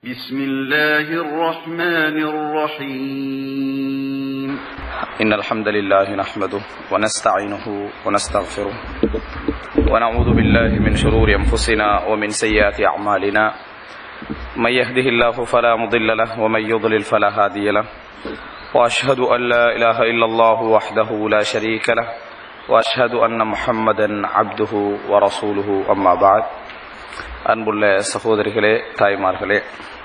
بسم الله الرحمن الرحيم إن الحمد لله نحمده ونستعينه ونستغفره ونعوذ بالله من شرور أنفسنا ومن سيئات أعمالنا من يهده الله فلا مضل له ومن يضلل فلا هادي له وأشهد أن لا إله إلا الله وحده لا شريك له وأشهد أن محمدا عبده ورسوله أما بعد அன்புள்ள சகோதரிகளே தாய்மார்களே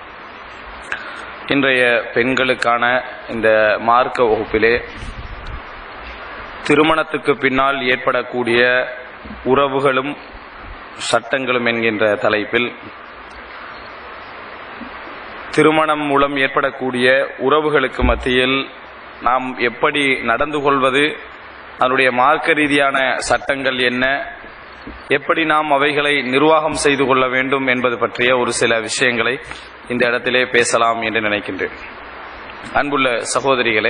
இன்றைய பெண்களுக்கான இந்த மார்க்க வகுப்பிலே திருமணத்துக்கு பின்னால் ஏற்படக்கூடிய உறவுகளும் சட்டங்களும் என்கின்ற தலைப்பில் திருமணம் மூலம் ஏற்படக்கூடிய உறவுகளுக்கு மத்தியில் நாம் எப்படி நடந்து கொள்வது அதனுடைய மார்க்க ரீதியான சட்டங்கள் என்ன எப்படி நாம் அவைகளை நிர்வாகம் செய்து கொள்ள வேண்டும் என்பது பற்றிய ஒரு சில விஷயங்களை இந்த இடத்திலே பேசலாம் என்று நினைக்கின்றேன் அன்புள்ள சகோதரிகளே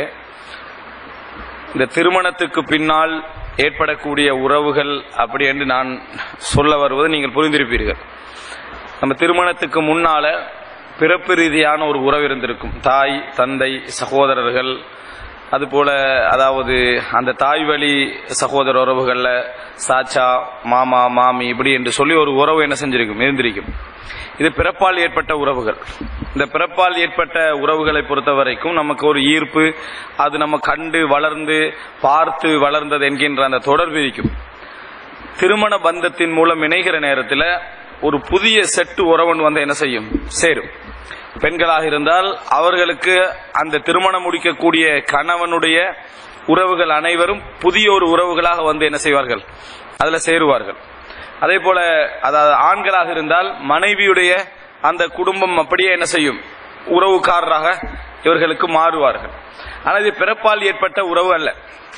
இந்த திருமணத்துக்கு பின்னால் ஏற்படக்கூடிய உறவுகள் அப்படி என்று நான் சொல்ல வருவது நீங்கள் புரிந்திருப்பீர்கள் நம்ம திருமணத்துக்கு முன்னால பிறப்பு ரீதியான ஒரு உறவு இருந்திருக்கும் தாய் தந்தை சகோதரர்கள் அதுபோல அதாவது அந்த தாய் வழி சகோதர உறவுகள்ல சாச்சா மாமா மாமி இப்படி என்று சொல்லி ஒரு உறவு என்ன செஞ்சிருக்கும் இருந்திருக்கும் இது பிறப்பால் ஏற்பட்ட உறவுகள் இந்த பிறப்பால் ஏற்பட்ட உறவுகளை பொறுத்த வரைக்கும் நமக்கு ஒரு ஈர்ப்பு அது நம்ம கண்டு வளர்ந்து பார்த்து வளர்ந்தது என்கின்ற அந்த தொடர்பு இருக்கும் திருமண பந்தத்தின் மூலம் இணைகிற நேரத்தில் ஒரு புதிய செட்டு உறவன் வந்து என்ன செய்யும் சேரும் பெண்களாக இருந்தால் அவர்களுக்கு அந்த திருமணம் முடிக்கக்கூடிய கணவனுடைய உறவுகள் அனைவரும் புதிய ஒரு உறவுகளாக வந்து என்ன செய்வார்கள் அதுல சேருவார்கள் அதே போல அதாவது ஆண்களாக இருந்தால் மனைவியுடைய அந்த குடும்பம் அப்படியே என்ன செய்யும் உறவுக்காரராக இவர்களுக்கு மாறுவார்கள் ஆனால் இது பிறப்பால் ஏற்பட்ட உறவு அல்ல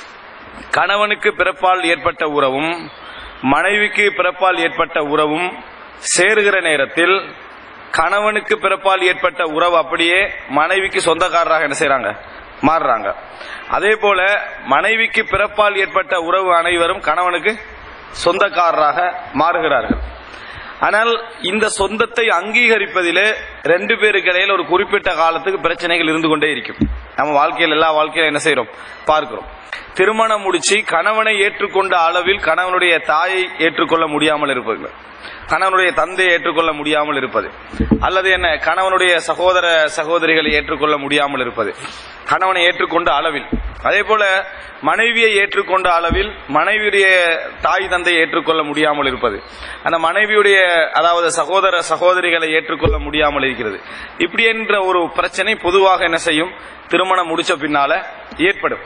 கணவனுக்கு பிறப்பால் ஏற்பட்ட உறவும் மனைவிக்கு பிறப்பால் ஏற்பட்ட உறவும் சேருகிற நேரத்தில் கணவனுக்கு பிறப்பால் ஏற்பட்ட உறவு அப்படியே மனைவிக்கு சொந்தக்காரராக என்ன செய்யறாங்க மாறுறாங்க அதே போல மனைவிக்கு பிறப்பால் ஏற்பட்ட உறவு அனைவரும் கணவனுக்கு சொந்தக்காரராக மாறுகிறார்கள் ஆனால் இந்த சொந்தத்தை அங்கீகரிப்பதிலே ரெண்டு பேருக்கு இடையில ஒரு குறிப்பிட்ட காலத்துக்கு பிரச்சனைகள் இருந்து கொண்டே இருக்கும் நம்ம வாழ்க்கையில் எல்லா வாழ்க்கையில என்ன செய்யறோம் பார்க்கிறோம் திருமணம் முடிச்சு கணவனை ஏற்றுக்கொண்ட அளவில் கணவனுடைய தாயை ஏற்றுக்கொள்ள முடியாமல் இருப்பது கணவனுடைய தந்தையை ஏற்றுக்கொள்ள முடியாமல் இருப்பது அல்லது என்ன கணவனுடைய சகோதர சகோதரிகளை ஏற்றுக்கொள்ள முடியாமல் இருப்பது கணவனை ஏற்றுக்கொண்ட அளவில் அதே போல மனைவியை ஏற்றுக்கொண்ட அளவில் மனைவியுடைய தாய் தந்தையை ஏற்றுக்கொள்ள முடியாமல் இருப்பது அந்த மனைவியுடைய அதாவது சகோதர சகோதரிகளை ஏற்றுக்கொள்ள முடியாமல் இருக்கிறது இப்படி என்ற ஒரு பிரச்சனை பொதுவாக என்ன செய்யும் திருமணம் முடிச்ச பின்னால ஏற்படும்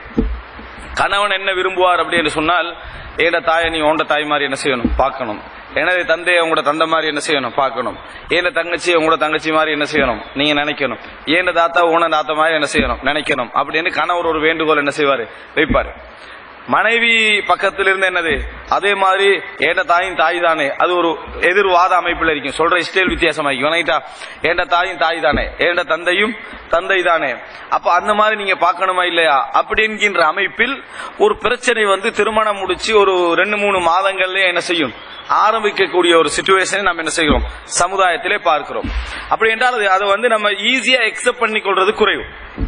கணவன் என்ன விரும்புவார் அப்படின்னு சொன்னால் ஏட தாயை நீ ஓண்ட தாய் மாதிரி என்ன செய்யணும் பார்க்கணும் எனது தந்தையை உங்களோட தந்தை மாதிரி என்ன செய்யணும் பார்க்கணும் ஏன தங்கச்சி உங்களோட தங்கச்சி மாதிரி என்ன செய்யணும் நீங்க நினைக்கணும் ஏன தாத்தா உன தாத்தா மாதிரி என்ன செய்யணும் நினைக்கணும் அப்படின்னு கணவர் ஒரு வேண்டுகோள் என்ன செய்வாரு வைப்பாரு மனைவி பக்கத்தில் இருந்து என்னது அதே மாதிரி ஏண்ட தாயும் தாய் தானே அது ஒரு எதிர்வாத அமைப்பில் இருக்கும் சொல்ற ஸ்டைல் வித்தியாசமாக்கும் வணங்கிட்டா ஏண்ட தாயும் தாய் தானே ஏண்ட தந்தையும் தந்தை தானே அப்ப அந்த மாதிரி நீங்க பார்க்கணுமா இல்லையா அப்படி என்கின்ற அமைப்பில் ஒரு பிரச்சனை வந்து திருமணம் முடிச்சு ஒரு ரெண்டு மூணு மாதங்கள்லயே என்ன செய்யும் ஆரம்பிக்கக்கூடிய ஒரு சுச்சுவேஷனை நம்ம என்ன செய்கிறோம் சமுதாயத்திலே பார்க்கிறோம் அப்படி என்றால் அதை வந்து நம்ம ஈஸியா எக்ஸப்ட் பண்ணி கொள்றது குறைவு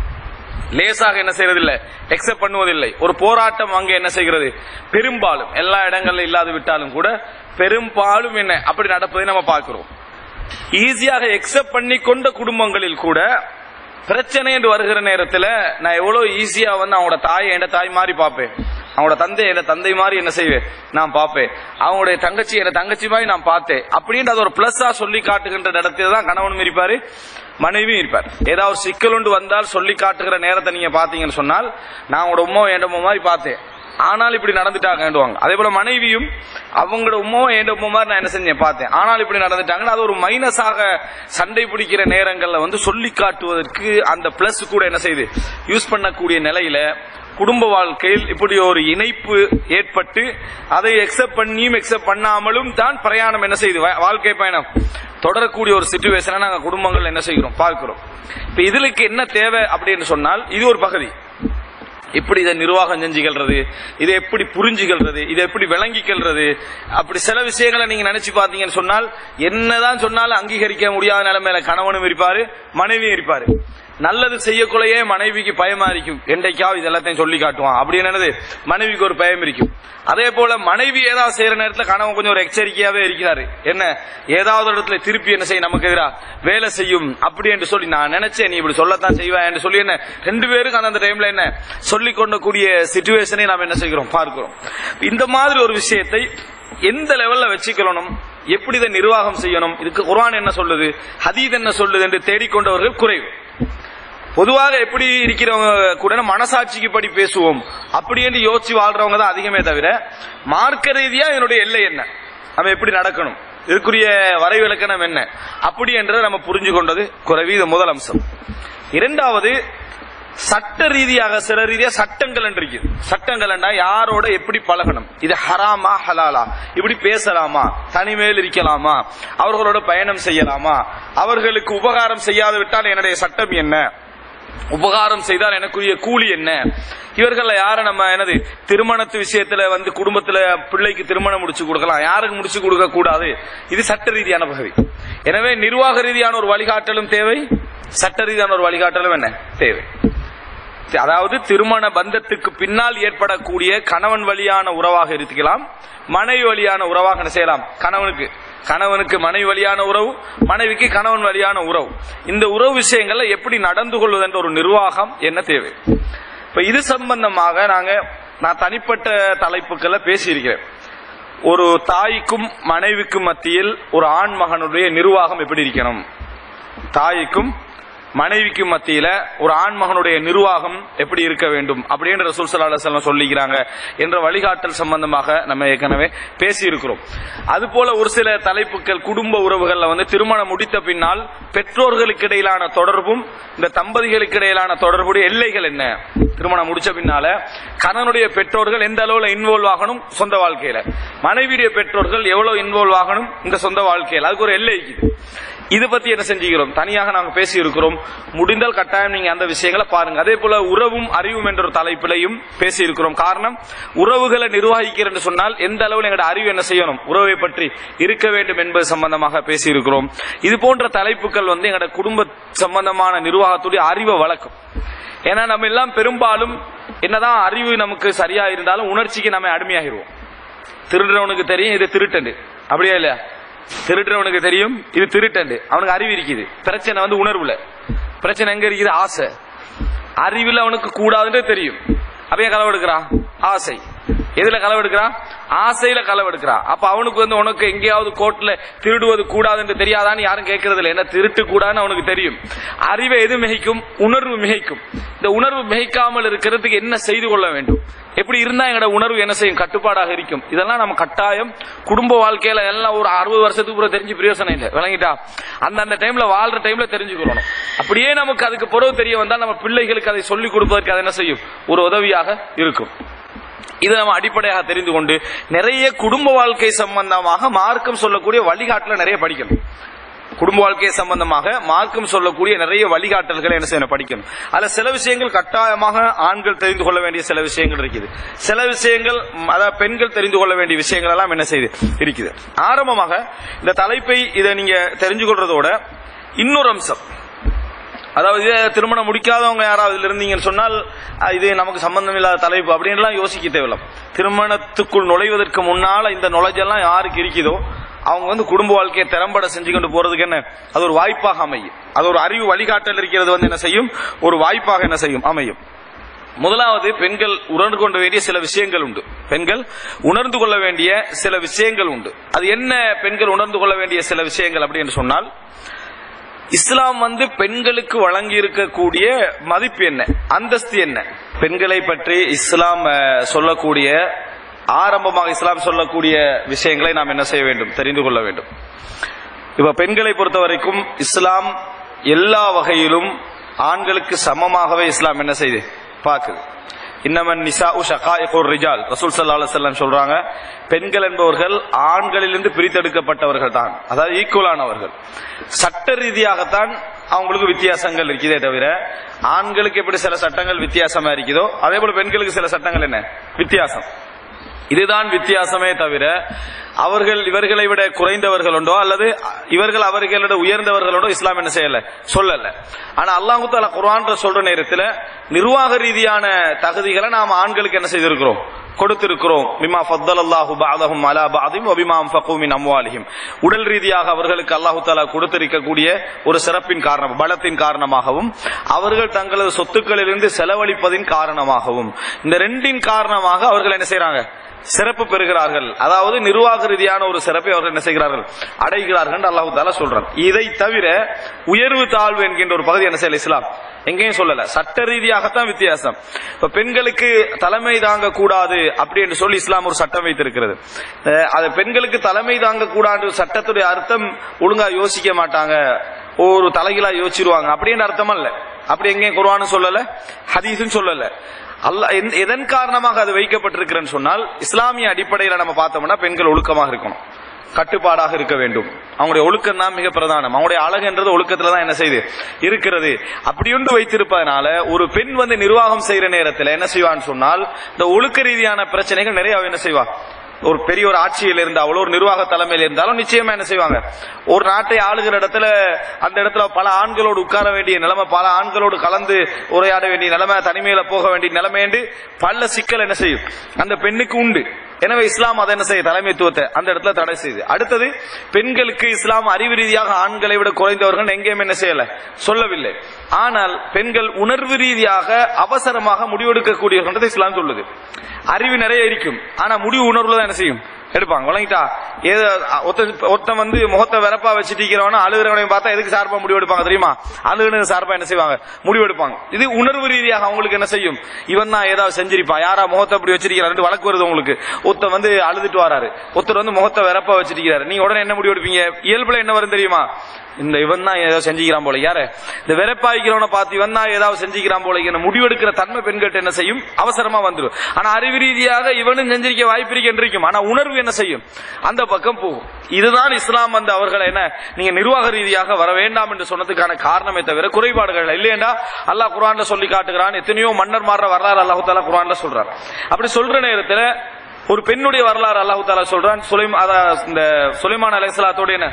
லேசாக என்ன செய்யறதில்லை எக்ஸப்ட் பண்ணுவதில்லை ஒரு போராட்டம் அங்க என்ன செய்கிறது பெரும்பாலும் எல்லா இடங்கள்ல இல்லாது விட்டாலும் கூட பெரும்பாலும் என்ன அப்படி நடப்பதை நம்ம பார்க்கிறோம் ஈஸியாக எக்ஸப்ட் பண்ணி கொண்ட குடும்பங்களில் கூட பிரச்சனை என்று வருகிற நேரத்தில் நான் எவ்வளவு ஈஸியா வந்து அவங்களோட தாயை என் தாய் மாதிரி பார்ப்பேன் அவங்களோட தந்தை என் தந்தை மாதிரி என்ன செய்வேன் நான் பார்ப்பேன் அவங்களுடைய தங்கச்சி என் தங்கச்சி மாதிரி நான் பார்த்தேன் அப்படின்னு அது ஒரு பிளஸ்ஸா சொல்லி காட்டுகின்ற இடத்துல தான் கணவனும் இருப்பாரு மனைவியும் இருப்பார் ஏதாவது சிக்கல் ஒன்று வந்தால் சொல்லி காட்டுகிற நேரத்தை நீங்க பாத்தீங்கன்னு சொன்னால் நான் உங்களோட உமா என் உமா மாதிரி பார்த்தேன் ஆனால் இப்படி நடந்துட்டாங்கன்னுவாங்க அதே போல மனைவியும் அவங்களோட உமாவும் என் உமா மாதிரி நான் என்ன செஞ்சேன் பார்த்தேன் ஆனால் இப்படி நடந்துட்டாங்கன்னு அது ஒரு மைனஸாக சண்டை பிடிக்கிற நேரங்கள்ல வந்து சொல்லி காட்டுவதற்கு அந்த பிளஸ் கூட என்ன செய்யுது யூஸ் பண்ணக்கூடிய நிலையில குடும்ப வாழ்க்கையில் இப்படி ஒரு இணைப்பு ஏற்பட்டு அதை எக்ஸப்ட் பண்ணியும் எக்ஸப்ட் பண்ணாமலும் தான் பிரயாணம் என்ன செய்யுது வாழ்க்கை பயணம் தொடரக்கூடிய ஒரு சுச்சுவேஷனை நாங்க குடும்பங்கள் என்ன செய்கிறோம் பார்க்கிறோம் இப்ப இதுக்கு என்ன தேவை அப்படின்னு சொன்னால் இது ஒரு பகுதி எப்படி இதை நிர்வாகம் செஞ்சுக்கிறது இதை எப்படி புரிஞ்சுக்கிறது இதை எப்படி விளங்கிக்கிறது அப்படி சில விஷயங்களை நீங்க நினைச்சு பார்த்தீங்கன்னு சொன்னால் என்னதான் சொன்னாலும் அங்கீகரிக்க முடியாத நிலைமையில கணவனும் இருப்பாரு மனைவியும் இருப்பாரு நல்லது செய்யக்குள்ளேயே மனைவிக்கு பயமா இருக்கும் என்றைக்காவது இது எல்லாத்தையும் சொல்லி காட்டுவான் அப்படி என்னது மனைவிக்கு ஒரு பயம் இருக்கும் அதே போல மனைவி ஏதாவது செய்யற நேரத்துல கணவன் கொஞ்சம் ஒரு எச்சரிக்கையாவே இருக்கிறாரு என்ன ஏதாவது ஒரு இடத்துல திருப்பி என்ன செய்ய நமக்கு எதிரா வேலை செய்யும் அப்படி என்று சொல்லி நான் நினைச்சேன் நீ இப்படி சொல்லத்தான் செய்வேன் என்று சொல்லி என்ன ரெண்டு பேருக்கு அந்த டைம்ல என்ன சொல்லி கொண்டக்கூடிய சிச்சுவேஷனை நாம் என்ன செய்கிறோம் பார்க்கிறோம் இந்த மாதிரி ஒரு விஷயத்தை எந்த லெவல்ல வச்சுக்கணும் எப்படி இதை நிர்வாகம் செய்யணும் இதுக்கு குர்ஆன் என்ன சொல்லுது ஹதீத் என்ன சொல்லுது என்று தேடிக்கொண்டவர்கள் குறைவு பொதுவாக எப்படி இருக்கிறவங்க கூட மனசாட்சிக்கு படி பேசுவோம் அப்படி என்று யோசிச்சு வாழ்றவங்க தான் அதிகமே தவிர மார்க்க ரீதியா என்னுடைய எல்லை என்ன நம்ம எப்படி நடக்கணும் இதுக்குரிய வரைவிலக்கணம் என்ன அப்படி என்றதை நம்ம புரிஞ்சு கொண்டது குறைவு இது முதல் அம்சம் இரண்டாவது சட்ட ரீதியாக சில ரீதியா சட்டங்கள் என்று இருக்குது சட்டங்கள் என்றா யாரோட எப்படி பழகணும் இது ஹராமா ஹலாலா இப்படி பேசலாமா தனிமேல் இருக்கலாமா அவர்களோட பயணம் செய்யலாமா அவர்களுக்கு உபகாரம் செய்யாது விட்டால் என்னுடைய சட்டம் என்ன உபகாரம் செய்தால் எனக்குரிய கூலி என்ன இவர்கள யார நம்ம என்னது திருமணத்து விஷயத்துல வந்து குடும்பத்துல பிள்ளைக்கு திருமணம் முடிச்சு கொடுக்கலாம் யாருக்கு முடிச்சு கொடுக்க கூடாது இது சட்ட ரீதியான பகுதி எனவே நிர்வாக ரீதியான ஒரு வழிகாட்டலும் தேவை சட்ட ரீதியான ஒரு வழிகாட்டலும் என்ன தேவை அதாவது திருமண பந்தத்துக்கு பின்னால் ஏற்படக்கூடிய கணவன் வழியான உறவாக இருக்கலாம் மனைவி வழியான உறவாக என்ன செய்யலாம் கணவனுக்கு கணவனுக்கு மனைவி வழியான உறவு மனைவிக்கு கணவன் வழியான உறவு இந்த உறவு விஷயங்கள்ல எப்படி நடந்து கொள்வது என்ற ஒரு நிர்வாகம் என்ன தேவை இப்ப இது சம்பந்தமாக நாங்க நான் தனிப்பட்ட தலைப்புகளை பேசியிருக்கிறேன் ஒரு தாய்க்கும் மனைவிக்கும் மத்தியில் ஒரு ஆண் மகனுடைய நிர்வாகம் எப்படி இருக்கணும் தாய்க்கும் மனைவிக்கு மத்தியில ஒரு ஆண்மகனுடைய நிர்வாகம் எப்படி இருக்க வேண்டும் அப்படின்னு ரசூல் சல்லா அலுவலம் சொல்லிக்கிறாங்க என்ற வழிகாட்டல் சம்பந்தமாக நம்ம ஏற்கனவே பேசி இருக்கிறோம் அது போல ஒரு சில தலைப்புகள் குடும்ப உறவுகள்ல வந்து திருமணம் முடித்த பின்னால் பெற்றோர்களுக்கு இடையிலான தொடர்பும் இந்த தம்பதிகளுக்கு இடையிலான தொடர்புடைய எல்லைகள் என்ன திருமணம் முடிச்ச பின்னால கணவனுடைய பெற்றோர்கள் எந்த அளவுல இன்வால்வ் ஆகணும் சொந்த வாழ்க்கையில மனைவியுடைய பெற்றோர்கள் எவ்வளவு இன்வால்வ் ஆகணும் இந்த சொந்த வாழ்க்கையில அதுக்கு ஒரு எல்லை இருக்குது இது பத்தி என்ன செஞ்சுக்கிறோம் தனியாக நாங்க பேசி இருக்கிறோம் முடிந்தால் கட்டாயம் நீங்க அந்த விஷயங்களை பாருங்க அதே போல உறவும் அறிவும் என்ற ஒரு தலைப்பிலையும் பேசி இருக்கிறோம் காரணம் உறவுகளை நிர்வகிக்கிறேன் சொன்னால் எந்த அளவில் எங்களோட அறிவு என்ன செய்யணும் உறவை பற்றி இருக்க வேண்டும் என்பது சம்பந்தமாக பேசி இருக்கிறோம் இது போன்ற தலைப்புகள் வந்து எங்களோட குடும்ப சம்பந்தமான நிர்வாகத்துடைய அறிவை வளர்க்கும் ஏன்னா நம்ம எல்லாம் பெரும்பாலும் என்னதான் அறிவு நமக்கு சரியா இருந்தாலும் உணர்ச்சிக்கு நம்ம அடிமையாகிருவோம் திருடுறவனுக்கு தெரியும் இது திருட்டண்டு அப்படியா இல்லையா திருடுறவனுக்கு தெரியும் இது திருட்டண்டு அவனுக்கு அறிவு இருக்குது பிரச்சனை வந்து உணர்வுல பிரச்சனை எங்க இருக்குது ஆசை அறிவில் அவனுக்கு கூடாதுன்னு தெரியும் அப்ப ஏன் களவெடுக்கிறான் ஆசை எதுல களவெடுக்கிறான் ஆசையில களவெடுக்கிறான் அப்ப அவனுக்கு வந்து உனக்கு எங்கேயாவது கோர்ட்ல திருடுவது கூடாதுன்னு தெரியாதான்னு யாரும் கேட்கறது இல்லை என்ன திருட்டு கூடாதுன்னு அவனுக்கு தெரியும் அறிவை எது மிகைக்கும் உணர்வு மிகைக்கும் இந்த உணர்வு மிகைக்காமல் இருக்கிறதுக்கு என்ன செய்து கொள்ள வேண்டும் எப்படி இருந்தா எங்களோட உணர்வு என்ன செய்யும் கட்டுப்பாடாக இருக்கும் இதெல்லாம் நம்ம கட்டாயம் குடும்ப வாழ்க்கையில எல்லாம் ஒரு அறுபது வருஷத்துக்கு கூட தெரிஞ்சு பிரயோசனம் இல்லை விளங்கிட்டா அந்த அந்த டைம்ல வாழ்ற டைம்ல தெரிஞ்சுக்கணும் அப்படியே நமக்கு அதுக்கு பிறகு தெரிய வந்தால் நம்ம பிள்ளைகளுக்கு அதை சொல்லிக் கொடுப்பதற்கு அது என்ன செய்யும் ஒரு உதவியாக இருக்கும் இதை நம்ம அடிப்படையாக தெரிந்து கொண்டு நிறைய குடும்ப வாழ்க்கை சம்பந்தமாக மார்க்கம் சொல்லக்கூடிய வழிகாட்டல நிறைய படிக்கணும் குடும்ப வாழ்க்கை சம்பந்தமாக மார்க்கம் சொல்லக்கூடிய நிறைய வழிகாட்டல்களை என்ன செய்யணும் படிக்கணும் அதுல சில விஷயங்கள் கட்டாயமாக ஆண்கள் தெரிந்து கொள்ள வேண்டிய சில விஷயங்கள் இருக்குது சில விஷயங்கள் அதாவது பெண்கள் தெரிந்து கொள்ள வேண்டிய விஷயங்கள் எல்லாம் என்ன செய்யுது இருக்குது ஆரம்பமாக இந்த தலைப்பை இதை நீங்க தெரிஞ்சு கொள்றதோட இன்னொரு அம்சம் அதாவது இதே திருமணம் முடிக்காதவங்க யாராவது இதுல இருந்தீங்கன்னு சொன்னால் அஹ், இது நமக்கு சம்பந்தம் இல்லாத தலைப்பு அப்படின்லாம் யோசிக்க தேவையில்லை திருமணத்துக்குள் நுழைவதற்கு முன்னால இந்த நுழைஞ்செல்லாம் யாருக்கு இருக்குதோ அவங்க வந்து குடும்ப வாழ்க்கையை திறம்பட செஞ்சு கொண்டு போறதுக்கு என்ன அது ஒரு வாய்ப்பாக அமையும் அது ஒரு அறிவு வழிகாட்டல் இருக்கிறது வந்து என்ன செய்யும் ஒரு வாய்ப்பாக என்ன செய்யும் அமையும் முதலாவது பெண்கள் உணர்ந்து கொள்ள வேண்டிய சில விஷயங்கள் உண்டு பெண்கள் உணர்ந்து கொள்ள வேண்டிய சில விஷயங்கள் உண்டு அது என்ன பெண்கள் உணர்ந்து கொள்ள வேண்டிய சில விஷயங்கள் அப்படின்னு சொன்னால் இஸ்லாம் வந்து பெண்களுக்கு வழங்கி இருக்கக்கூடிய மதிப்பு என்ன அந்தஸ்து என்ன பெண்களை பற்றி இஸ்லாம் அஹ், சொல்லக்கூடிய ஆரம்பமாக இஸ்லாம் சொல்லக்கூடிய விஷயங்களை நாம் என்ன செய்ய வேண்டும் தெரிந்து கொள்ள வேண்டும் இப்ப பெண்களை பொறுத்த வரைக்கும் இஸ்லாம் எல்லா வகையிலும் ஆண்களுக்கு சமமாகவே இஸ்லாம் என்ன செய்யுது பார்க்குது இன்னமன் நிசா ஷகாயிகுர் ரிஜால் ரசூல் ஸல்லல்லாஹு அலைஹி வஸல்லம் சொல்றாங்க பெண்கள் என்பவர்கள் ஆண்களிலிருந்து பிரித்தெடுக்கப்பட்டவர்கள் தான் அதாவது ஈக்குவலானவர்கள் சட்ட ரீதியாகத்தான் அவங்களுக்கு வித்தியாசங்கள் இருக்குதே தவிர ஆண்களுக்கு எப்படி சில சட்டங்கள் வித்தியாசமா இருக்குதோ அதே போல பெண்களுக்கு சில சட்டங்கள் என்ன வித்தியாசம் இதுதான் வித்தியாசமே தவிர அவர்கள் இவர்களை விட குறைந்தவர்கள் உண்டோ அல்லது இவர்கள் அவர்களிட உயர்ந்தவர்களோட இஸ்லாம் என்ன செய்யல சொல்லல ஆனா அல்லாஹு தாலா குர்ஆன்ல சொல்ற நேரத்துல நிர்வாக ரீதியான தகுதிகளை நாம் ஆண்களுக்கு என்ன செய்திருக்கிறோம் கொடுத்திருக்கிறோம் பிமா ஃபத்தல் அல்லாஹு பாதஹும் அலா பாதிம் வபிமா அன்ஃபகு மின் அம்வாலிஹிம் உடல் ரீதியாக அவர்களுக்கு அல்லாஹு தாலா கொடுத்திருக்கக்கூடிய ஒரு சிறப்பின் காரணம் பலத்தின் காரணமாகவும் அவர்கள் தங்களது சொத்துக்களிலிருந்து செலவழிப்பதின் காரணமாகவும் இந்த ரெண்டின் காரணமாக அவர்கள் என்ன செய்றாங்க சிறப்பு பெறுகிறார்கள் அதாவது நிர்வாக ரீதியான ஒரு சிறப்பை அவர்கள் என்ன செய்கிறார்கள் அடைகிறார்கள் என்று அல்லாஹு தாலா சொல்றான் இதை தவிர உயர்வு தாழ்வு என்கின்ற ஒரு பகுதி என்ன செய்யல இஸ்லாம் எங்கேயும் சொல்லல சட்ட ரீதியாகத்தான் வித்தியாசம் இப்ப பெண்களுக்கு தலைமை தாங்க கூடாது அப்படி என்று சொல்லி இஸ்லாம் ஒரு சட்டம் வைத்திருக்கிறது அஹ் அது பெண்களுக்கு தலைமை தாங்க கூடாது சட்டத்துடைய அர்த்தம் ஒழுங்கா யோசிக்க மாட்டாங்க ஒரு தலைகீழா யோசிச்சிருவாங்க அப்படின்னு அர்த்தம் அல்ல அப்படி எங்கேயும் குர்ஆனும் சொல்லல ஹதீஸும் சொல்லல அல்லாஹ் எந்த- எதன் காரணமாக அது வைக்கப்பட்டிருக்கிறேன்னு சொன்னால் இஸ்லாமிய அடிப்படையில நம்ம பார்த்தோம்னா பெண்கள் ஒழுக்கமாக இருக்கணும் கட்டுப்பாடாக இருக்க வேண்டும் அவங்களுடைய ஒழுக்கம் தான் மிக பிரதானம் அவங்களுடைய அழகுன்றது ஒழுக்கத்துல தான் என்ன செய்யுது இருக்கிறது அப்படியொன்று வைத்திருப்பதனால ஒரு பெண் வந்து நிர்வாகம் செய்யற நேரத்துல என்ன செய்வான்னு சொன்னால் இந்த ஒழுக்க ரீதியான பிரச்சனைகள் நிறைய அவ என்ன செய்வா ஒரு பெரிய ஒரு ஆட்சியில் இருந்தாலும் ஒரு நிர்வாக தலைமையில் இருந்தாலும் நிச்சயமா என்ன செய்வாங்க ஒரு நாட்டை ஆளுகிற இடத்துல அந்த இடத்துல பல ஆண்களோடு உட்கார வேண்டிய நிலைமை பல ஆண்களோடு கலந்து உரையாட வேண்டிய நிலைமை தனிமையில போக வேண்டிய நிலைமை என்று பல சிக்கல் என்ன செய்யும் அந்த பெண்ணுக்கு உண்டு எனவே இஸ்லாம் அதை என்ன செய்ய தலைமைத்துவத்தை அந்த இடத்துல தடை செய்யுது அடுத்தது பெண்களுக்கு இஸ்லாம் அறிவு ரீதியாக ஆண்களை விட குறைந்தவர்கள் எங்கேயும் என்ன செய்யல சொல்லவில்லை ஆனால் பெண்கள் உணர்வு ரீதியாக அவசரமாக முடிவெடுக்கக்கூடியவர்கள் இஸ்லாம் சொல்லுது அறிவு நிறைய இருக்கும் ஆனா முடிவு உணர்வுல தான் என்ன செய்யும் எடுப்பாங்க வழங்கிட்டா ஏதோ ஒருத்தன் ஒருத்தன் வந்து முகத்தை வெறப்பா வச்சுட்டிருக்கிறவன அழுகிறவனையும் பார்த்தா எதுக்கு சார்பா முடிவு எடுப்பாங்க தெரியுமா அழுகுனது சார்பா என்ன செய்வாங்க முடிவு எடுப்பாங்க இது உணர்வு ரீதியாக அவங்களுக்கு என்ன செய்யும் இவன் தான் ஏதாவது செஞ்சிருப்பான் யாரா முகத்தை அப்படி வச்சிருக்கிறார் ரெண்டு வழக்கு வருது உங்களுக்கு ஒருத்தன் வந்து அழுதுட்டு வராரு ஒருத்தர் வந்து முகத்தை வெறப்பா வச்சிருக்கிறாரு நீங்க உடனே என்ன முடிவு எடுப்பீங்க இயல்புல என்ன வரும் தெரியுமா இந்த இவன் தான் ஏதோ செஞ்சுக்கிறான் போல யாரு இந்த வெறப்பாய்க்கிறவனை பார்த்து இவன் தான் ஏதாவது செஞ்சுக்கிறான் போல என்ன முடிவெடுக்கிற தன்மை பெண்கிட்ட என்ன செய்யும் அவசரமா வந்துடும் ஆனா அறிவு ரீதியாக இவனும் செஞ்சிருக்க வாய்ப்பு இருக்கு இருக்கும் ஆனா உணர்வு என்ன செய்யும் அந்த பக்கம் போகும் இதுதான் இஸ்லாம் வந்து அவர்களை என்ன நீங்க நிர்வாக ரீதியாக வர வேண்டாம் என்று சொன்னதுக்கான காரணமே தவிர குறைபாடுகள் இல்லையேண்டா அல்லாஹ் குர்ஆன்ல சொல்லி காட்டுகிறான் எத்தனையோ மன்னர் மாற வரலாறு அல்லாஹு தாலா குர்ஆன்ல சொல்றார் அப்படி சொல்ற நேரத்துல ஒரு பெண்ணுடைய வரலாறு அல்லாஹு தாலா சொல்றான் சுலைம் அதான் இந்த சுலைமான் அலைஹிஸ்ஸலாத்தோட என்ன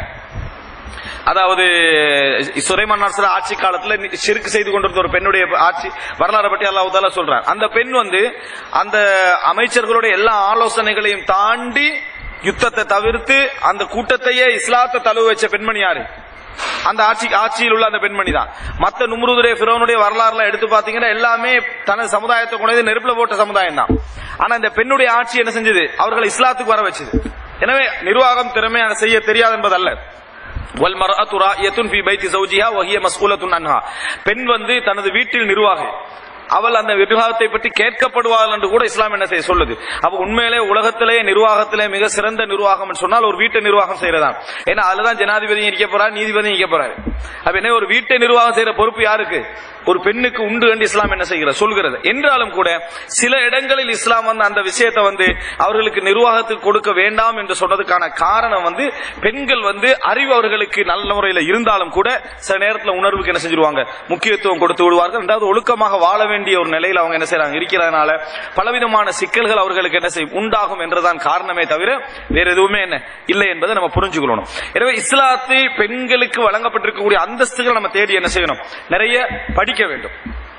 அதாவது சுரைமான் அரசர் ஆட்சி காலத்துல சிறுக்கு செய்து கொண்டிருந்த ஒரு பெண்ணுடைய ஆட்சி வரலாறு பற்றி அல்லாஹ் தாலா சொல்றான் அந்த பெண் வந்து அந்த அமைச்சர்களுடைய எல்லா ஆலோசனைகளையும் தாண்டி யுத்தத்தை தவிர்த்து அந்த கூட்டத்தையே இஸ்லாத்தை தழுவ வச்ச பெண்மணி யாரு அந்த ஆட்சி ஆட்சியில் உள்ள அந்த பெண்மணி தான் மத்த நும்ருதுடைய பிறவனுடைய வரலாறுல எடுத்து பாத்தீங்கன்னா எல்லாமே தனது சமுதாயத்தை கொண்டு நெருப்புல போட்ட சமுதாயம் தான் ஆனா இந்த பெண்ணுடைய ஆட்சி என்ன செஞ்சது அவர்களை இஸ்லாத்துக்கு வர வச்சது எனவே நிர்வாகம் திறமையாக செய்ய தெரியாது என்பதல்ல வல்மர்அத்து ராயியத்துன் ஃபீ பைத்தி ஜௌஜிஹா வஹிய மஸ்ஊலத்துன் அன்ஹா பெண் வந்து தனது வீட்டில் நிர்வாகி அவள் அந்த விவாகத்தை பற்றி கேட்கப்படுவாள் என்று கூட இஸ்லாம் என்ன செய்ய சொல்லுது அப்ப உண்மையிலே உலகத்திலே நிர்வாகத்திலே மிக சிறந்த நிர்வாகம் என்று சொன்னால் ஒரு வீட்டை நிர்வாகம் செய்யறதான் ஏன்னா அதுலதான் ஜனாதிபதி இருக்க போறாரு நீதிபதி இருக்க போறாரு அப்ப என்ன ஒரு வீட்டை நிர்வாகம் செய்யற பொறுப்பு யாருக்கு ஒரு பெண்ணுக்கு உண்டு என்று இஸ்லாம் என்ன செய்கிறது சொல்கிறது என்றாலும் கூட சில இடங்களில் இஸ்லாம் வந்து அந்த விஷயத்தை வந்து அவர்களுக்கு நிர்வாகத்துக்கு கொடுக்க வேண்டாம் என்று சொன்னதுக்கான காரணம் வந்து பெண்கள் வந்து அறிவு அவர்களுக்கு நல்ல முறையில் இருந்தாலும் கூட சில நேரத்தில் உணர்வுக்கு என்ன செஞ்சிருவாங்க முக்கியத்துவம் கொடுத்து விடுவார்கள் ரெண்டாவது ஒழுக்கமாக வாழ வேண்டிய ஒரு நிலையில் அவங்க என்ன செய்யறாங்க இருக்கிறதுனால பலவிதமான சிக்கல்கள் அவர்களுக்கு என்ன செய்யும் உண்டாகும் என்றுதான் காரணமே தவிர வேற எதுவுமே என்ன இல்லை என்பதை நம்ம புரிஞ்சுக்கொள்ளணும் எனவே இஸ்லாத்தை பெண்களுக்கு வழங்கப்பட்டிருக்கக்கூடிய அந்தஸ்துகள் நம்ம தேடி என்ன செய்யணும் நிறைய படிக்க வேண்டும்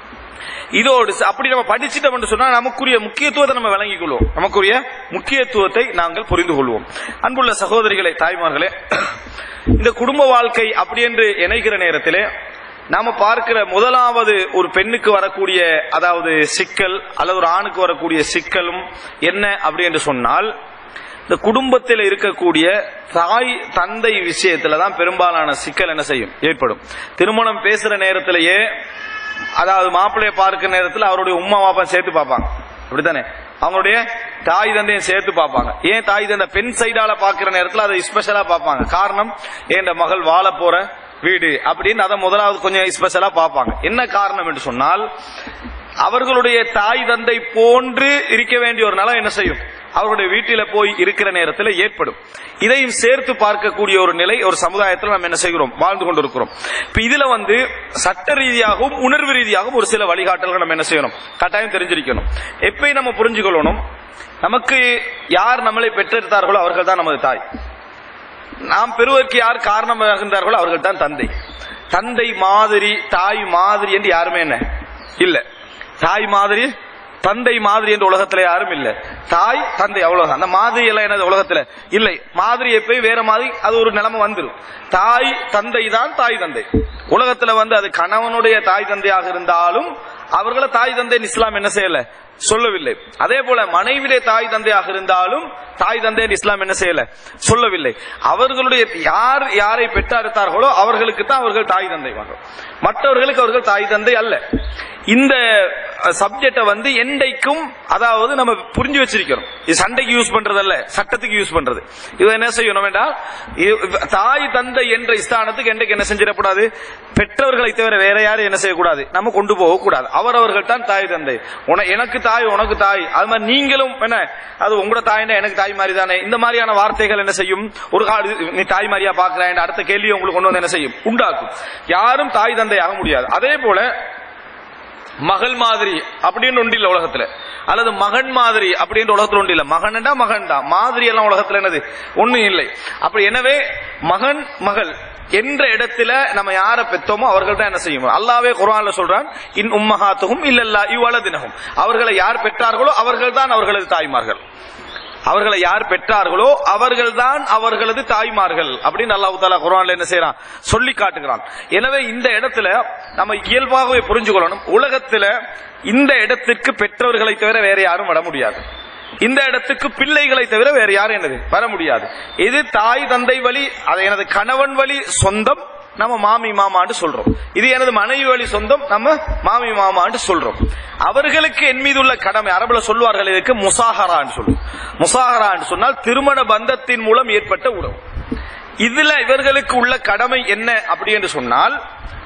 இதோடு ச- அப்படி நம்ம படிச்சிட்டோம் என்று சொன்னா நமக்குரிய முக்கியத்துவத்தை நம்ம விளங்கிக் கொள்வோம் நமக்குரிய முக்கியத்துவத்தை நாங்கள் புரிந்து கொள்வோம் அன்புள்ள சகோதரிகளே தாய்மார்களே இந்த குடும்ப வாழ்க்கை அப்படி என்று இணைகிற நேரத்திலே நாம பார்க்கிற முதலாவது ஒரு பெண்ணுக்கு வரக்கூடிய அதாவது சிக்கல் அல்லது ஒரு ஆணுக்கு வரக்கூடிய சிக்கலும் என்ன அப்படி என்று சொன்னால் இந்த குடும்பத்தில் இருக்கக்கூடிய தாய் தந்தை விஷயத்துல தான் பெரும்பாலான சிக்கல் என்ன செய்யும் ஏற்படும் திருமணம் பேசுற நேரத்திலேயே அதாவது மாப்பிள்ளைய பார்க்கிற நேரத்தில் அவருடைய உம்மா பாப்பா சேர்த்து பார்ப்பாங்க அப்படித்தானே அவங்களுடைய தாய் தந்தையும் சேர்த்து பார்ப்பாங்க ஏன் தாய் தந்தை பெண் சைடால பார்க்கிற நேரத்தில் அதை ஸ்பெஷலா பார்ப்பாங்க காரணம் ஏன் மகள் வாழ போற வீடு அப்படின்னு அதை முதலாவது கொஞ்சம் ஸ்பெஷலா பார்ப்பாங்க என்ன காரணம் என்று சொன்னால் அவர்களுடைய தாய் தந்தை போன்று இருக்க வேண்டிய ஒரு நலம் என்ன செய்யும் அவருடைய வீட்டில போய் இருக்கிற நேரத்தில் ஏற்படும் இதையும் சேர்த்து பார்க்கக்கூடிய ஒரு நிலை ஒரு சமுதாயத்தில் நம்ம என்ன செய்கிறோம் வாழ்ந்து கொண்டிருக்கிறோம் இப்ப இதுல வந்து சட்ட ரீதியாகவும் உணர்வு ரீதியாகவும் ஒரு சில வழிகாட்டல்கள் நம்ம என்ன செய்யணும் கட்டாயம் தெரிஞ்சிருக்கணும் எப்பயும் நம்ம புரிஞ்சுக்கொள்ளணும் நமக்கு யார் நம்மளை பெற்றெடுத்தார்களோ அவர்கள் தான் நமது தாய் நாம் பெறுவதற்கு யார் காரணமாகின்றார்களோ அவர்கள் தான் தந்தை தந்தை மாதிரி தாய் மாதிரி என்று யாருமே என்ன இல்ல தாய் மாதிரி தந்தை மாதிரி என்ற உலகத்துல யாரும் இல்ல தாய் தந்தை அவ்வளவுதான் அந்த மாதிரி எல்லாம் என்னது உலகத்துல இல்லை மாதிரி எப்பயும் வேற மாதிரி அது ஒரு நிலைமை வந்துடும் தாய் தந்தை தான் தாய் தந்தை உலகத்துல வந்து அது கணவனுடைய தாய் தந்தையாக இருந்தாலும் அவர்களை தாய் தந்தை இஸ்லாம் என்ன செய்யல சொல்லவில்லை அதே போல மனைவிலே தாய் தந்தையாக இருந்தாலும் தாய் தந்தை இஸ்லாம் என்ன செய்யல சொல்லவில்லை அவர்களுடைய யார் யாரை பெற்றெடுத்தார்களோ அவர்களுக்கு தான் அவர்கள் தாய் தந்தை மற்றவர்களுக்கு அவர்கள் தாய் தந்தை அல்ல இந்த சப்ஜெக்ட வந்து எண்டைக்கும் அதாவது நம்ம புரிஞ்சு வச்சிருக்கிறோம் இது சண்டைக்கு யூஸ் பண்றதல்ல சட்டத்துக்கு யூஸ் பண்றது இது என்ன செய்யணும் வேண்டாம் இது தாய் தந்தை என்ற ஸ்தானத்துக்கு என்றைக்கு என்ன செஞ்சிடக்கூடாது பெற்றவர்களை தவிர வேற யாரும் என்ன செய்யக்கூடாது நம்ம கொண்டு போக கூடாது அவரவர்கள் தான் தாய் தந்தை உன எனக்கு தாய் உனக்கு தாய் அது மாதிரி நீங்களும் என்ன அது உங்களோட தாய்னா எனக்கு தாய் மாதிரி தானே இந்த மாதிரியான வார்த்தைகள் என்ன செய்யும் ஒரு கால நீ தாய் மாதிரியா பாக்குறேன் அடுத்த கேள்வி உங்களுக்கு கொண்டு வந்து என்ன செய்யும் உண்டாக்கும் யாரும் தாய் தந்தை ஆக முடியாது அதே போல மகள் மாதிரி அப்படின்னு ஒன்று இல்ல உலகத்துல அல்லது மகன் மாதிரி அப்படின்ற உலகத்துல ஒன்று இல்ல மகன்டா மகன் தான் மாதிரி எல்லாம் உலகத்துல என்னது ஒண்ணும் இல்லை அப்படி எனவே மகன் மகள் என்ற இடத்துல நம்ம யார பெத்தோமோ அவர்கள் தான் என்ன செய்யும் அல்லாவே குரான்ல சொல்றான் இன் உம்மஹாத்துகும் இல்லல்லா இவ்வளதினகும் அவர்களை யார் பெற்றார்களோ அவர்கள் தான் அவர்களது தாய்மார்கள் அவர்களை யார் பெற்றார்களோ அவர்கள்தான் அவர்களது தாய்மார்கள் அப்படின்னு அல்லாஹு தாலா குரான்ல என்ன செய்யறான் சொல்லி காட்டுகிறான் எனவே இந்த இடத்துல நம்ம இயல்பாகவே புரிஞ்சுக்கொள்ளணும் உலகத்துல இந்த இடத்திற்கு பெற்றவர்களை தவிர வேற யாரும் வர முடியாது இந்த இடத்துக்கு பிள்ளைகளை தவிர வேற யாரும் என்னது வர முடியாது இது தாய் தந்தை வழி அது எனது கணவன் வழி சொந்தம் நம்ம மாமி மாமான்னு சொல்றோம் இது எனது மனைவி வழி சொந்தம் நம்ம மாமி மாமான்னு சொல்றோம் அவர்களுக்கு என் மீது உள்ள கடமை அரபுல சொல்வார்கள் இதுக்கு முசாஹரான்னு சொல்லும் முசாஹரான்னு சொன்னால் திருமண பந்தத்தின் மூலம் ஏற்பட்ட உறவு இதுல இவர்களுக்கு உள்ள கடமை என்ன அப்படி என்று சொன்னால்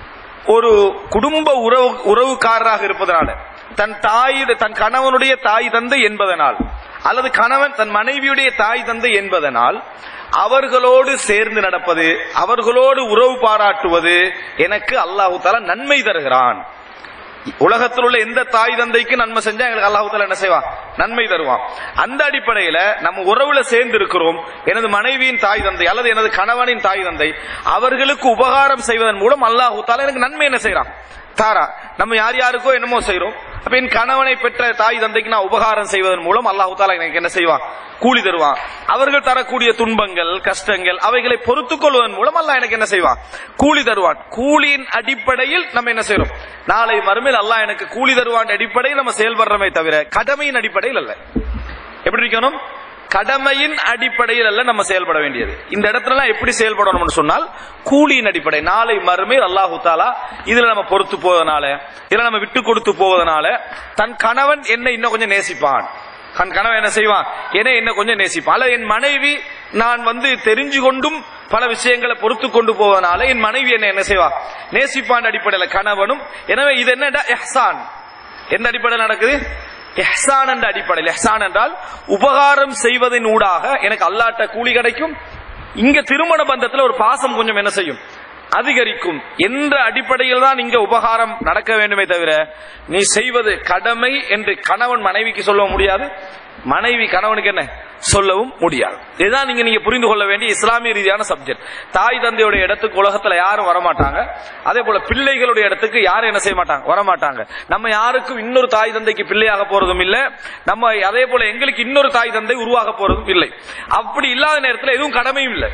ஒரு குடும்ப உறவு உறவுக்காரராக இருப்பதனால தன் தாய் தன் கணவனுடைய தாய் தந்தை என்பதனால் அல்லது கணவன் தன் மனைவியுடைய தாய் தந்தை என்பதனால் அவர்களோடு சேர்ந்து நடப்பது அவர்களோடு உறவு பாராட்டுவது எனக்கு அல்லாஹு தாலா நன்மை தருகிறான் உலகத்தில் உள்ள எந்த தாய் தந்தைக்கு நன்மை செஞ்சா எங்களுக்கு அல்லாஹு தாலா என்ன செய்வான் நன்மை தருவான் அந்த அடிப்படையில நம்ம உறவுல சேர்ந்து இருக்கிறோம் எனது மனைவியின் தாய் தந்தை அல்லது எனது கணவனின் தாய் தந்தை அவர்களுக்கு உபகாரம் செய்வதன் மூலம் அல்லாஹு தாலா எனக்கு நன்மை என்ன செய்யறான் தாரா நம்ம யார் யாருக்கோ என்னமோ செய்யறோம் அப்ப என் கணவனை பெற்ற தாய் தந்தைக்கு நான் உபகாரம் செய்வதன் மூலம் அல்லாஹு தாலா எனக்கு என்ன செய்வான் கூலி தருவான் அவர்கள் தரக்கூடிய துன்பங்கள் கஷ்டங்கள் அவைகளை பொறுத்துக் கொள்வதன் மூலம் அல்லாஹ் எனக்கு என்ன செய்வான் கூலி தருவான் கூலியின் அடிப்படையில் நம்ம என்ன செய்யறோம் நாளை மறுமையில் அல்லாஹ் எனக்கு கூலி தருவான் அடிப்படையில் நம்ம செயல்படுறோமே தவிர கடமையின் அடிப்படையில் அல்ல எப்படி இருக்கணும் கடமையின் அடிப்படையில் அல்ல நம்ம செயல்பட வேண்டியது இந்த இடத்துல எப்படி செயல்படணும்னு சொன்னால் கூலியின் அடிப்படை நாளை மறுமையில் அல்லாஹு தாலா இதுல நம்ம பொறுத்து போவதனால இதுல நம்ம விட்டு கொடுத்து போவதனால தன் கணவன் என்ன இன்னும் கொஞ்சம் நேசிப்பான் தன் கணவன் என்ன செய்வான் என்ன என்ன கொஞ்சம் நேசிப்பான் அல்ல என் மனைவி நான் வந்து தெரிஞ்சு கொண்டும் பல விஷயங்களை பொறுத்து கொண்டு போவதனால என் மனைவி என்ன என்ன செய்வா நேசிப்பான் அடிப்படையில் கணவனும் எனவே இது என்னடா எஹ்சான் எந்த அடிப்படையில் நடக்குது எஹ்சான் என்ற அடிப்படையில் எஹ்சான் என்றால் உபகாரம் செய்வதன் ஊடாக எனக்கு அல்லாட்ட கூலி கிடைக்கும் இங்க திருமண பந்தத்துல ஒரு பாசம் கொஞ்சம் என்ன செய்யும் அதிகரிக்கும் என்ற அடிப்படையில் தான் இங்க உபகாரம் நடக்க வேண்டுமே தவிர நீ செய்வது கடமை என்று கணவன் மனைவிக்கு சொல்ல முடியாது மனைவி கணவனுக்கு என்ன சொல்லவும் முடியாது இதுதான் நீங்க நீங்க புரிந்து கொள்ள வேண்டிய இஸ்லாமிய ரீதியான சப்ஜெக்ட் தாய் தந்தையுடைய இடத்துக்கு உலகத்துல யாரும் வரமாட்டாங்க அதே போல பிள்ளைகளுடைய இடத்துக்கு யாரும் என்ன செய்ய மாட்டாங்க வரமாட்டாங்க நம்ம யாருக்கும் இன்னொரு தாய் தந்தைக்கு பிள்ளையாக போறதும் இல்ல நம்ம அதே போல எங்களுக்கு இன்னொரு தாய் தந்தை உருவாக போறதும் இல்லை அப்படி இல்லாத நேரத்தில் எதுவும் கடமையும் இல்லை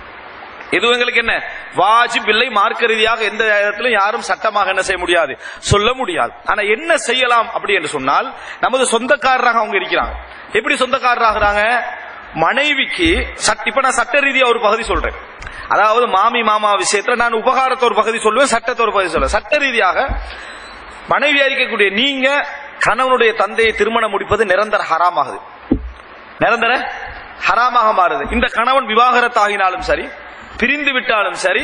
எதுவும் எங்களுக்கு என்ன வாஜிப் இல்லை மார்க்க ரீதியாக எந்த இடத்திலும் யாரும் சட்டமாக என்ன செய்ய முடியாது சொல்ல முடியாது ஆனா என்ன செய்யலாம் அப்படி என்று சொன்னால் நமது சொந்தக்காரராக அவங்க இருக்கிறாங்க எப்படி சொந்தக்காரராகிறாங்க மனைவிக்கு சட்ட இப்ப நான் சட்ட ரீதியா ஒரு பகுதி சொல்றேன் அதாவது மாமி மாமா விஷயத்துல நான் உபகாரத்தை ஒரு பகுதி சொல்லுவேன் சட்டத்தை ஒரு பகுதி சொல்லுவேன் சட்ட ரீதியாக மனைவியா இருக்கக்கூடிய நீங்க கணவனுடைய தந்தையை திருமணம் முடிப்பது நிரந்தர ஹராமாகுது நிரந்தர ஹராமாக மாறுது இந்த கணவன் விவாகரத்தாகினாலும் சரி பிரிந்து விட்டாலும் சரி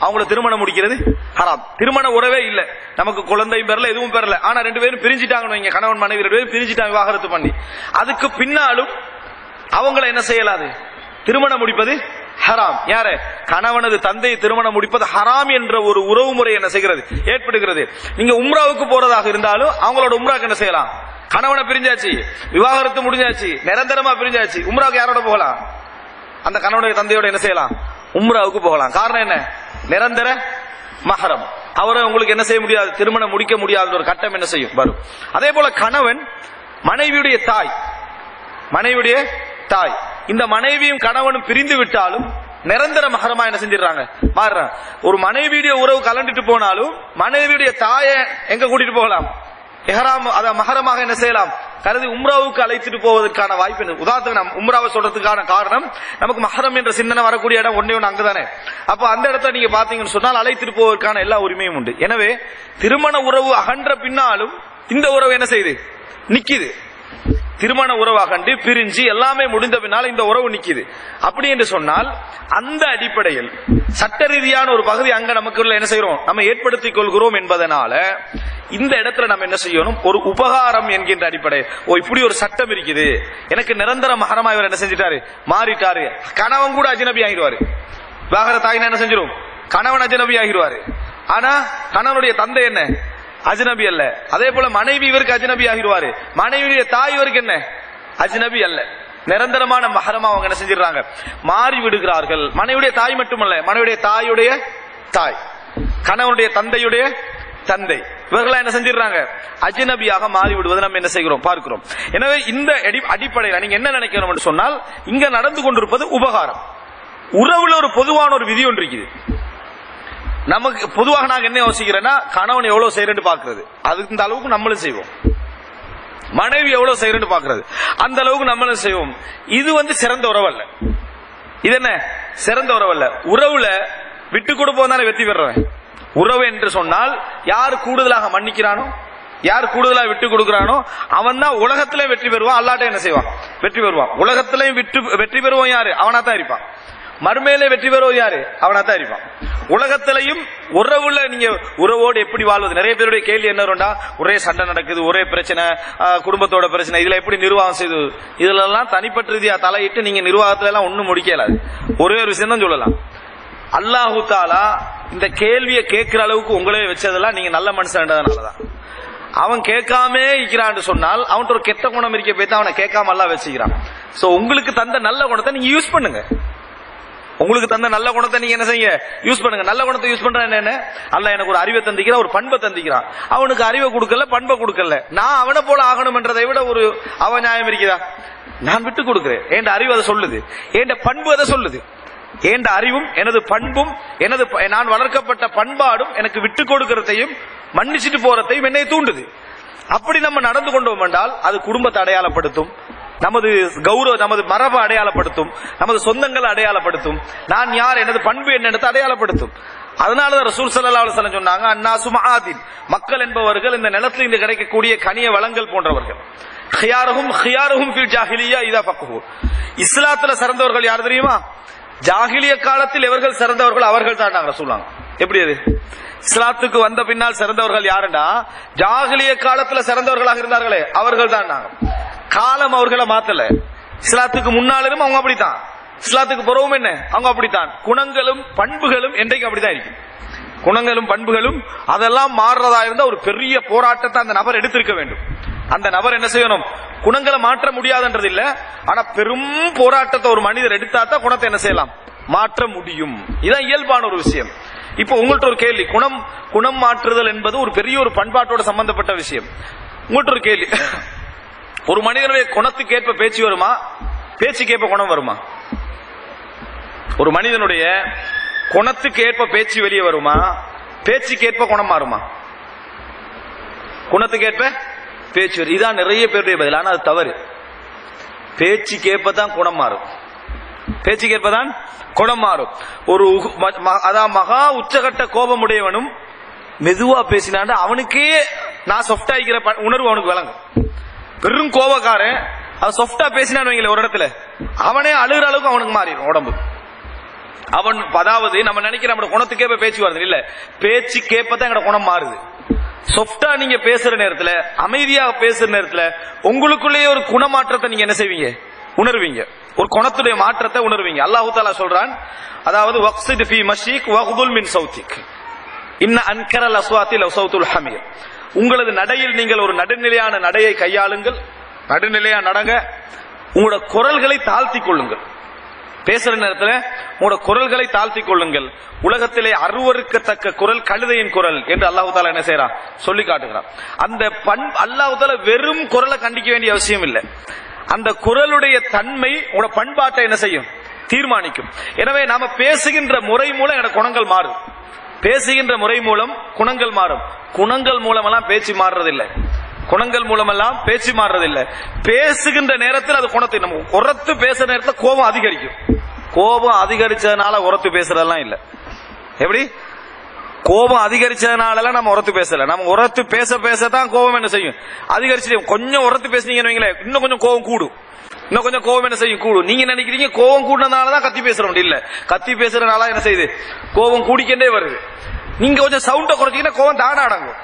அவங்கள திருமணம் முடிக்கிறது ஹராம் திருமண உறவே இல்ல நமக்கு குழந்தையும் பெறல எதுவும் பெறல ஆனா ரெண்டு பேரும் பிரிஞ்சிட்டாங்கன்னு வைங்க கணவன் மனைவி ரெண்டு பேரும் பிரிஞ்சிட்டாங்க விவாகரத்து பண்ணி அதுக்கு பின்னாலும் அவங்கள என்ன செய்யலாது திருமணம் முடிப்பது ஹராம் யாரு கணவனது தந்தையை திருமணம் முடிப்பது ஹராம் என்ற ஒரு உறவு முறை என்ன செய்கிறது ஏற்படுகிறது நீங்க உம்ராவுக்கு போறதாக இருந்தாலும் அவங்களோட உம்ராக்கு என்ன செய்யலாம் கணவனை பிரிஞ்சாச்சு விவாகரத்து முடிஞ்சாச்சு நிரந்தரமா பிரிஞ்சாச்சு உம்ராவுக்கு யாரோட போகலாம் அந்த கணவனுடைய தந்தையோட என்ன செய்யலாம் உம்ராவுக்கு போகலாம் காரணம் என்ன நிரந்தர மஹரம் அவரை உங்களுக்கு என்ன செய்ய முடியாது திருமணம் முடிக்க முடியாத ஒரு கட்டம் என்ன செய்யும் வரும் அதே போல கணவன் மனைவியுடைய தாய் மனைவியுடைய தாய் இந்த மனைவியும் கணவனும் பிரிந்து விட்டாலும் நிரந்தர மகரமா என்ன செஞ்சிடறாங்க மாறுறாங்க ஒரு மனைவியுடைய உறவு கலண்டுட்டு போனாலும் மனைவியுடைய தாயை எங்க கூட்டிட்டு போகலாம் எஹராம் அத மகரமாக என்ன செய்யலாம் கருதி உம்ராவுக்கு அழைத்துட்டு போவதற்கான வாய்ப்பு என்ன? உதாரணத்துக்கு நம்ம உம்ராவை சொல்றதுக்கான காரணம் நமக்கு மஹரம் என்ற சிந்தனை வரக்கூடிய இடம் ஒண்ணே ஒன்று அங்கதானே அப்ப அந்த இடத்துல நீங்க பாத்தீங்கன்னு சொன்னால் அழைத்துட்டு போவதற்கான எல்லா உரிமையும் உண்டு எனவே திருமண உறவு அகன்ற பின்னாலும் இந்த உறவு என்ன செய்யுது நிக்குது திருமண உறவாகண்டு பிரிஞ்சு எல்லாமே முடிந்த பின்னால் இந்த உறவு நிக்குது அப்படி என்று சொன்னால் அந்த அடிப்படையில் சட்ட ரீதியான ஒரு பகுதி அங்க நமக்குள்ள என்ன செய்கிறோம் நம்ம ஏற்படுத்திக் கொள்கிறோம் என்பதனால இந்த இடத்துல நம்ம என்ன செய்யணும் ஒரு உபகாரம் என்கின்ற அடிப்படை ஓ இப்படி ஒரு சட்டம் இருக்குது எனக்கு நிரந்தர மகரமா இவர் என்ன செஞ்சிட்டாரு மாறிட்டாரு கணவன் கூட அஜினபி ஆகிடுவாரு விவாகர தாயினா என்ன செஞ்சிடும் கணவன் அஜனபி ஆகிடுவாரு ஆனா கணவனுடைய தந்தை என்ன அஜ்னபி அல்ல அதே போல மனைவி இவருக்கு அஜ்னபி ஆகிடுவாரு மனைவியுடைய தாய் இவருக்கு என்ன அஜ்னபி அல்ல நிரந்தரமான மகரமா அவங்க என்ன செஞ்சிடறாங்க மாறி விடுகிறார்கள் மனைவியுடைய தாய் மட்டுமல்ல மனைவியுடைய தாயுடைய தாய் கணவனுடைய தந்தையுடைய தந்தை இவர்களா என்ன செஞ்சிடறாங்க அஜ்னபியாக மாறி விடுவதை நம்ம என்ன செய்கிறோம் பார்க்கிறோம் எனவே இந்த அடி- அடிப்படையில நீங்க என்ன நினைக்கணும் என்று சொன்னால் இங்க நடந்து கொண்டிருப்பது உபகாரம் உறவுல ஒரு பொதுவான ஒரு விதி ஒன்று இருக்குது நமக்கு பொதுவாக நாங்க என்ன யோசிக்கிறேன்னா கணவன் எவ்வளவு செய்யறேன்னு பாக்குறது அதுக்கு இந்த அளவுக்கு நம்மளும் செய்வோம் மனைவி எவ்வளவு செய்யறேன்னு பாக்குறது அந்த அளவுக்கு நம்மளும் செய்வோம் இது வந்து சிறந்த உறவு அல்ல இது என்ன சிறந்த உறவு அல்ல உறவுல விட்டு கொடுப்போம் தானே வெற்றி பெறவன் உறவு என்று சொன்னால் யார் கூடுதலாக மன்னிக்கிறானோ யார் கூடுதலா விட்டு கொடுக்கிறானோ அவன் தான் உலகத்திலே வெற்றி பெறுவான் அல்லாட்ட என்ன செய்வான் வெற்றி பெறுவான் உலகத்திலையும் விட்டு வெற்றி பெறுவோம் யாரு அவனா தான் இருப்பான் மறுமையிலே வெற்றி பெறுவோம் யாரு அவனா தான் இருப்பான் உலகத்திலையும் உறவுல நீங்க உறவோடு எப்படி வாழ்வது நிறைய பேருடைய கேள்வி என்ன வரும்டா ஒரே சண்டை நடக்குது ஒரே பிரச்சனை ஆஹ், குடும்பத்தோட பிரச்சனை இதுல எப்படி நிர்வாகம் செய்து இதுல எல்லாம் தனிப்பட்ட ரீதியா தலையிட்டு நீங்க நிர்வாகத்துல எல்லாம் ஒண்ணும் முடிக்கலாது ஒரே ஒரு விஷயம் தான் சொல்லலாம் அல்லாஹு தாலா இந்த கேள்வியை கேட்கிற அளவுக்கு உங்களே வச்சதெல்லாம் நீங்க நல்ல மனுஷன்றதுனாலதான் அவன் கேட்காமே இருக்கிறான்னு சொன்னால் அவன்கிட்ட ஒரு கெட்ட குணம் இருக்க போய் அவனை கேட்காம எல்லாம் வச்சுக்கிறான் சோ உங்களுக்கு தந்த நல்ல குணத்தை நீங்க யூஸ் பண்ணுங்க உங்களுக்கு தந்த நல்ல குணத்தை நீங்க என்ன செய்ய யூஸ் பண்ணுங்க நல்ல குணத்தை யூஸ் பண்ற என்ன அல்ல எனக்கு ஒரு அறிவை தந்திக்கிறான் ஒரு பண்பை தந்திக்கிறான் அவனுக்கு அறிவை கொடுக்கல பண்பை கொடுக்கல நான் அவனை போல ஆகணும் என்றதை விட ஒரு அவ நியாயம் இருக்குதா நான் விட்டு கொடுக்கிறேன் என் அறிவு அதை சொல்லுது என் பண்பு அதை சொல்லுது என் அறிவும் எனது பண்பும் எனது ப- நான் வளர்க்கப்பட்ட பண்பாடும் எனக்கு விட்டு கொடுக்கிறதையும் மன்னிச்சிட்டு போறதையும் என்னை தூண்டுது அப்படி நம்ம நடந்து கொண்டோம் என்றால் அது குடும்பத்தை அடையாளப்படுத்தும் நமது கௌரவ நமது மரபை அடையாளப்படுத்தும் நமது சொந்தங்களை அடையாளப்படுத்தும் நான் யார் எனது பண்பு என்னென்னத்தை அடையாளப்படுத்தும் அதனாலதான் ரசூல் ஸல்லல்லாஹு அலைஹி வஸல்லம் சொன்னாங்க அன்னாசு மஆதின் மக்கள் என்பவர்கள் இந்த நிலத்தில் இருந்து கிடைக்கக்கூடிய கனிய வளங்கள் போன்றவர்கள் ஹியாரஹும் ஹியாரஹும் ஃபில் ஜாஹிலியா இதா ஃபக்ஹு இஸ்லாத்துல சிறந்தவர்கள் யார் தெரியுமா ஜாகிலிய காலத்தில் எவர்கள் சிறந்தவர்கள் அவர்கள் தான் நாங்க சொல்லுவாங்க எப்படி அது இஸ்லாத்துக்கு வந்த பின்னால் சிறந்தவர்கள் யாருண்டா ஜாகிலிய காலத்துல சிறந்தவர்களாக இருந்தார்களே அவர்கள் தான் நாங்க காலம் அவர்களை மாத்தல இஸ்லாத்துக்கு முன்னாலும் அவங்க அப்படித்தான் இஸ்லாத்துக்கு புறவும் என்ன அவங்க அப்படித்தான் குணங்களும் பண்புகளும் என்றைக்கு அப்படித்தான் இருக்கும் குணங்களும் பண்புகளும் அதெல்லாம் மாறுறதா இருந்தா ஒரு பெரிய போராட்டத்தை அந்த நபர் எடுத்திருக்க வேண்டும் அந்த நபர் என்ன செய்யணும் குணங்களை மாற்ற முடியாதுன்றது இல்ல ஆனா பெரும் போராட்டத்தை ஒரு மனிதர் எடுத்தா தான் குணத்தை என்ன செய்யலாம் மாற்ற முடியும் இதான் இயல்பான ஒரு விஷயம் இப்போ உங்கள்ட்ட ஒரு கேள்வி குணம் குணம் மாற்றுதல் என்பது ஒரு பெரிய ஒரு பண்பாட்டோட சம்பந்தப்பட்ட விஷயம் உங்கள்ட்ட ஒரு கேள்வி ஒரு மனிதனுடைய குணத்துக்கேற்ப பேச்சு வருமா பேச்சுக்கேற்ப குணம் வருமா ஒரு மனிதனுடைய குணத்துக்கு ஏற்ப பேச்சு வெளியே வருமா பேச்சுக்கு ஏற்ப குணம் மாறுமா குணத்துக்கு ஏற்ப பேச்சு வரும். இதான் நிறைய பேருடைய பதில் ஆனா அது தவறு பேச்சுக்கு ஏற்பதான் குணம் மாறும் பேச்சுக்கு ஏற்பதான் குணம் மாறும் ஒரு உகு- ம- ம- அதான் மகா உச்சகட்ட கோபமுடையவனும் மெதுவா பேசினாண்டா அவனுக்கே நான் சொஃப்ட் ஆகிக்கிற ப- உணர்வு அவனுக்கு விளங்கும் பெரும் கோபக்காரன் அவன் சொஃப்டா பேசினான்னு வைங்களேன் ஒரு இடத்துல அவனே அழுகிற அளவுக்கு அவனுக்கு மாறிடும் உடம்பு அவன் அதாவது நம்ம நினைக்கிற நம்ம குணத்துக்கே பேச்சு வருது இல்ல பேச்சு கேப்பதான் எங்களோட குணம் மாறுது சொஃப்டா நீங்க பேசுற நேரத்துல அமைதியா பேசுற நேரத்துல உங்களுக்குள்ளேயே ஒரு குணமாற்றத்தை நீங்க என்ன செய்வீங்க உணர்வீங்க ஒரு குணத்துடைய மாற்றத்தை உணர்வீங்க அல்லாஹு தாலா சொல்றான் அதாவது வக்ஸித் ஃபி மஷீக் வஹ்துல் மின் சௌத்திக் இன்ன அன்கரல் அஸ்வாத்தி லவ் சௌத்துல் ஹமீர் உங்களது நடையில் நீங்கள் ஒரு நடுநிலையான நடையை கையாளுங்கள் நடுநிலையா நடங்க உங்களோட குரல்களை தாழ்த்திக் கொள்ளுங்கள் பேசுற நேரத்துல உங்களோட குரல்களை தாழ்த்திக் கொள்ளுங்கள் உலகத்திலே அருவருக்கத்தக்க குரல் கழுதையின் குரல் என்று அல்லாஹு தாலா என்ன செய்யறான் சொல்லி காட்டுகிறான் அந்த பண் அல்லாஹு தாலா வெறும் குரலை கண்டிக்க வேண்டிய அவசியம் இல்லை அந்த குரலுடைய தன்மை உங்களோட பண்பாட்டை என்ன செய்யும் தீர்மானிக்கும் எனவே நாம பேசுகின்ற முறை மூலம் என்னோட குணங்கள் மாறும் பேசுகின்ற முறை மூலம் குணங்கள் மாறும் குணங்கள் மூலமெல்லாம் பேச்சு மாறுறதில்லை குணங்கள் மூலமெல்லாம் பேச்சு மாறுறதில்லை பேசுகின்ற நேரத்தில் அது குணத்தை நம்ம உரத்து பேசுற நேரத்தில் கோபம் அதிகரிக்கும் கோபம் அதிகரிச்சதுனால உரத்து பேசுறதெல்லாம் இல்ல எப்படி கோபம் அதிகரிச்சதுனால நம்ம உரத்து பேசல நம்ம உரத்து பேச பேசதான் கோபம் என்ன செய்யும் அதிகரிச்சு கொஞ்சம் உரத்து பேசுனீங்கன்னு வைங்களேன் இன்னும் கொஞ்சம் கோபம் கூடும் இன்னும் கொஞ்சம் கோபம் என்ன செய்யும் கூடும் நீங்க நினைக்கிறீங்க கோபம் கூடனாலதான் கத்தி பேசுறோம் இல்ல கத்தி பேசுறதுனால என்ன செய்யுது கோபம் கூடிக்கிட்டே வருது நீங்க கொஞ்சம் சவுண்ட குறைச்சீங்கன்னா கோபம் தானே அடங்கும்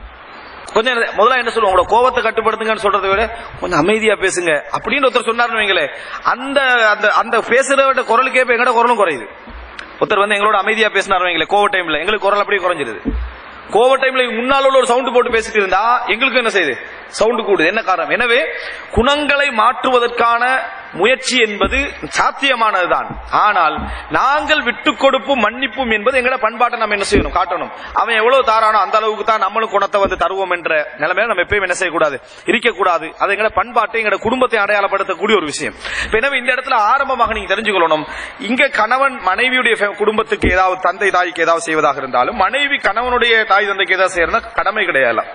கொஞ்சம் முதல்ல என்ன சொல்லுவோம் உங்களோட கோபத்தை கட்டுப்படுத்துங்கன்னு சொல்றதை விட கொஞ்சம் அமைதியா பேசுங்க அப்படின்னு ஒருத்தர் சொன்னாருன்னு வைங்களேன் அந்த அந்த அந்த பேசுறவட குரலுக்கே இப்ப எங்கட குரலும் குறையுது ஒருத்தர் வந்து எங்களோட அமைதியா பேசினாரு வைங்களேன் கோவ டைம்ல எங்களுக்கு குரல் அப்படியே குறைஞ்சிருது கோவ டைம்ல முன்னால உள்ள ஒரு சவுண்ட் போட்டு பேசிட்டு இருந்தா எங்களுக்கு என்ன செய்யுது சவுண்ட் கூடுது என்ன காரணம் எனவே குணங்களை மாற்றுவதற்கான முயற்சி என்பது சாத்தியமானதுதான் ஆனால் நாங்கள் விட்டுக் கொடுப்பும் மன்னிப்பும் என்பது எங்கட பண்பாட்டை நம்ம என்ன செய்யணும் காட்டணும் அவன் எவ்வளவு தாரானோ அந்த அளவுக்கு தான் நம்மளும் குணத்தை வந்து தருவோம் என்ற நிலைமையில நம்ம எப்பயும் என்ன செய்யக்கூடாது இருக்கக்கூடாது அது எங்கட பண்பாட்டை எங்கட குடும்பத்தை அடையாளப்படுத்தக்கூடிய ஒரு விஷயம் இப்ப எனவே இந்த இடத்துல ஆரம்பமாக நீங்க தெரிஞ்சுக்கொள்ளணும் இங்க கணவன் மனைவியுடைய ஃபே- குடும்பத்துக்கு ஏதாவது தந்தை தாய்க்கு ஏதாவது செய்வதாக இருந்தாலும் மனைவி கணவனுடைய தாய் தந்தைக்கு ஏதாவது செய்யறதுனா கடமை கிடையாது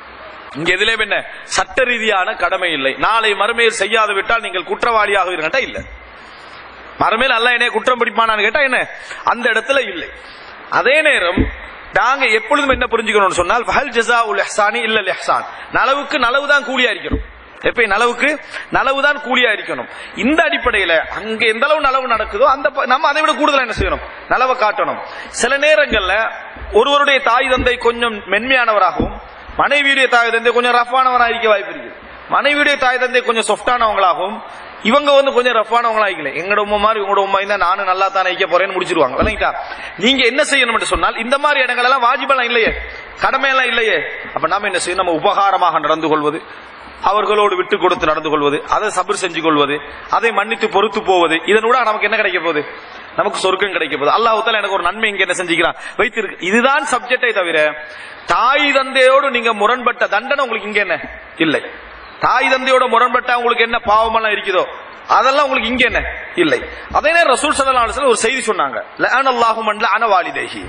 இங்க எதிலே என்ன சட்ட ரீதியான கடமை இல்லை நாளை மறுமையில் செய்யாது விட்டால் நீங்கள் குற்றவாளியாக இருக்கட்டா இல்ல மறுமையில் அல்ல என்ன குற்றம் பிடிப்பானான்னு கேட்டா என்ன அந்த இடத்துல இல்லை அதே நேரம் நாங்க எப்பொழுதும் என்ன புரிஞ்சுக்கணும்னு சொன்னால் ஃபஹல் ஜஸா உல் இஹ்சானி இல்ல இஹ்சான் நலவுக்கு நலவு தான் கூலியா இருக்கணும் எப்பயும் நலவுக்கு நலவு தான் கூலியா இருக்கணும் இந்த அடிப்படையில அங்க எந்த அளவு நலவு நடக்குதோ அந்த ப- நம்ம அதை விட கூடுதலா என்ன செய்யணும் நலவை காட்டணும் சில நேரங்கள்ல ஒருவருடைய தாய் தந்தை கொஞ்சம் மென்மையானவராகவும் மனைவியுடைய தாய் தந்தை கொஞ்சம் ரஃபானவராக இருக்க வாய்ப்பு இருக்கு மனைவியுடைய தாய் தந்தை கொஞ்சம் சொஃப்டானவங்களாகவும் இவங்க வந்து கொஞ்சம் ரஃபானவங்களா இருக்கல எங்கட உமா மாதிரி உங்களோட உமா இருந்தா நானும் நல்லா தானே இருக்க போறேன்னு முடிச்சிருவாங்க விளங்கிட்டா நீங்க என்ன செய்யணும் சொன்னால் இந்த மாதிரி இடங்கள் எல்லாம் வாஜிபெல்லாம் இல்லையே கடமை எல்லாம் இல்லையே அப்ப நாம என்ன செய்யணும் நம்ம உபகாரமாக நடந்து கொள்வது அவர்களோடு விட்டு கொடுத்து நடந்து கொள்வது அதை சபர் செஞ்சு கொள்வது அதை மன்னித்து பொறுத்து போவது இதனூட நமக்கு என்ன கிடைக்க போகுது நமக்கு சொர்க்கம் கிடைக்க போகுது அல்லாஹ் எனக்கு ஒரு நன்மை இங்க என்ன செஞ்சுக்கிறான் வைத்திருக்கு இதுதான் சப்ஜெக்டை தவிர தாய் தந்தையோடு நீங்க முரண்பட்ட தண்டனை உங்களுக்கு இங்க என்ன இல்லை தாய் தந்தையோட முரண்பட்ட உங்களுக்கு என்ன பாவமெல்லாம் இருக்குதோ அதெல்லாம் உங்களுக்கு இங்க என்ன இல்லை அதே நேரம் ரசூல் சல்லல்லாஹு அலைஹி வஸல்லம் ஒரு செய்தி சொன்னாங்க லஅனல்லாஹு மன் லஅன வாலிதைஹி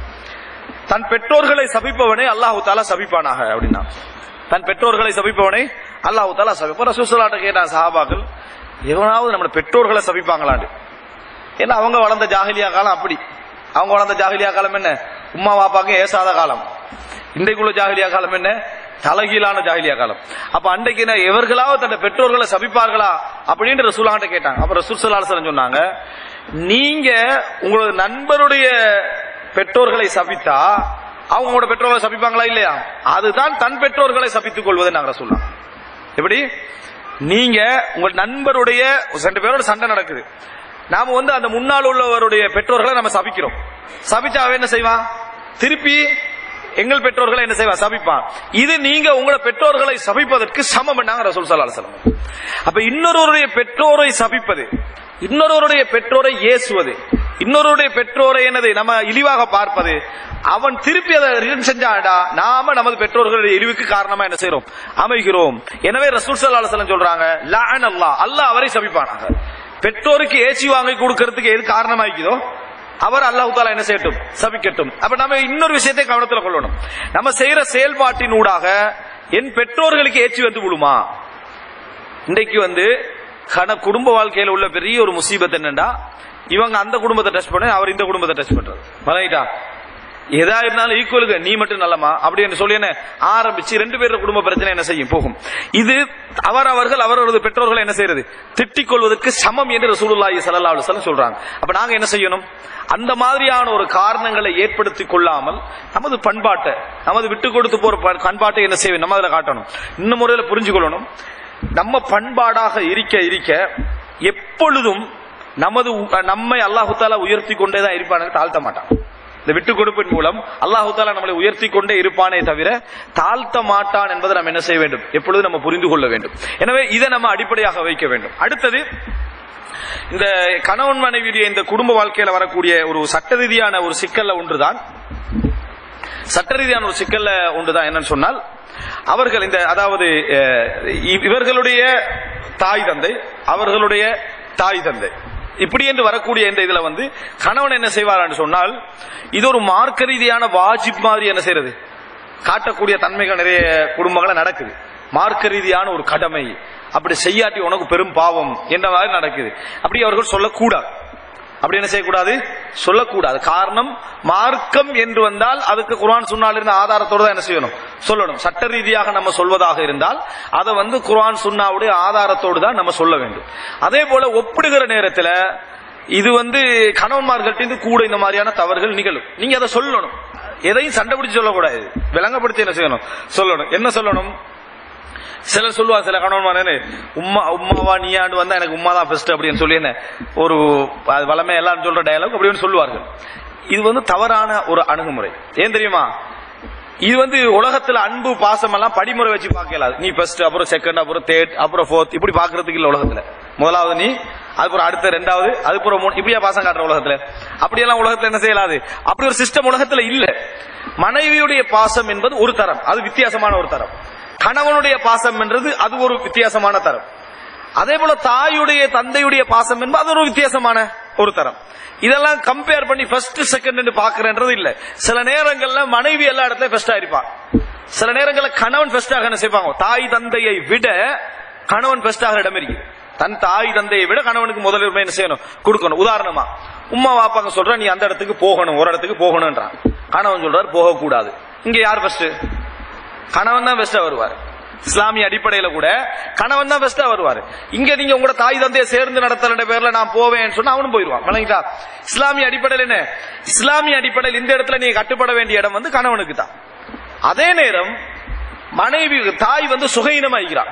தன் பெற்றோர்களை சபிப்பவனை அல்லாஹு தாலா சபிப்பானாக அப்படின்னா தன் பெற்றோர்களை சபிப்பவனை அல்லாஹு தாலா சபிப்பான் ரசூசலாட்ட கேட்டான் சஹாபாக்கள் எவனாவது நம்ம பெற்றோர்களை சபிப்பாங்களாண்டு ஏன்னா அவங்க வளர்ந்த ஜாகிலியா காலம் அப்படி அவங்க வளர்ந்த ஜாகிலியா காலம் என்ன உம்மா பாப்பாக்கு ஏசாத காலம் இன்றைக்குள்ள ஜாகிலியா காலம் என்ன தலகீழான ஜாகிலியா காலம் அப்ப அன்றைக்கு என்ன எவர்களாவது தன் பெற்றோர்களை சபிப்பார்களா அப்படின்னு ரசூலாட்ட கேட்டாங்க அப்ப ரசூல் சலாஹ் சொன்னாங்க நீங்க உங்களோட நண்பருடைய பெற்றோர்களை சபித்தா அவங்களோட பெற்றோர்களை சபிப்பாங்களா இல்லையா அதுதான் தன் பெற்றோர்களை சபித்துக் கொள்வதை நாங்க சொல்லலாம் எப்படி நீங்க உங்க நண்பருடைய ரெண்டு பேரோட சண்டை நடக்குது நாம வந்து அந்த முன்னால் உள்ளவருடைய பெற்றோர்களை நம்ம சபிக்கிறோம் சபிச்சா அவன் என்ன செய்வான் திருப்பி எங்கள் பெற்றோர்களை என்ன செய்வான் சபிப்பான் இது நீங்க உங்களோட பெற்றோர்களை சபிப்பதற்கு சமம் பண்ணாங்க ரசூல் சல்லா அலுவலம் அப்ப இன்னொருவருடைய பெற்றோரை சபிப்பது இன்னொருவருடைய பெற்றோரை ஏசுவது இன்னொருடைய பெற்றோரை என்னது நம்ம இழிவாக பார்ப்பது அவன் திருப்பி அதை ரிட்டர்ன் செஞ்சாடா நாம நமது பெற்றோர்களுடைய இழிவுக்கு காரணமா என்ன செய்றோம் அமைகிறோம் எனவே ரசூல் சல்லா அலுவலம் சொல்றாங்க லஅன் அல்லாஹ் அல்லாஹ் அவரை சபிப்பானாங்க பெற்றோருக்கு ஏசி வாங்கி கொடுக்கறதுக்கு எது காரணமாய்க்குதோ அவர் அல்லாஹு தாலா என்ன செய்யட்டும் சபிக்கட்டும் அப்ப நம்ம இன்னொரு விஷயத்தை கவனத்துல கொள்ளணும் நம்ம செய்யற செயல்பாட்டின் ஊடாக என் பெற்றோர்களுக்கு ஏச்சி வந்து விழுமா இன்றைக்கு வந்து கன குடும்ப வாழ்க்கையில உள்ள பெரிய ஒரு முசீபத் என்னன்னா இவங்க அந்த குடும்பத்தை டச் பண்ண அவர் இந்த குடும்பத்தை டச் பண்றது மலைட்டா எதா இருந்தாலும் ஈக்குவலுக்கு நீ மட்டும் நல்லமா அப்படின்னு சொல்லி என்ன ஆரம்பிச்சு ரெண்டு பேரோட குடும்ப பிரச்சனை என்ன செய்யும் போகும் இது அவரவர்கள் அவரவரது பெற்றோர்கள் என்ன செய்யறது திட்டிக் கொள்வதற்கு சமம் என்று ரசூலுல்லாஹி ஸல்லல்லாஹு அலைஹி வஸல்லம் சொல்றாங்க அப்ப நாங்க என்ன செய்யணும் அந்த மாதிரியான ஒரு காரணங்களை ஏற்படுத்திக் கொள்ளாமல் நமது பண்பாட்டை நமது விட்டு கொடுத்து போற ப- பண்பாட்டை என்ன செய்வோம் நம்ம அதுல காட்டணும் இன்னும் முறையில புரிஞ்சுக்கொள்ளணும் நம்ம பண்பாடாக இருக்க இருக்க எப்பொழுதும் நமது உ- நம்மை அல்லாஹு தாலா உயர்த்தி கொண்டே தான் இருப்பானு தாழ்த்த மாட்டான் இந்த விட்டு கொடுப்பின் மூலம் அல்லாஹு தாலா நம்மளை உயர்த்தி கொண்டே இருப்பானே தவிர தாழ்த்த மாட்டான் என்பதை நம்ம என்ன செய்ய வேண்டும் எப்பொழுதும் நம்ம புரிந்து கொள்ள வேண்டும் எனவே இதை நம்ம அடிப்படையாக வைக்க வேண்டும் அடுத்தது இந்த கணவன் மனைவியுடைய இந்த குடும்ப வாழ்க்கையில வரக்கூடிய ஒரு சட்ட ரீதியான ஒரு சிக்கல்ல ஒன்றுதான் சட்ட ரீதியான ஒரு சிக்கல்ல ஒன்றுதான் என்னன்னு சொன்னால் அவர்கள் இந்த அதாவது அஹ், இ- இவர்களுடைய தாய் தந்தை அவர்களுடைய தாய் தந்தை இப்படி என்று வரக்கூடிய இந்த இதுல வந்து கணவன் என்ன செய்வார்னு சொன்னால் இது ஒரு மார்க்க ரீதியான வாஜிப் மாதிரி என்ன செய்யறது காட்டக்கூடிய தன்மைகள் நிறைய குடும்பங்கள நடக்குது மார்க்க ரீதியான ஒரு கடமை அப்படி செய்யாட்டி உனக்கு பெரும் பாவம் என்ற மாதிரி நடக்குது அப்படி அவர்கள் சொல்லக்கூடாது அப்படி என்ன செய்யக்கூடாது சொல்லக்கூடாது காரணம் மார்க்கம் என்று வந்தால் அதுக்கு குர்ஆன் சுன்னால் இருந்த ஆதாரத்தோடு தான் என்ன செய்யணும் சொல்லணும் சட்ட ரீதியாக நம்ம சொல்வதாக இருந்தால் அதை வந்து குர்ஆன் சுன்னாவுடைய ஆதாரத்தோடு தான் நம்ம சொல்ல வேண்டும் அதே போல ஒப்பிடுகிற நேரத்துல இது வந்து கணவன்மார்கள்ட்ட கூட இந்த மாதிரியான தவறுகள் நிகழும் நீங்க அதை சொல்லணும் எதையும் சண்டை பிடிச்சு சொல்லக்கூடாது விளங்கப்படுத்தி என்ன செய்யணும் சொல்லணும் என்ன சொல்லணும் சிலர் சொல்லுவாங்க சில கணவன்மாரே உம்மா உம்மாவா நீயாண்டு வந்தா எனக்கு உம்மா தான் பெஸ்ட் அப்படின்னு சொல்லி என்ன ஒரு அது வளமை எல்லாரும் சொல்ற டயலாக் அப்படின்னு சொல்லுவார்கள் இது வந்து தவறான ஒரு அணுகுமுறை ஏன் தெரியுமா இது வந்து உலகத்துல அன்பு பாசம் எல்லாம் படிமுறை வச்சு பார்க்கலாது நீ ஃபர்ஸ்ட் அப்புறம் செகண்ட் அப்புறம் தேர்ட் அப்புறம் ஃபோர்த் இப்படி பாக்குறதுக்கு இல்ல உலகத்துல முதலாவது நீ அதுக்கப்புறம் அடுத்த ரெண்டாவது அதுக்கப்புறம் மூணு இப்படியா பாசம் காட்டுற உலகத்துல அப்படியெல்லாம் உலகத்துல என்ன செய்யலாது அப்படி ஒரு சிஸ்டம் உலகத்துல இல்ல மனைவியுடைய பாசம் என்பது ஒரு தரம் அது வித்தியாசமான ஒரு தரம் கணவனுடைய பாசம் என்றது அது ஒரு வித்தியாசமான தரம் அதே போல தாயுடைய தந்தையுடைய பாசம் என்பது அது ஒரு வித்தியாசமான ஒரு தரம் இதெல்லாம் கம்பேர் பண்ணி ஃபர்ஸ்ட் செகண்ட் பாக்குறன்றது இல்ல சில நேரங்கள்ல மனைவி எல்லா இடத்துலயும் ஃபர்ஸ்டா இருப்பான் சில நேரங்கள்ல கணவன் ஃபர்ஸ்டாக என்ன செய்வாங்க தாய் தந்தையை விட கணவன் ஃபர்ஸ்டாக இடம் இருக்கு தன் தாய் தந்தையை விட கணவனுக்கு முதலுரிமை என்ன செய்யணும் கொடுக்கணும் உதாரணமா உம்மா வாப்பாங்க சொல்ற நீ அந்த இடத்துக்கு போகணும் ஒரு இடத்துக்கு போகணும்ன்றான் கணவன் சொல்றாரு போகக்கூடாது இங்க யார் ஃபர்ஸ்ட் கணவன் தான் பெஸ்டா வருவார் இஸ்லாமிய அடிப்படையில கூட கணவன் தான் பெஸ்டா வருவார் இங்க நீங்க உங்களோட தாய் தந்தையை சேர்ந்து நடத்துற பேர்ல நான் போவேன்னு சொன்னா அவனும் போயிடுவான் விளங்கிட்டா இஸ்லாமிய அடிப்படையில் என்ன இஸ்லாமிய அடிப்படையில் இந்த இடத்துல நீங்க கட்டுப்பட வேண்டிய இடம் வந்து கணவனுக்கு தான் அதே நேரம் மனைவி தாய் வந்து சுகையினமாகிறார்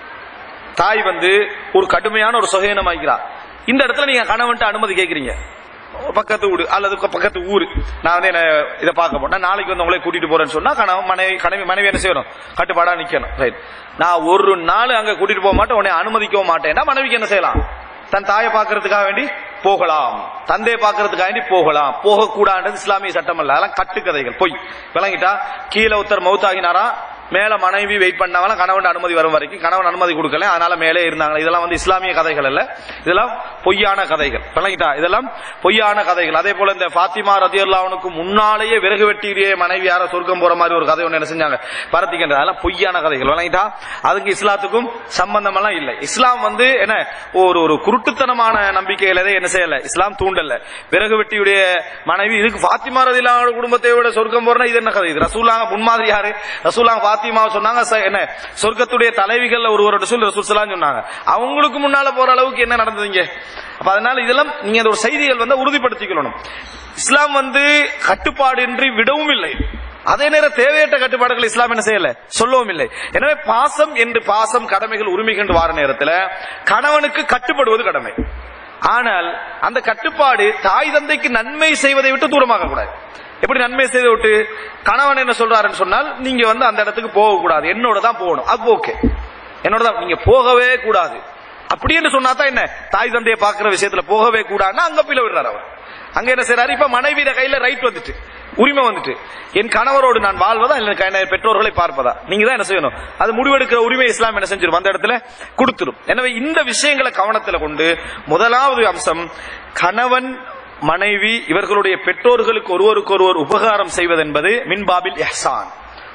தாய் வந்து ஒரு கடுமையான ஒரு சுகையினமாகிறா இந்த இடத்துல நீங்க கணவன்ட்டு அனுமதி கேட்கறீங்க பக்கத்து வீடு அல்லது க- பக்கத்து ஊரு நான் வந்து என்ன இதை பார்க்க போறேன் நாளைக்கு வந்து உங்களை கூட்டிட்டு போறேன்னு சொன்னா கணவன் மனைவி கனவி மனைவி என்ன செய்யணும் கட்டுப்பாடா நிக்கணும் ரைட் நான் ஒரு நாள் அங்க கூட்டிட்டு போக மாட்டேன் உன்னை அனுமதிக்கவும் மாட்டேன்னா மனைவிக்கு என்ன செய்யலாம் தன் தாயை பார்க்கறதுக்காக வேண்டி போகலாம் தந்தையை பார்க்கறதுக்காக வேண்டி போகலாம் போகக்கூடாது இஸ்லாமிய சட்டம் அல்ல அதெல்லாம் கட்டுக்கதைகள் பொய் விளங்கிட்டா கீழே ஒருத்தர் மௌத்தாகினாரா மேல மனைவி வெயிட் பண்ணாங்களா கணவன் அனுமதி வரும் வரைக்கும் கணவன் அனுமதி கொடுக்கல அதனால மேலே இருந்தாங்க இதெல்லாம் வந்து இஸ்லாமிய கதைகள் அல்ல இதெல்லாம் பொய்யான கதைகள் விளங்கிட்டா இதெல்லாம் பொய்யான கதைகள் அதே போல இந்த பாத்திமா ரதியுல்லாவுக்கு முன்னாலேயே விறகு வெட்டிய மனைவி யார சொர்க்கம் போற மாதிரி ஒரு கதை ஒன்று என்ன செஞ்சாங்க பரத்திக்கின்றது அதெல்லாம் பொய்யான கதைகள் விளங்கிட்டா அதுக்கு இஸ்லாத்துக்கும் சம்பந்தம் எல்லாம் இல்லை இஸ்லாம் வந்து என்ன ஒரு ஒரு குருட்டுத்தனமான நம்பிக்கையில என்ன செய்யல இஸ்லாம் தூண்டல்ல விறகு வெட்டியுடைய மனைவி இதுக்கு பாத்திமா ரதியுல்லாவோட குடும்பத்தை விட சொர்க்கம் போறனா இது என்ன கதை இது ரசூலாங்க முன்மாதிரி யாரு ரசூலாங்க பாத்திமா சொன்னாங்க ச- என்ன சொர்க்கத்துடைய தலைவிகள் ஒருவரோட சொல்லி ரசூல் ஸல்லல்லாஹு சொன்னாங்க அவங்களுக்கு முன்னால போற அளவுக்கு என்ன நடந்ததுங்க அப்ப அதனால இதெல்லாம் நீங்க அந்த ஒரு செய்திகள் வந்து உறுதிப்படுத்திக்கணும் இஸ்லாம் வந்து கட்டுப்பாடின்றி விடவும் இல்லை அதே நேரம் தேவையற்ற கட்டுப்பாடுகள் இஸ்லாம் என்ன செய்யல சொல்லவும் இல்லை எனவே பாசம் என்று பாசம் கடமைகள் உரிமைகள் என்று வார நேரத்தில் கணவனுக்கு கட்டுப்படுவது கடமை ஆனால் அந்த கட்டுப்பாடு தாய் தந்தைக்கு நன்மை செய்வதை விட்டு தூரமாக கூடாது எப்படி நன்மை செய்து விட்டு கணவன் என்ன சொல்றாருன்னு சொன்னால் நீங்க வந்து அந்த இடத்துக்கு போக கூடாது என்னோட தான் போகணும் அது ஓகே என்னோட தான் நீங்க போகவே கூடாது அப்படி என்று சொன்னா தான் என்ன தாய் தந்தையை பார்க்கிற விஷயத்துல போகவே கூடாதுன்னா அங்க பிள விடுறாரு அவர் அங்க என்ன செய்றாரு இப்ப மனைவியிட கையில ரைட் வந்துட்டு உரிமை வந்துட்டு என் கணவரோடு நான் வாழ்வதா இல்ல என் பெற்றோர்களை பார்ப்பதா நீங்க தான் என்ன செய்யணும் அது முடிவெடுக்கிற உரிமை இஸ்லாம் என்ன செஞ்சிடும் அந்த இடத்துல கொடுத்துடும் எனவே இந்த விஷயங்களை கவனத்துல கொண்டு முதலாவது அம்சம் கணவன் மனைவி இவர்களுடைய பெற்றோர்களுக்கு ஒருவருக்கு ஒருவர் உபகாரம் செய்வதென்பது மின்பாபில் எஹ்சான்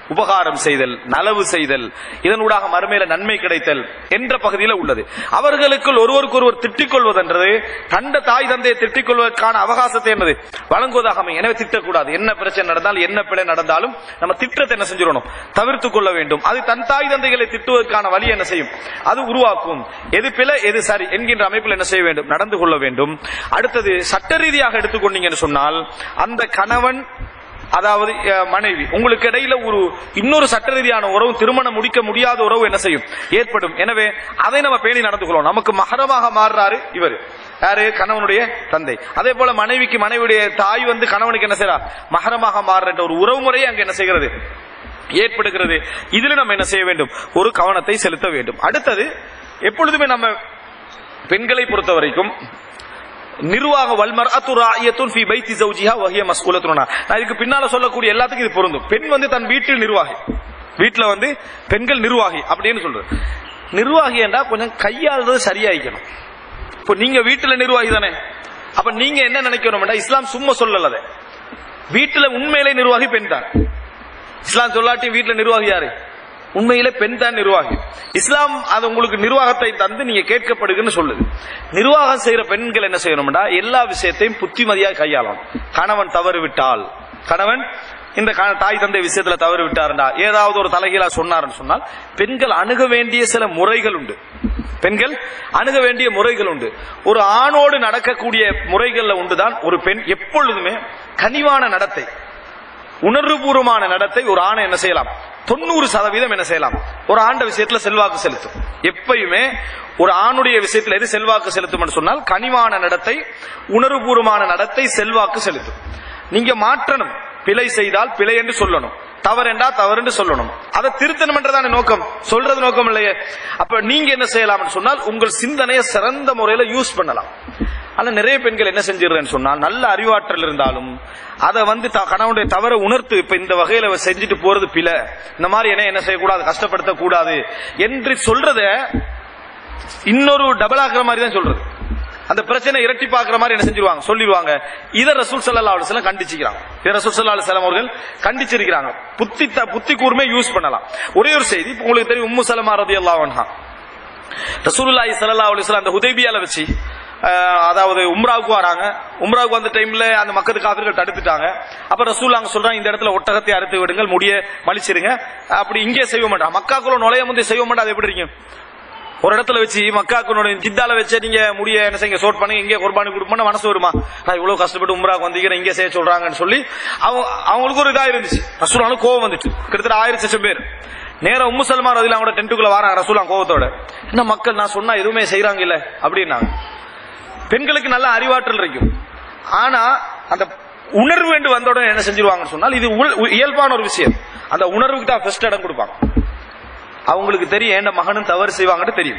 உபகாரம் செய்தல் நலவு செய்தல் இதனூடாக மறுமையில நன்மை கிடைத்தல் என்ற பகுதியில் உள்ளது அவர்களுக்குள் ஒருவருக்கொருவர் திட்டிக் கொள்வதென்றது தண்ட தாய் தந்தையை திட்டிக் கொள்வதற்கான அவகாசத்தை என்னது வழங்குவதாக அமையும் எனவே திட்டக்கூடாது என்ன பிரச்சனை நடந்தாலும் என்ன பிழை நடந்தாலும் நம்ம திட்டத்தை என்ன செஞ்சிடணும் தவிர்த்துக் கொள்ள வேண்டும் அது தன் தாய் தந்தைகளை திட்டுவதற்கான வழி என்ன செய்யும் அது உருவாக்கும் எது பிழை எது சரி என்கின்ற அமைப்பில் என்ன செய்ய வேண்டும் நடந்து கொள்ள வேண்டும் அடுத்தது சட்ட ரீதியாக எடுத்துக்கொண்டீங்கன்னு சொன்னால் அந்த கணவன் அதாவது அஹ், மனைவி உங்களுக்கு இடையில ஒரு இன்னொரு சட்ட ரீதியான உறவு திருமணம் முடிக்க முடியாத உறவு என்ன செய்யும் ஏற்படும் எனவே அதை நம்ம பேணி நடந்து கொள்வோம் நமக்கு மகரமாக மாறுறாரு இவர் யாரு கணவனுடைய தந்தை அதே போல மனைவிக்கு மனைவியுடைய தாய் வந்து கணவனுக்கு என்ன செய்யறா மகரமாக மாறுற ஒரு உறவு முறையை அங்க என்ன செய்கிறது ஏற்படுகிறது இதுல நம்ம என்ன செய்ய வேண்டும் ஒரு கவனத்தை செலுத்த வேண்டும் அடுத்தது எப்பொழுதுமே நம்ம பெண்களை பொறுத்த வரைக்கும் நிர்வாக வல்மர் அத்துராயத்துன் ஃபி பைத்தி ஜௌஜிஹா வஹிய மஸ்கூலத்துனா நான் இதுக்கு பின்னால சொல்லக்கூடிய எல்லாத்துக்கும் இது பொருந்தும் பெண் வந்து தன் வீட்டில் நிர்வாகி வீட்டுல வந்து பெண்கள் நிர்வாகி அப்படின்னு சொல்றது நிர்வாகி என்றா கொஞ்சம் கையாளுறது சரியாயிக்கணும் இப்போ நீங்க வீட்டுல நிர்வாகி தானே அப்ப நீங்க என்ன நினைக்கணும்டா இஸ்லாம் சும்மா சொல்லல அதை வீட்டுல உண்மையிலே நிர்வாகி பெண் தான் இஸ்லாம் சொல்லாட்டி வீட்டுல நிர்வாகி யாரு உண்மையிலே பெண் தான் நிர்வாகி இஸ்லாம் அது உங்களுக்கு நிர்வாகத்தை தந்து நீங்க கேட்கப்படுதுன்னு சொல்லுது நிர்வாகம் செய்யற பெண்கள் என்ன செய்யணும்டா எல்லா விஷயத்தையும் புத்திமதியாக கையாளணும் கணவன் தவறு விட்டால் கணவன் இந்த க- தாய் தந்தை விஷயத்துல தவறு விட்டாருண்டா ஏதாவது ஒரு தலைகீழா சொன்னாருன்னு சொன்னால் பெண்கள் அணுக வேண்டிய சில முறைகள் உண்டு பெண்கள் அணுக வேண்டிய முறைகள் உண்டு ஒரு ஆணோடு நடக்கக்கூடிய முறைகள்ல உண்டுதான் ஒரு பெண் எப்பொழுதுமே கனிவான நடத்தை உணர்வுபூர்வமான நடத்தை ஒரு ஆணை என்ன செய்யலாம் தொண்ணூறு சதவீதம் என்ன செய்யலாம் ஒரு ஆண்ட விஷயத்துல செல்வாக்கு செலுத்தும் எப்பயுமே ஒரு ஆணுடைய விஷயத்துல எது செல்வாக்கு செலுத்தும் சொன்னால் கனிவான நடத்தை உணர்வுபூர்வமான நடத்தை செல்வாக்கு செலுத்தும் நீங்க மாற்றணும் பிழை செய்தால் பிழை என்று சொல்லணும் தவறென்றா தவறு என்று சொல்லணும் அதை திருத்தணும் என்றதான நோக்கம் சொல்றது நோக்கம் இல்லையே அப்ப நீங்க என்ன செய்யலாம்னு சொன்னால் உங்கள் சிந்தனையை சிறந்த முறையில யூஸ் பண்ணலாம் ஆனா நிறைய பெண்கள் என்ன செஞ்சிடுறேன்னு சொன்னால் நல்ல அறிவாற்றல் இருந்தாலும் அதை வந்து த- கணவனுடைய தவறை உணர்த்து இப்ப இந்த வகையில அவ செஞ்சுட்டு போறது பிழை இந்த மாதிரி என்ன என்ன செய்யக்கூடாது கஷ்டப்படுத்த கூடாது என்று சொல்றத இன்னொரு டபுள் ஆக்குற மாதிரி தான் சொல்றது அந்த பிரச்சனை இரட்டி பாக்குற மாதிரி என்ன செஞ்சிருவாங்க சொல்லிடுவாங்க இத ரசூல் சல்லா அலுவலம் கண்டிச்சுக்கிறாங்க இத ரசூல் சல்லா அலுவலம் அவர்கள் கண்டிச்சிருக்கிறாங்க புத்தி த- புத்தி கூர்மை யூஸ் பண்ணலாம் ஒரே ஒரு செய்தி இப்ப உங்களுக்கு தெரியும் உம்மு சலமா ரதி அல்லாஹ் ரசூலுல்லாஹி ஸல்லல்லாஹு அலைஹி வஸல்லம் அந்த ஹுதைபியால வச்சு அஹ், அதாவது உம்ராவுக்கு வராங்க உம்ராவுக்கு வந்த டைம்ல அந்த மக்கத்து காபிர்கள் தடுத்துட்டாங்க அப்ப ரசூல் அங்க சொல்றாங்க இந்த இடத்துல ஒட்டகத்தை அறுத்து விடுங்கள் முடிய மலிச்சிருங்க அப்படி இங்கே செய்ய மாட்டாங்க மக்காக்குள்ள நுழைய முந்தைய செய்ய மாட்டா அது எப்படி இருக்கும் ஒரு இடத்துல வச்சு மக்காக்குனுடைய ஜித்தால வச்சு நீங்க முடிய என்ன செய்யுங்க சோட் பண்ணி இங்கே குர்பானி கொடுப்போம்னு மனசு வருமா நான் இவ்வளவு கஷ்டப்பட்டு உம்ராக்கு வந்தீங்க இங்கே செய்ய சொல்றாங்கன்னு சொல்லி அவங்க அவங்களுக்கு ஒரு இதா இருந்துச்சு ரசூலானு கோவம் வந்துச்சு கிட்டத்தட்ட ஆயிரத்தி லட்சம் பேர் நேரா உம்மு சல்மா ரதில அவங்களோட டென்ட்டுக்குள்ள வராங்க ரசூலாம் கோவத்தோட என்ன மக்கள் நான் சொன்னா எதுவுமே செய்யறாங்க இல்ல அப்படின்னாங்க பெண்களுக்கு நல்ல அறிவாற்றல் இருக்கும் ஆனா அந்த உணர்வு என்று வந்த உடனே என்ன செஞ்சிருவாங்கன்னு சொன்னால் இது உள்- இயல்பான ஒரு விஷயம் அந்த உணர்வுக்கு தான் ஃபர்ஸ்ட் இடம் கொடுப்பாங்க அவங்களுக்கு தெரியும் என் மகனும் தவறு செய்வாங்கன்னு தெரியும்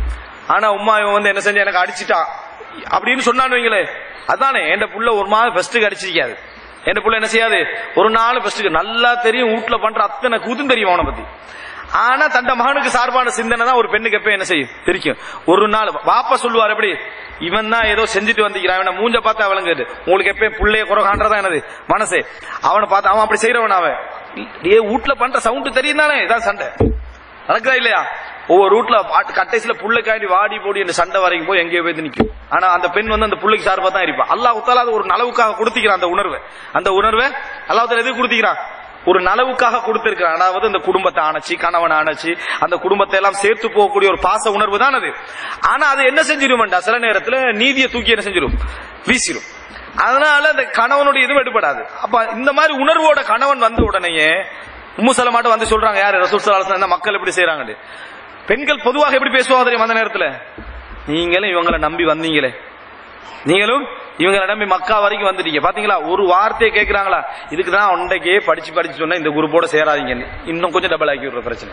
ஆனா உமா இவன் வந்து என்ன செஞ்சு எனக்கு அடிச்சிட்டான் அப்படின்னு சொன்னான்னு வைங்களே அதானே என் புள்ள ஒரு மாதம் ஃபர்ஸ்ட்டுக்கு அடிச்சிருக்காது என் புள்ள என்ன செய்யாது ஒரு நாள் ஃபர்ஸ்ட்டுக்கு நல்லா தெரியும் வீட்டுல பண்ற அத்தனை கூத்தும் தெரியும் அவனை பத்தி ஆனா தந்த மகனுக்கு சார்பான சிந்தனை தான் ஒரு பெண்ணுக்கு எப்ப என்ன செய்யும் தெரிக்கும் ஒரு நாள் வாப்பா சொல்லுவார் எப்படி இவன் தான் ஏதோ செஞ்சுட்டு வந்திக்கிறான் இவனை மூஞ்ச பார்த்து அவளுங்க உங்களுக்கு எப்பயும் புள்ளைய குறை காண்றதா என்னது மனசே அவனை பார்த்து அவன் அப்படி செய்யறவன் அவன் ஏ வீட்டுல பண்ற சவுண்ட் தெரியும் தானே இதான் சண்டை நடக்குதா இல்லையா ஒவ்வொரு ரூட்ல கட்டைசில புள்ளைக்காண்டி வாடி போடி இந்த சண்டை வரைக்கும் போய் எங்கேயோ போய் நிக்கும் ஆனா அந்த பெண் வந்து அந்த புள்ளைக்கு சார்பா தான் இருப்பா அல்லாஹ் உத்தால அது ஒரு நலவுக்காக கொடுத்திக்கிறான் அந்த உணர்வை அந்த உணர்வை அல்லாஹ் தாலா எதுக்கு கொடுத்திக்கிறான் ஒரு நலவுக்காக கொடுத்திருக்கிறான் அதாவது இந்த குடும்பத்தை அணைச்சி கணவனை அணைச்சி அந்த குடும்பத்தை எல்லாம் சேர்த்து போகக்கூடிய ஒரு பாச உணர்வு தான் அது ஆனா அது என்ன செஞ்சிருமெண்டா சில நேரத்துல நீதியை தூக்கி என்ன செஞ்சிரும் வீசிரும் அதனால அந்த கணவனுடைய இதுவும் எடுபடாது அப்ப இந்த மாதிரி உணர்வோட கணவன் வந்த உடனேயே உம்மு சலமாட்ட வந்து சொல்றாங்க யாரு ரசூல் ஸல்லல்லாஹு அலைஹி வஸல்லம் மக்கள் எப்படி செய்யறாங்க பெண்கள் பொதுவாக எப்படி பேசுவாங்க தெரியுமா அந்த நேரத்துல நீங்களும் இவங்களை நம்பி வந்தீங்களே நீங்களும் இவங்களை நம்பி மக்கா வரைக்கும் வந்துட்டீங்க பாத்தீங்களா ஒரு வார்த்தையை கேட்கறாங்களா இதுக்கு தான் ஒன்றைக்கே படிச்சு படிச்சு சொன்னா இந்த குரூப்போட சேராதீங்கன்னு இன்னும் கொஞ்சம் டபுள் ஆக்கி விடுற பிரச்சனை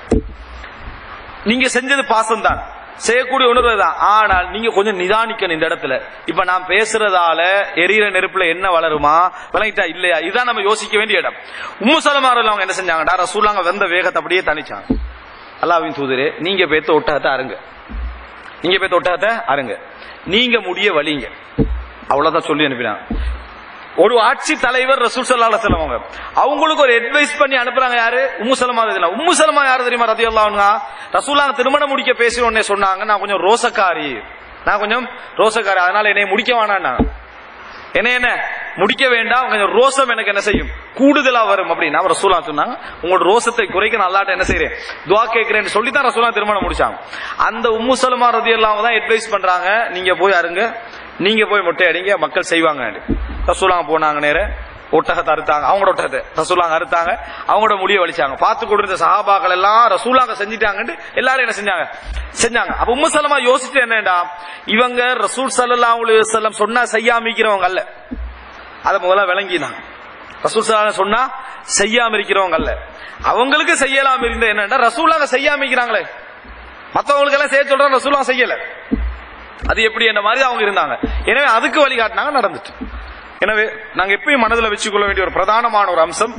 நீங்க செஞ்சது பாசம் தான் செய்யக்கூடிய உணர்வு தான் ஆனால் நீங்க கொஞ்சம் நிதானிக்கணும் இந்த இடத்துல இப்ப நான் பேசுறதால எரியிற நெருப்புல என்ன வளருமா விளங்கிட்டா இல்லையா இதான் நம்ம யோசிக்க வேண்டிய இடம் உம்மு சலமாரில் அவங்க என்ன செஞ்சாங்கடா ரசூலாங்க வந்த வேகத்தை அப்படியே தனிச்சாங்க அல்லாவின் தூதரே நீங்க பேத்த ஒட்டகத்தை அருங்க நீங்க பேத்த ஒட்டகத்தை அருங்க நீங்க முடிய வலிங்க அவ்வளவுதான் சொல்லி அனுப்பினாங்க ஒரு ஆட்சி தலைவர் ரசூல் சல்லா அலுவலம் அவங்க அவங்களுக்கு ஒரு அட்வைஸ் பண்ணி அனுப்புறாங்க யாரு உம்மு சலமா இதுல உம்மு சலமா யாரு தெரியுமா ரதி அல்லாவுங்க ரசூலாங்க திருமணம் முடிக்க பேசி உடனே சொன்னாங்க நான் கொஞ்சம் ரோசக்காரி நான் கொஞ்சம் ரோசக்காரி அதனால என்னை முடிக்க வேணாம் என்ன என்ன முடிக்க வேண்டாம் கொஞ்சம் ரோசம் எனக்கு என்ன செய்யும் கூடுதலா வரும் அப்படின்னு அவர் ரசூலா சொன்னாங்க உங்களோட ரோசத்தை குறைக்க நான் அல்லாட்ட என்ன செய்றேன் துவா கேட்கிறேன்னு சொல்லி தான் ரசூலா திருமணம் முடிச்சாங்க அந்த உம்மு சலமா ரதி எல்லாம் தான் அட்வைஸ் பண்றாங்க நீங்க போய் அருங்க நீங்க போய் மொட்டை அடிங்க மக்கள் செய்வாங்க ரசூலாங்க போனாங்க நேர ஒட்டகத்தை அறுத்தாங்க அவங்களோட ஒட்டகத்தை ரசூலாங்க அறுத்தாங்க அவங்களோட முடிய வலிச்சாங்க பார்த்து கொடுத்த சஹாபாக்கள் எல்லாம் ரசூலாங்க செஞ்சிட்டாங்கன்னு எல்லாரும் என்ன செஞ்சாங்க செஞ்சாங்க அப்ப உம்மு சலமா யோசிச்சு என்னடா இவங்க ரசூல் சல்லல்லாஹு அலைஹி வஸல்லம் சொன்னா செய்யாமிக்கிறவங்க அல்ல அத முதல்ல விளங்கினாங்க ரசூல் சல்லல்லாஹு சொன்னா செய்யாம இருக்கிறவங்க அல்ல அவங்களுக்கு செய்யலாம் இருந்த என்னன்னா ரசூலாங்க செய்யாம இருக்கிறாங்களே மத்தவங்களுக்கு எல்லாம் செய்ய சொல்றாங்க ரசூலாங்க செய்யல அது எப்படி என்ற மாதிரி அவங்க இருந்தாங்க எனவே அதுக்கு வழிகாட்டினாங்க நடந்துட்டு எனவே நாங்க எப்பயும் மனதில் வச்சுக்கொள்ள வேண்டிய ஒரு பிரதானமான ஒரு அம்சம்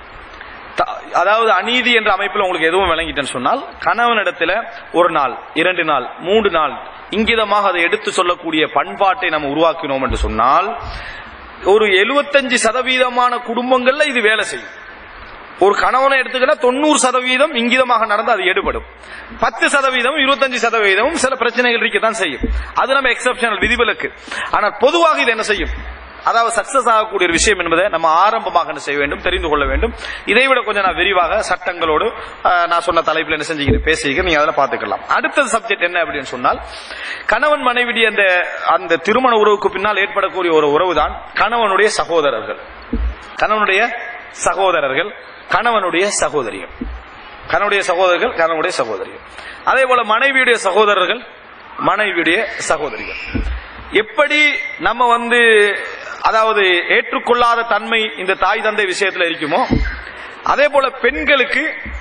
த- அதாவது அநீதி என்ற அமைப்பில் உங்களுக்கு எதுவும் விளங்கிட்டேன்னு சொன்னால் கணவனிடத்துல ஒரு நாள் இரண்டு நாள் மூன்று நாள் இங்கிதமாக அதை எடுத்து சொல்லக்கூடிய பண்பாட்டை நம்ம உருவாக்கினோம் என்று சொன்னால் ஒரு 75% சதவீதமான குடும்பங்கள்ல இது வேலை செய்யும் ஒரு கணவனை எடுத்துக்கிட்டா தொண்ணூறு சதவீதம் இங்கிதமாக நடந்து அது எடுபடும் பத்து சதவீதம் இருபத்தஞ்சு சதவீதமும் சில பிரச்சனைகள் இருக்கத்தான் செய்யும் அது நம்ம எக்ஸப்ஷனல் விதிவிலக்கு ஆனால் பொதுவாக இது என்ன செய்யும் அதாவது சக்சஸ் ஆகக்கூடிய ஒரு விஷயம் என்பதை நம்ம ஆரம்பமாக என்ன செய்ய வேண்டும் தெரிந்து கொள்ள வேண்டும் இதை விட கொஞ்சம் நான் விரிவாக சட்டங்களோடு ஆஹ், நான் சொன்ன தலைப்பில் என்ன செஞ்சுக்கிறேன் பேசிக்கிறேன் நீங்க அதில் பார்த்துக்கலாம் அடுத்த சப்ஜெக்ட் என்ன அப்படின்னு சொன்னால் கணவன் மனைவி அந்த அந்த திருமண உறவுக்கு பின்னால் ஏற்படக்கூடிய ஒரு உறவு தான் கணவனுடைய சகோதரர்கள் கணவனுடைய சகோதரர்கள் கணவனுடைய சகோதரிகள் கணவனுடைய சகோதரர்கள் கணவனுடைய சகோதரிகள் அதே போல மனைவியுடைய சகோதரர்கள் மனைவியுடைய சகோதரிகள் எப்படி நம்ம வந்து அதாவது ஏற்றுக்கொள்ளாத தன்மை இந்த தாய் தந்தை விஷயத்துல இருக்குமோ அதே போல பெண்களுக்கு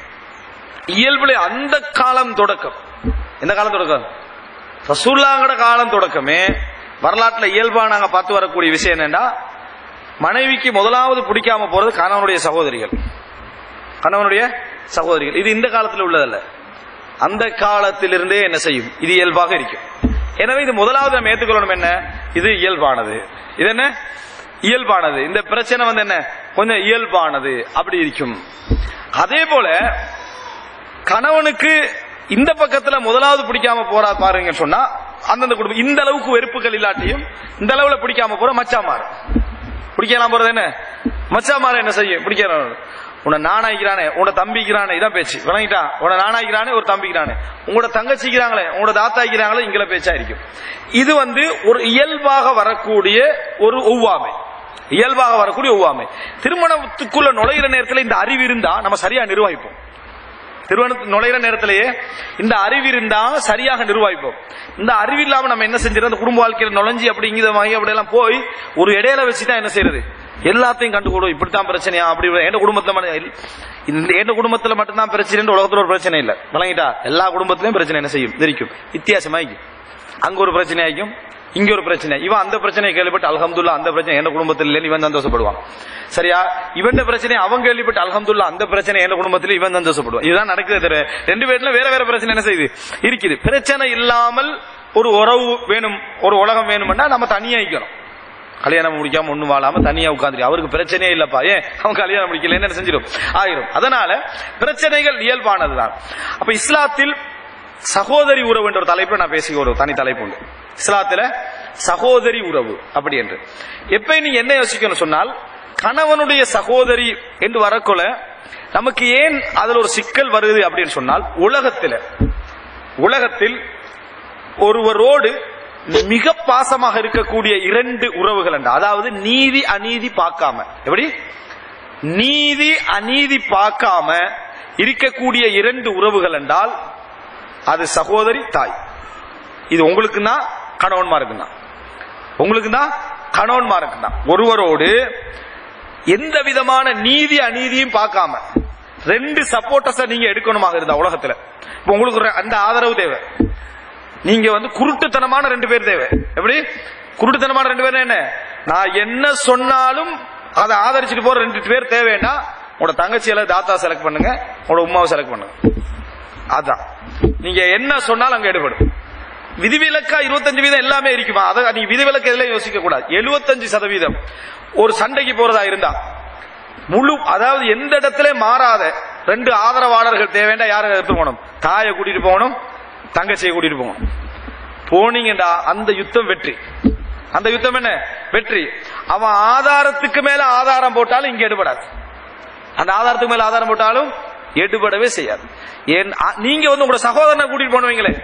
இயல்புல அந்த காலம் தொடக்கம் எந்த காலம் தொடக்கம் ரசூல்லாங்கட காலம் தொடக்கமே வரலாற்றுல இயல்பா நாங்க பார்த்து வரக்கூடிய விஷயம் என்னன்னா மனைவிக்கு முதலாவது பிடிக்காம போறது கணவனுடைய சகோதரிகள் கணவனுடைய சகோதரிகள் இது இந்த காலத்தில் உள்ளதல்ல அந்த காலத்திலிருந்தே என்ன செய்யும் இது இயல்பாக இருக்கும் எனவே இது முதலாவது நம்ம ஏற்றுக்கொள்ளணும் என்ன இது இயல்பானது இது என்ன இயல்பானது இந்த பிரச்சனை வந்து என்ன கொஞ்சம் இயல்பானது அப்படி இருக்கும் அதே போல கணவனுக்கு இந்த பக்கத்துல முதலாவது பிடிக்காம போறா பாருங்க சொன்னா அந்தந்த குடும்பம் இந்த அளவுக்கு வெறுப்புகள் இல்லாட்டியும் இந்த அளவுல பிடிக்காம போற மச்சாமார் பிடிக்கலாம் போறது என்ன மச்சாமார என்ன செய்யும் பிடிக்கிறான் உன்னை நானாய்க்கிறானே உன்னோட தம்பிக்கிறானே இதான் பேச்சு விளங்கிட்டா உன்னை நானாய்க்கிறானே ஒரு தம்பிக்கிறானே உங்களோட தங்கச்சிக்கிறாங்களே உங்களோட தாத்தாய்க்கிறாங்களே இங்கில பேச்சா இருக்கும் இது வந்து ஒரு இயல்பாக வரக்கூடிய ஒரு ஒவ்வாமை இயல்பாக வரக்கூடிய ஒவ்வாமை திருமணத்துக்குள்ள நுழையிற நேரத்தில் இந்த அறிவு இருந்தா நம்ம சரியா நிர்வகிப்போம் திருமணத்து நுழையிற நேரத்திலேயே இந்த அறிவு இருந்தா சரியாக நிர்வகிப்போம் இந்த அறிவு இல்லாம நம்ம என்ன செஞ்சிடும் அந்த குடும்ப வாழ்க்கையில நுழைஞ்சி அப்படிங்கிற மாதிரி அப்படி எல்லாம் போய் ஒரு இடையில வச்சுதான் என்ன செய்யறது எல்லாத்தையும் கண்டுகூடும் இப்படித்தான் பிரச்சனையா அப்படி எந்த குடும்பத்துல மட்டும் இல்ல. இந்த எந்த குடும்பத்துல மட்டும்தான் பிரச்சனை உலகத்துல ஒரு பிரச்சனை இல்ல விளங்கிட்டா எல்லா குடும்பத்திலயும் பிரச்சனை என்ன செய்யும் தெரிக்கும் வித்தியாசமாய்க்கும் அங்க ஒரு பிரச்சனை ஆகிக்கும் இங்க ஒரு பிரச்சனை இவன் அந்த பிரச்சனையை கேள்விப்பட்டு அல்ஹம்துல்லா அந்த பிரச்சனை எந்த குடும்பத்தில் இல்லைன்னு இவன் சந்தோஷப்படுவான் சரியா இவன் பிரச்சனை அவன் கேள்விப்பட்டு அல்ஹம்துல்லா அந்த பிரச்சனை எந்த குடும்பத்தில் இவன் சந்தோஷப்படுவான் இதுதான் நடக்குது தவிர ரெண்டு பேர்ல வேற வேற பிரச்சனை என்ன செய்யுது இருக்குது பிரச்சனை இல்லாமல் ஒரு உறவு வேணும் ஒரு உலகம் வேணும்னா நம்ம தனியா இருக்கணும் கல்யாணம் முடிக்காம ஒண்ணு வாழாம தனியா உட்காந்துரு அவருக்கு பிரச்சனையே இல்லப்பா ஏன் அவன் கல்யாணம் முடிக்கல என்ன செஞ்சிடும் ஆயிரும் அதனால பிரச்சனைகள் இயல்பானதுதான் அப்ப இஸ்லாத்தில் சகோதரி உறவு என்ற ஒரு தலைப்பு நான் பேசி ஒரு தனி தலைப்பு உண்டு இஸ்லாத்துல சகோதரி உறவு அப்படி என்று எப்ப நீ என்ன யோசிக்கணும் சொன்னால் கணவனுடைய சகோதரி என்று வரக்குள்ள நமக்கு ஏன் அதுல ஒரு சிக்கல் வருது அப்படின்னு சொன்னால் உலகத்துல உலகத்தில் ஒருவரோடு மிக பாசமாக இருக்கக்கூடிய இரண்டு உறவுகள் என்ற அதாவது நீதி அநீதி பார்க்காம எப்படி நீதி அநீதி பார்க்காம இருக்கக்கூடிய இரண்டு உறவுகள் என்றால் அது சகோதரி தாய் இது உங்களுக்கு தான் கணவன்மாருக்கு தான் உங்களுக்கு தான் கணவன்மாருக்கு தான் ஒருவரோடு எந்த விதமான நீதி அநீதியும் பார்க்காம ரெண்டு சப்போர்ட்டஸ நீங்க எடுக்கணுமாக இருந்தா உலகத்துல இப்ப உங்களுக்கு ஒரு அந்த ஆதரவு தேவை நீங்க வந்து குருட்டுத்தனமான ரெண்டு பேர் தேவை எப்படி குருட்டுத்தனமான ரெண்டு பேர் என்ன நான் என்ன சொன்னாலும் அதை ஆதரிச்சுட்டு போற ரெண்டு பேர் தேவைன்னா உங்களோட தங்கச்சியில தாத்தா செலக்ட் பண்ணுங்க உங்களோட உமாவை செலக்ட் பண்ணுங்க அதான் நீங்க என்ன சொன்னாலும் அங்க எடுபடும் விதிவிலக்கா இருபத்தஞ்சு வீதம் எல்லாமே இருக்குமா அதை நீ விதிவிலக்கு எதுல யோசிக்க கூடாது எழுபத்தஞ்சு சதவீதம் ஒரு சண்டைக்கு போறதா இருந்தா முழு அதாவது எந்த இடத்துல மாறாத ரெண்டு ஆதரவாளர்கள் தேவைண்டா யாரை எடுத்து போகணும் தாயை கூட்டிட்டு போகணும் தங்கச்சியை கூட்டிட்டு போகணும் போனீங்கடா அந்த யுத்தம் வெற்றி அந்த யுத்தம் என்ன வெற்றி அவன் ஆதாரத்துக்கு மேல ஆதாரம் போட்டாலும் இங்க எடுபடாது அந்த ஆதாரத்துக்கு மேல ஆதாரம் போட்டாலும் எடுபடவே செய்யாது ஏன் அ- நீங்க வந்து உங்களோட சகோதரனை கூட்டிட்டு போனவங்களே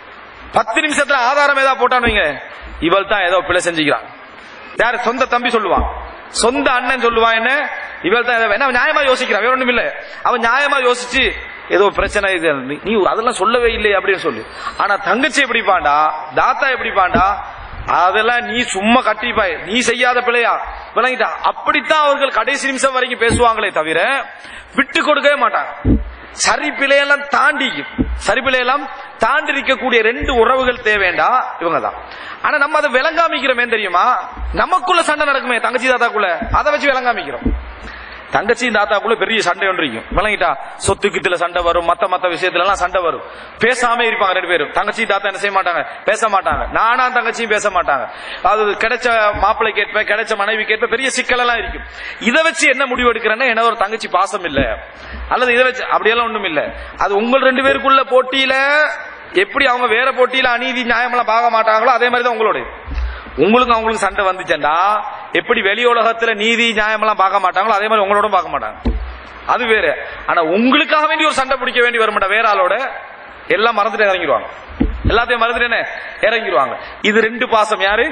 பத்து நிமிஷத்துல ஆதாரம் ஏதாவது போட்டான்னு வைங்க இவள் தான் ஏதோ பிழை செஞ்சுக்கிறான் யாரு சொந்த தம்பி சொல்லுவான் சொந்த அண்ணன் சொல்லுவான் என்ன இவள் தான் ஏதோ என்ன அவன் நியாயமா யோசிக்கிறான் வேற ஒண்ணும் இல்ல அவன் நியாயமா யோசிச்சு ஏதோ பிரச்சனை இது நீ- நீ அதெல்லாம் சொல்லவே இல்லை அப்படின்னு சொல்லு ஆனா தங்கச்சி எப்படி பாண்டா தாத்தா எப்படி பாண்டா அதெல்லாம் நீ சும்மா கட்டிப்பாய் நீ செய்யாத பிள்ளையா விளங்கிட்டா அப்படித்தான் அவர்கள் கடைசி நிமிஷம் வரைக்கும் பேசுவாங்களே தவிர விட்டு கொடுக்கவே மாட்டாங்க சரி பிழையெல்லாம் தாண்டி சரி பிழையெல்லாம் தாண்டி இருக்கக்கூடிய ரெண்டு உறவுகள் தேவைண்டா இவங்க தான் ஆனா நம்ம அதை விளங்காமிக்கிறோமே தெரியுமா நமக்குள்ள சண்டை நடக்குமே தங்கச்சி தாத்தாக்குள்ள அதை வச்சு விளங்காமிக்கிறோம் தங்கச்சியும் தாத்தாக்குள்ள பெரிய சண்டை ஒன்று இருக்கும் விளங்கிட்டா சொத்து கித்துல சண்டை வரும் மத்த மத்த விஷயத்துல எல்லாம் சண்டை வரும் பேசாம இருப்பாங்க ரெண்டு பேரும் தங்கச்சி தாத்தா என்ன செய்ய மாட்டாங்க பேச மாட்டாங்க நானா தங்கச்சியும் பேச மாட்டாங்க அது கிடைச்ச மாப்பிள்ளை கேட்ப கிடைச்ச மனைவி கேட்ப பெரிய சிக்கல் எல்லாம் இருக்கும் இதை வச்சு என்ன முடிவு எடுக்கிறேன்னா என்ன ஒரு தங்கச்சி பாசம் இல்ல அல்லது இதை வச்சு அப்படியெல்லாம் ஒண்ணும் இல்ல அது உங்கள் ரெண்டு பேருக்குள்ள போட்டியில எப்படி அவங்க வேற போட்டியில அநீதி நியாயமெல்லாம் பார்க்க மாட்டாங்களோ அதே மாதிரி தான் உங்களுடைய உங்களுக்கு அவங்களுக்கு சண்டை வந்துச்சேன்டா எப்படி வெளி உலகத்துல நீதி நியாயமெல்லாம் பார்க்க மாட்டாங்களோ அதே மாதிரி உங்களோட பார்க்க மாட்டாங்க அது வேற ஆனா உங்களுக்காக வேண்டி ஒரு சண்டை பிடிக்க வேண்டி வர வேற ஆளோட எல்லாம் மறந்துட்டு இறங்கிடுவாங்க எல்லாத்தையும் மறந்துட்டு என்ன இறங்கிடுவாங்க இது ரெண்டு பாசம் யாரு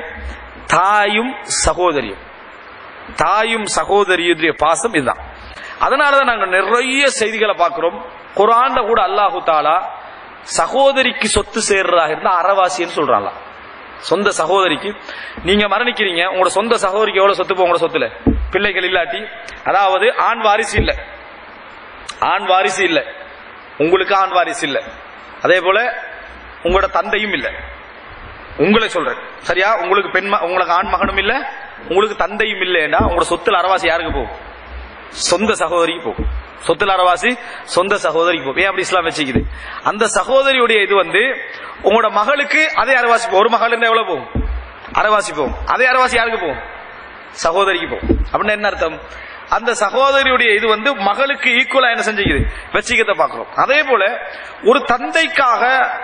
தாயும் சகோதரியும் தாயும் சகோதரியுடைய பாசம் இதுதான் அதனாலதான் நாங்க நிறைய செய்திகளை பார்க்கிறோம் குரான்ல கூட அல்லாஹு தாலா சகோதரிக்கு சொத்து சேர்றதாக இருந்தா அறவாசின்னு சொல்றாங்க சொந்த சகோதரிக்கு நீங்க மரணிக்கிறீங்க உங்களோட சொந்த சகோதரிக்கு எவ்வளவு சொத்து போகும் உங்களோட சொத்துல பிள்ளைகள் இல்லாட்டி அதாவது ஆண் வாரிசு இல்ல ஆண் வாரிசு இல்ல உங்களுக்கு ஆண் வாரிசு இல்ல அதே போல உங்களோட தந்தையும் இல்ல உங்களை சொல்றேன் சரியா உங்களுக்கு பெண் ம- உங்களுக்கு ஆண் மகனும் இல்ல உங்களுக்கு தந்தையும் இல்லைன்னா உங்களோட சொத்துல அறவாசி யாருக்கு போகும் சொந்த சகோதரிக்கு போகும் சொத்துல அறவாசி சொந்த சகோதரிக்கு போகும் ஏன் அப்படி இஸ்லாம் வச்சுக்குது அந்த சகோதரியுடைய இது வந்து உங்களோட மகளுக்கு அதே அறவாசி போகும் ஒரு மகள் இருந்தா எவ்வளவு போகும் அறவாசி போகும் அதே அறவாசி யாருக்கு போகும் சகோதரிக்கு போகும் அப்படின்னு என்ன அர்த்தம் அந்த சகோதரியுடைய இது வந்து மகளுக்கு ஈக்குவலா என்ன செஞ்சுக்குது வச்சுக்கத்தை பார்க்கிறோம் அதே போல ஒரு தந்தைக்காக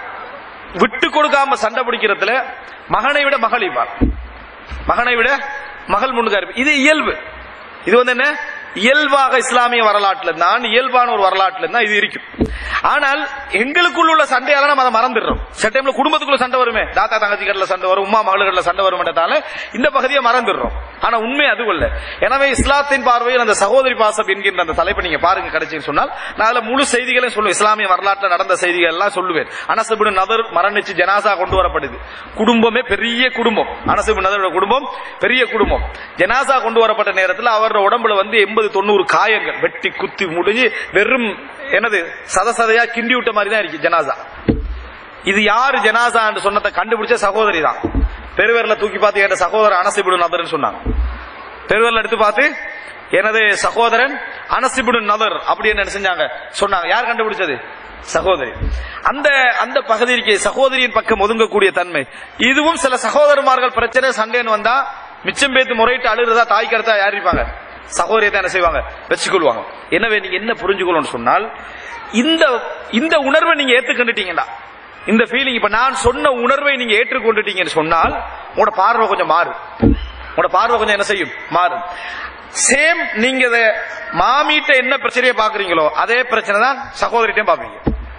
விட்டு கொடுக்காம சண்டை பிடிக்கிறதுல மகனை விட மகள் இவ்வாறு மகனை விட மகள் முன்னுக்கு இருப்பு இது இயல்பு இது வந்து என்ன இயல்பாக இஸ்லாமிய வரலாற்றுல தான் இயல்பான ஒரு வரலாற்றுல தான் இது இருக்கும் ஆனால் எங்களுக்குள்ள உள்ள சண்டையால நம்ம அதை மறந்துடுறோம் சில டைம்ல குடும்பத்துக்குள்ள சண்டை வருமே தாத்தா தங்கச்சி கடல சண்டை வரும் உமா மகளுக்கடல சண்டை வரும்ன்றதால இந்த பகுதியை மறந்துடுறோம் ஆனா உண்மை அது இல்ல எனவே இஸ்லாத்தின் பார்வையில் அந்த சகோதரி பாசம் என்கின்ற அந்த தலைப்பை நீங்க பாருங்க கிடைச்சுன்னு சொன்னால் நான் அதுல முழு செய்திகளையும் சொல்லுவேன் இஸ்லாமிய வரலாற்றுல நடந்த செய்திகள் எல்லாம் சொல்லுவேன் அனசபின் நதர் மரணிச்சு ஜனாசா கொண்டு வரப்படுது குடும்பமே பெரிய குடும்பம் அனசபின் நதரோட குடும்பம் பெரிய குடும்பம் ஜனாசா கொண்டு வரப்பட்ட நேரத்தில் அவரோட உடம்புல வந்து எண்பது தொண்ணூறு காயங்கள் வெட்டி குத்தி முடிஞ்சு வெறும் என்னது சத சதையா கிண்டி விட்ட மாதிரி தான் இருக்கு ஜனாசா இது யாரு ஜனாசா சொன்னதை கண்டுபிடிச்ச சகோதரி தான் பெருவரில் தூக்கி பார்த்து என்ற சகோதரர் அனசிபிடு நதர்னு சொன்னாங்க பெருவரில் எடுத்து பார்த்து எனது சகோதரன் அனசிபிடு நதர் அப்படின்னு என்ன செஞ்சாங்க சொன்னாங்க யார் கண்டுபிடிச்சது சகோதரி அந்த அந்த பகுதிக்கு சகோதரியின் பக்கம் ஒதுங்கக்கூடிய தன்மை இதுவும் சில சகோதரமார்கள் பிரச்சனை சண்டைன்னு வந்தா மிச்சம் பேத்து முறையிட்டு அழுகிறதா தாய் கருத்தா யார் இருப்பாங்க சகோதரியை தான் என்ன செய்வாங்க வச்சுக்கொள்வாங்க எனவே நீங்க என்ன புரிஞ்சுக்கணும்னு சொன்னால் இந்த இந்த உணர்வை நீங்க ஏத்துக்கண்டுட்டீங்களா இந்த ஃபீலிங் இப்ப நான் சொன்ன உணர்வை நீங்க ஏற்றுக்கொண்டுட்டீங்கன்னு சொன்னால் உங்களோட பார்வை கொஞ்சம் மாறும் உங்களோட பார்வை கொஞ்சம் என்ன செய்யும் மாறும் சேம் நீங்க இத மாமிட்ட என்ன பிரச்சனையை பாக்குறீங்களோ அதே பிரச்சனை தான் சகோதரிட்டையும் பாப்பீங்க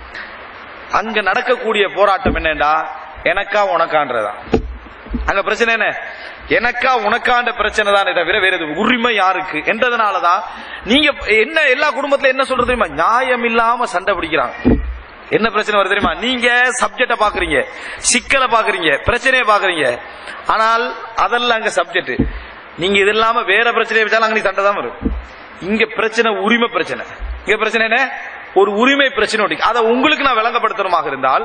அங்க நடக்கக்கூடிய போராட்டம் என்னடா எனக்கா உனக்கான்றதான் அங்க பிரச்சனை என்ன எனக்கா உனக்காண்ட பிரச்சனை தான் தவிர வேற எது உரிமை யாருக்கு என்றதுனாலதான் நீங்க என்ன எல்லா குடும்பத்துல என்ன சொல்றது தெரியுமா நியாயம் இல்லாம சண்டை பிடிக்கிறாங்க என்ன பிரச்சனை வருது தெரியுமா நீங்க சப்ஜெக்ட பாக்குறீங்க சிக்கலை பாக்குறீங்க பிரச்சனையை பாக்குறீங்க ஆனால் அதெல்லாம் அங்க சப்ஜெக்ட் நீங்க இது இல்லாம வேற பிரச்சனையை வச்சாலும் அங்க நீ சண்டை தான் வரும் இங்க பிரச்சனை உரிமை பிரச்சனை இங்க பிரச்சனை என்ன ஒரு உரிமை பிரச்சனை ஒட்டி அதை உங்களுக்கு நான் விளங்கப்படுத்தணுமாக இருந்தால்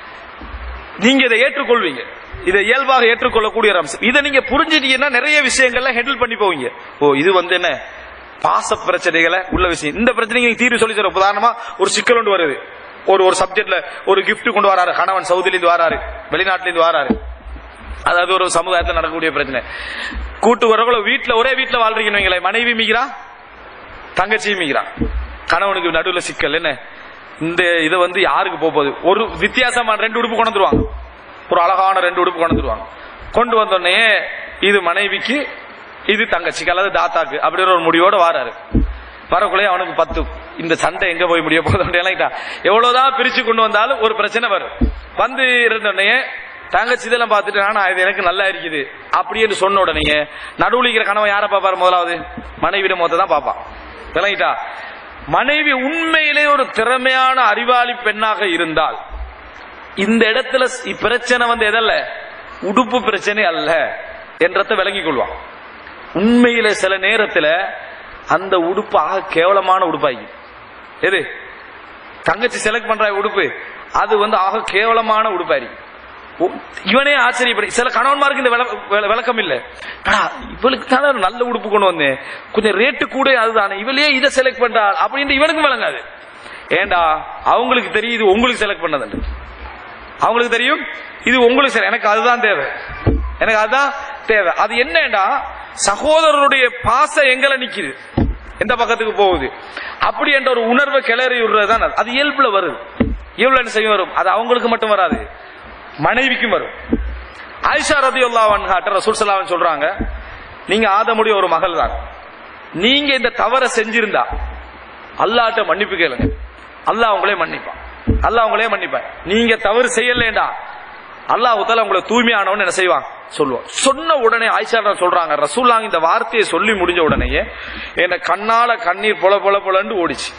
நீங்க இதை ஏற்றுக்கொள்வீங்க இதை இயல்பாக ஏற்றுக்கொள்ளக்கூடிய ஒரு அம்சம் இதை நீங்க புரிஞ்சுட்டீங்கன்னா நிறைய விஷயங்கள்ல ஹேண்டில் பண்ணி போவீங்க ஓ இது வந்து என்ன பாச பிரச்சனைகளை உள்ள விஷயம் இந்த பிரச்சனைக்கு நீங்க தீர்வு சொல்லி தர உதாரணமா ஒரு சிக்கல் ஒன்று வருது ஒரு ஒரு சப்ஜெக்ட்ல ஒரு gift கொண்டு வராரு கணவன் சவுதில இருந்து வராரு வெளிநாட்டுல இருந்து வராரு அதாவது ஒரு சமுதாயத்தில் நடக்கக்கூடிய பிரச்சனை கூட்டு உறவுகளை வீட்டுல ஒரே வீட்டுல வாழ்றீங்கன்னு வைங்களேன் மனைவி மிகிறா தங்கச்சி மிகிறா கணவனுக்கு நடுவுல சிக்கல் என்ன இந்த இதை வந்து யாருக்கு போக போகுது ஒரு வித்தியாசமான ரெண்டு உடுப்பு கொண்டு வந்துருவாங்க ஒரு அழகான ரெண்டு உடுப்பு கொண்டு வந்துருவாங்க கொண்டு வந்தோடனே இது மனைவிக்கு இது தங்கச்சிக்கு அல்லது தாத்தாக்கு அப்படின்ற ஒரு முடிவோட வாராரு வரக்குள்ளே அவனுக்கு பத்து இந்த சண்டை எங்க போய் முடிய போகுது எவ்வளவுதான் பிரிச்சு கொண்டு வந்தாலும் ஒரு பிரச்சனை வரும் வந்து இருந்தோடனே தங்கச்சி இதெல்லாம் பார்த்துட்டு ஆனா இது எனக்கு நல்லா இருக்குது அப்படின்னு சொன்ன உடனே நடுவுல இருக்கிற கணவன் யாரை பார்ப்பாரு முதலாவது மனைவிட முகத்தை தான் பார்ப்பான் விளங்கிட்டா மனைவி உண்மையிலே ஒரு திறமையான அறிவாளி பெண்ணாக இருந்தால் இந்த இடத்துல ஸ்- பிரச்சனை வந்து எதல்ல உடுப்பு பிரச்சனை அல்ல என்றதை விளங்கிக் கொள்வான் உண்மையில சில நேரத்துல அந்த உடுப்பு ஆக கேவலமான உடுப்பாகி எது தங்கச்சி செலக்ட் பண்ற உடுப்பு அது வந்து ஆக கேவலமான உடுப்பாரி இவனே ஆச்சரியப்படி சில கணவன்மாருக்கு இந்த விள- விள- விளக்கம் இல்ல அடா, இவளுக்கு தானே ஒரு நல்ல உடுப்பு கொண்டு வந்தேன் கொஞ்சம் ரேட்டு கூட அதுதானே இவளே இதை செலக்ட் பண்றாள் அப்படின்ட்டு இவனுக்கும் விளங்காது ஏண்டா அவங்களுக்கு தெரியும் இது உங்களுக்கு செலக்ட் பண்ணது அவங்களுக்கு தெரியும் இது உங்களுக்கு சரி எனக்கு அதுதான் தேவை எனக்கு அதுதான் தேவை அது என்னடா சகோதரருடைய பாசம் எங்களை நிக்குது எந்த பக்கத்துக்கு போகுது அப்படி என்ற ஒரு உணர்வை கிளறி விடுறதுதான் அது. அது இயல்புல வருது இயல்புல என்ன செய்ய வரும் அது அவங்களுக்கு மட்டும் வராது மனைவிக்கும் வரும் ஆயிஷா ரதி அல்லாஹ் ரசூல் ஸல்லல்லாஹு சொல்றாங்க நீங்க ஆதமுடைய ஒரு மகள் தான் நீங்க இந்த தவறை செஞ்சிருந்தா அல்லாஹ்ட்ட மன்னிப்பு கேளுங்க அல்லாஹ் உங்களே மன்னிப்பான் அல்லாஹ் உங்களே மன்னிப்பான் நீங்க தவறு செய்யலேண்டா அல்லாஹ் உத்தால உங்களை தூய்மையானவன் என்ன செய்வான் சொல்லுவான் சொன்ன உடனே ஆயிஷா ரலியல்லாஹு சொல்றாங்க ரசூல்லாங்க இந்த வார்த்தையை சொல்லி முடிஞ்ச உடனேயே என்ன கண்ணால கண்ணீர் பொல பொல பொலன்னு ஓடிச்சு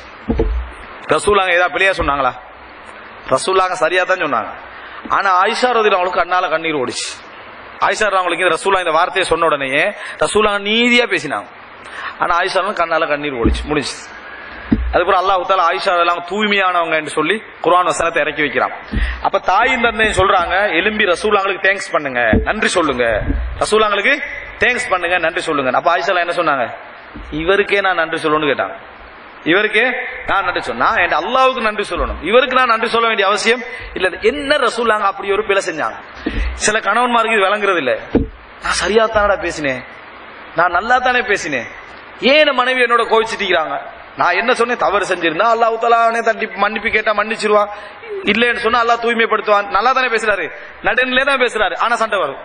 ரசூலாங்க ஏதாவது பிள்ளையா சொன்னாங்களா ரசூலாங்க சரியா தான் சொன்னாங்க ஆனா ஆயிஷா ரதில் அவங்களுக்கு கண்ணால கண்ணீர் ஓடிச்சு ஆயிஷா அவங்களுக்கு இந்த ரசூலா இந்த வார்த்தையை சொன்ன உடனே ரசூலாங்க நீதியா பேசினாங்க ஆனா ஆயிஷா கண்ணால கண்ணீர் ஓடிச்சு முடிச்சு அதுக்கப்புறம் அல்லாஹ் தாலா ஆயிஷா எல்லாம் தூய்மையானவங்க என்று சொல்லி குர்ஆன் வசனத்தை இறக்கி வைக்கிறான் அப்ப தாயின் தந்தையும் சொல்றாங்க எலும்பி ரசூலாங்களுக்கு தேங்க்ஸ் பண்ணுங்க நன்றி சொல்லுங்க ரசூலாங்களுக்கு தேங்க்ஸ் பண்ணுங்க நன்றி சொல்லுங்க அப்ப ஆயிஷா என்ன சொன்னாங்க இவருக்கே நான் நன்றி சொல்லணும்னு கேட்டாங்க இவருக்கே நான் நன்றி சொன்னா என் அல்லாவுக்கு நன்றி சொல்லணும் இவருக்கு நான் நன்றி சொல்ல வேண்டிய அவசியம் இல்ல என்ன ரசூலாங்க அப்படி ஒரு பிழை செஞ்சாங்க சில கணவன்மாருக்கு இது விளங்குறது இல்ல நான் சரியா தானடா பேசினேன் நான் நல்லா தானே பேசினேன் ஏன் என் மனைவி என்னோட கோவிச்சிட்டிக்கிறாங்க நான் என்ன சொன்னேன் தவறு செஞ்சிருந்தா அல்லாஹ் தலானே தட்டி மன்னிப்பு கேட்டா மன்னிச்சிருவான் இல்லைன்னு சொன்னா அல்லாஹ் தூய்மைப்படுத்துவான் நல்லா தானே பேசுறாரு நடுநிலே தான் பேசுறாரு ஆனா சண்டை வரும்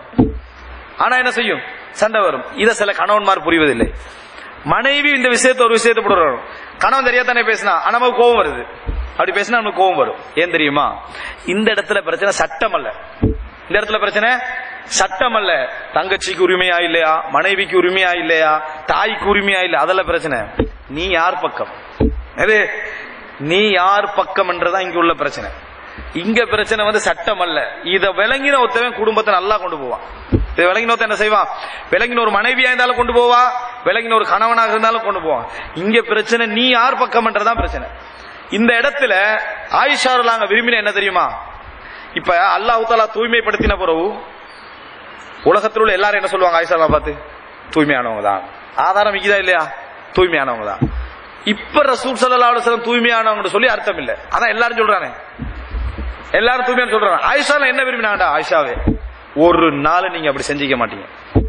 ஆனா என்ன செய்யும் சண்டை வரும் இத சில கணவன்மார் புரிவதில்லை மனைவி இந்த விஷயத்தை ஒரு விஷயத்தை போடுறோம் கணவன் தெரியாதானே பேசினா ஆனா நமக்கு கோபம் வருது அப்படி பேசினா நமக்கு கோபம் வரும் ஏன் தெரியுமா இந்த இடத்துல பிரச்சனை சட்டம் அல்ல இந்த இடத்துல பிரச்சனை சட்டம் அல்ல தங்கச்சிக்கு உரிமையா இல்லையா மனைவிக்கு உரிமையா இல்லையா தாய்க்கு உரிமையா இல்ல அதெல்லாம் பிரச்சனை நீ யார் பக்கம் அது நீ யார் பக்கம் என்றதான் இங்க உள்ள பிரச்சனை இங்க பிரச்சனை வந்து சட்டம் அல்ல இத விளங்கின ஒருத்தவன் குடும்பத்தை நல்லா கொண்டு போவான் இதை விளங்கின ஒருத்தன் என்ன செய்வான் விளங்கின ஒரு மனைவியா இருந்தாலும் கொண்டு போவா விளங்கின ஒரு கணவனாக இருந்தாலும் கொண்டு போவான் இங்க பிரச்சனை நீ யார் பக்கம்ன்றதான் பிரச்சனை இந்த இடத்துல ஆயிஷாருலாங்க விரும்பின என்ன தெரியுமா இப்ப அல்லாஹ் தாலா தூய்மைப்படுத்தின பிறகு உலகத்தில் உள்ள எல்லாரும் என்ன சொல்லுவாங்க ஆயிஷாவை பார்த்து தூய்மையானவங்க தான் ஆதாரம் இங்கதான் இல்லையா தூய்மையானவங்க தான் இப்ப ரசூல் சல்லா அலுவலம் தூய்மையானவங்க சொல்லி அர்த்தம் இல்ல அதான் எல்லாரும் சொல்றானே எல்லாரும் தூய்மையான சொல்றாங்க ஆயிஷால என்ன விரும்பினாங்கடா ஆயிஷாவே ஒரு நாள் நீங்க அப்படி செஞ்சிக்க மாட்டீங்க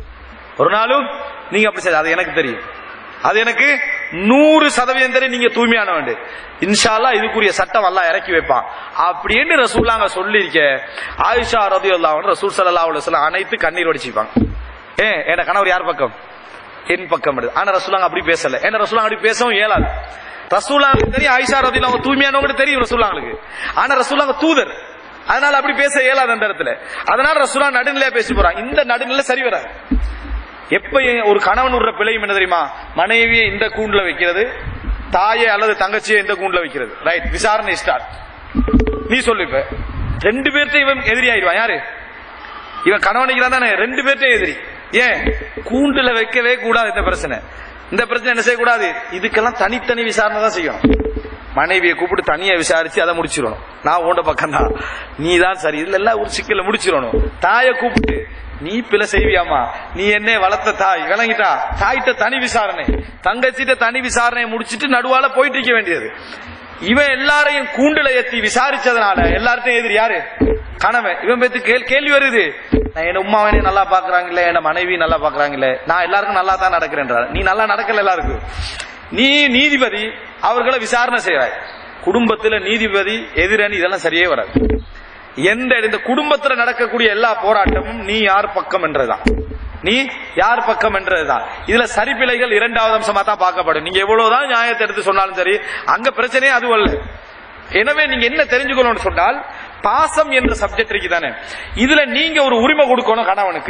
ஒரு நாளும் நீங்க அப்படி செய்ய அது எனக்கு தெரியும் அது எனக்கு நூறு சதவீதம் தெரியும் நீங்க தூய்மையான வேண்டு இன்ஷால்லா இதுக்குரிய சட்டம் எல்லாம் இறக்கி வைப்பான் அப்படின்னு ரசூல்லாங்க சொல்லியிருக்க ஆயிஷா ரதி அல்லாஹ் ரசூல் சல்லா அலுவலம் அனைத்து கண்ணீர் வடிச்சுப்பாங்க ஏ என் கணவர் யார் பக்கம் என் பக்கம் எடுது. ஆனா ரசூலாங்க அப்படி பேசல ஏன்னா ரசூலாங்க அப்படி பேசவும் இயலாது ரசூலாங்களுக்கு தெரியும் ஆயிஷா ரதி அவங்க தூய்மையானவங்க தெரியும் ரசூலாங்களுக்கு ஆனா ரசூலாங்க தூதர் அதனால அப்படி பேச இயலாது அந்த இடத்துல அதனால ரசூலா நடுநிலையா பேசி போறான் இந்த நடுநிலை சரி வராது எப்ப ஒரு கணவன் விடுற பிழையும் என்ன தெரியுமா மனைவியை இந்த கூண்டுல வைக்கிறது தாயை அல்லது தங்கச்சியை இந்த கூண்டுல வைக்கிறது ரைட் விசாரணை ஸ்டார்ட் நீ சொல்லு இப்ப ரெண்டு பேர்ட்ட இவன் எதிரி ஆயிடுவான் யாரு இவன் கணவனிக்கிறான் தானே ரெண்டு பேர்ட்ட எதிரி ஏன் கூண்டுல வைக்கவே கூடாது இந்த பிரச்சனை இந்த பிரச்சனை என்ன செய்யக்கூடாது இதுக்கெல்லாம் தனித்தனி விசாரணை தான் செய்யணும் மனைவியை கூப்பிட்டு தனியா விசாரிச்சு அதை முடிச்சிடணும் நான் உண்ட பக்கம் தான் நீ தான் சரி இதுல எல்லாம் ஒரு சிக்கல முடிச்சிடணும் தாயை கூப்பிட்டு நீ பிழை செய்வியாமா நீ என்ன வளர்த்த தாய் விளங்கிட்டா தாயிட்ட தனி விசாரணை தங்கச்சிட்ட தனி விசாரணையை முடிச்சிட்டு நடுவால போயிட்டு இருக்க வேண்டியது இவன் எல்லாரையும் கூண்டுல ஏத்தி விசாரிச்சதுனால எல்லார்ட்டையும் எதிரி யாரு கணவன் இவன் பேத்து கேள்- கேள்வி வருது நான் என் உமாவை என்னை நல்லா பாக்குறாங்கல்ல என் மனைவி நல்லா பாக்குறாங்கல்ல நான் எல்லாருக்கும் நல்லா தான் நடக்கிறேன்றார் நீ நல்லா நடக்கல எல்லாருக்கும் நீ நீதிபதி அவர்களை விசாரணை செய்யறாய் குடும்பத்துல நீதிபதி எதிரணி இதெல்லாம் சரியே வராது எந்த இந்த குடும்பத்துல நடக்கக்கூடிய எல்லா போராட்டமும் நீ யார் பக்கம் என்றதுதான் நீ யார் பக்கம் என்றதுதான் இதுல சரிப்பிழைகள் இரண்டாவது அம்சமா தான் பார்க்கப்படும் நீங்க எவ்வளவுதான் நியாயத்தை எடுத்து சொன்னாலும் சரி அங்க பிரச்சனையே அது அல்ல எனவே நீங்க என்ன தெரிஞ்சுக்கணும்னு சொன்னால் பாசம் என்ற சப்ஜெக்ட் இருக்குதானே இதுல நீங்க ஒரு உரிமை கொடுக்கணும் கணவனுக்கு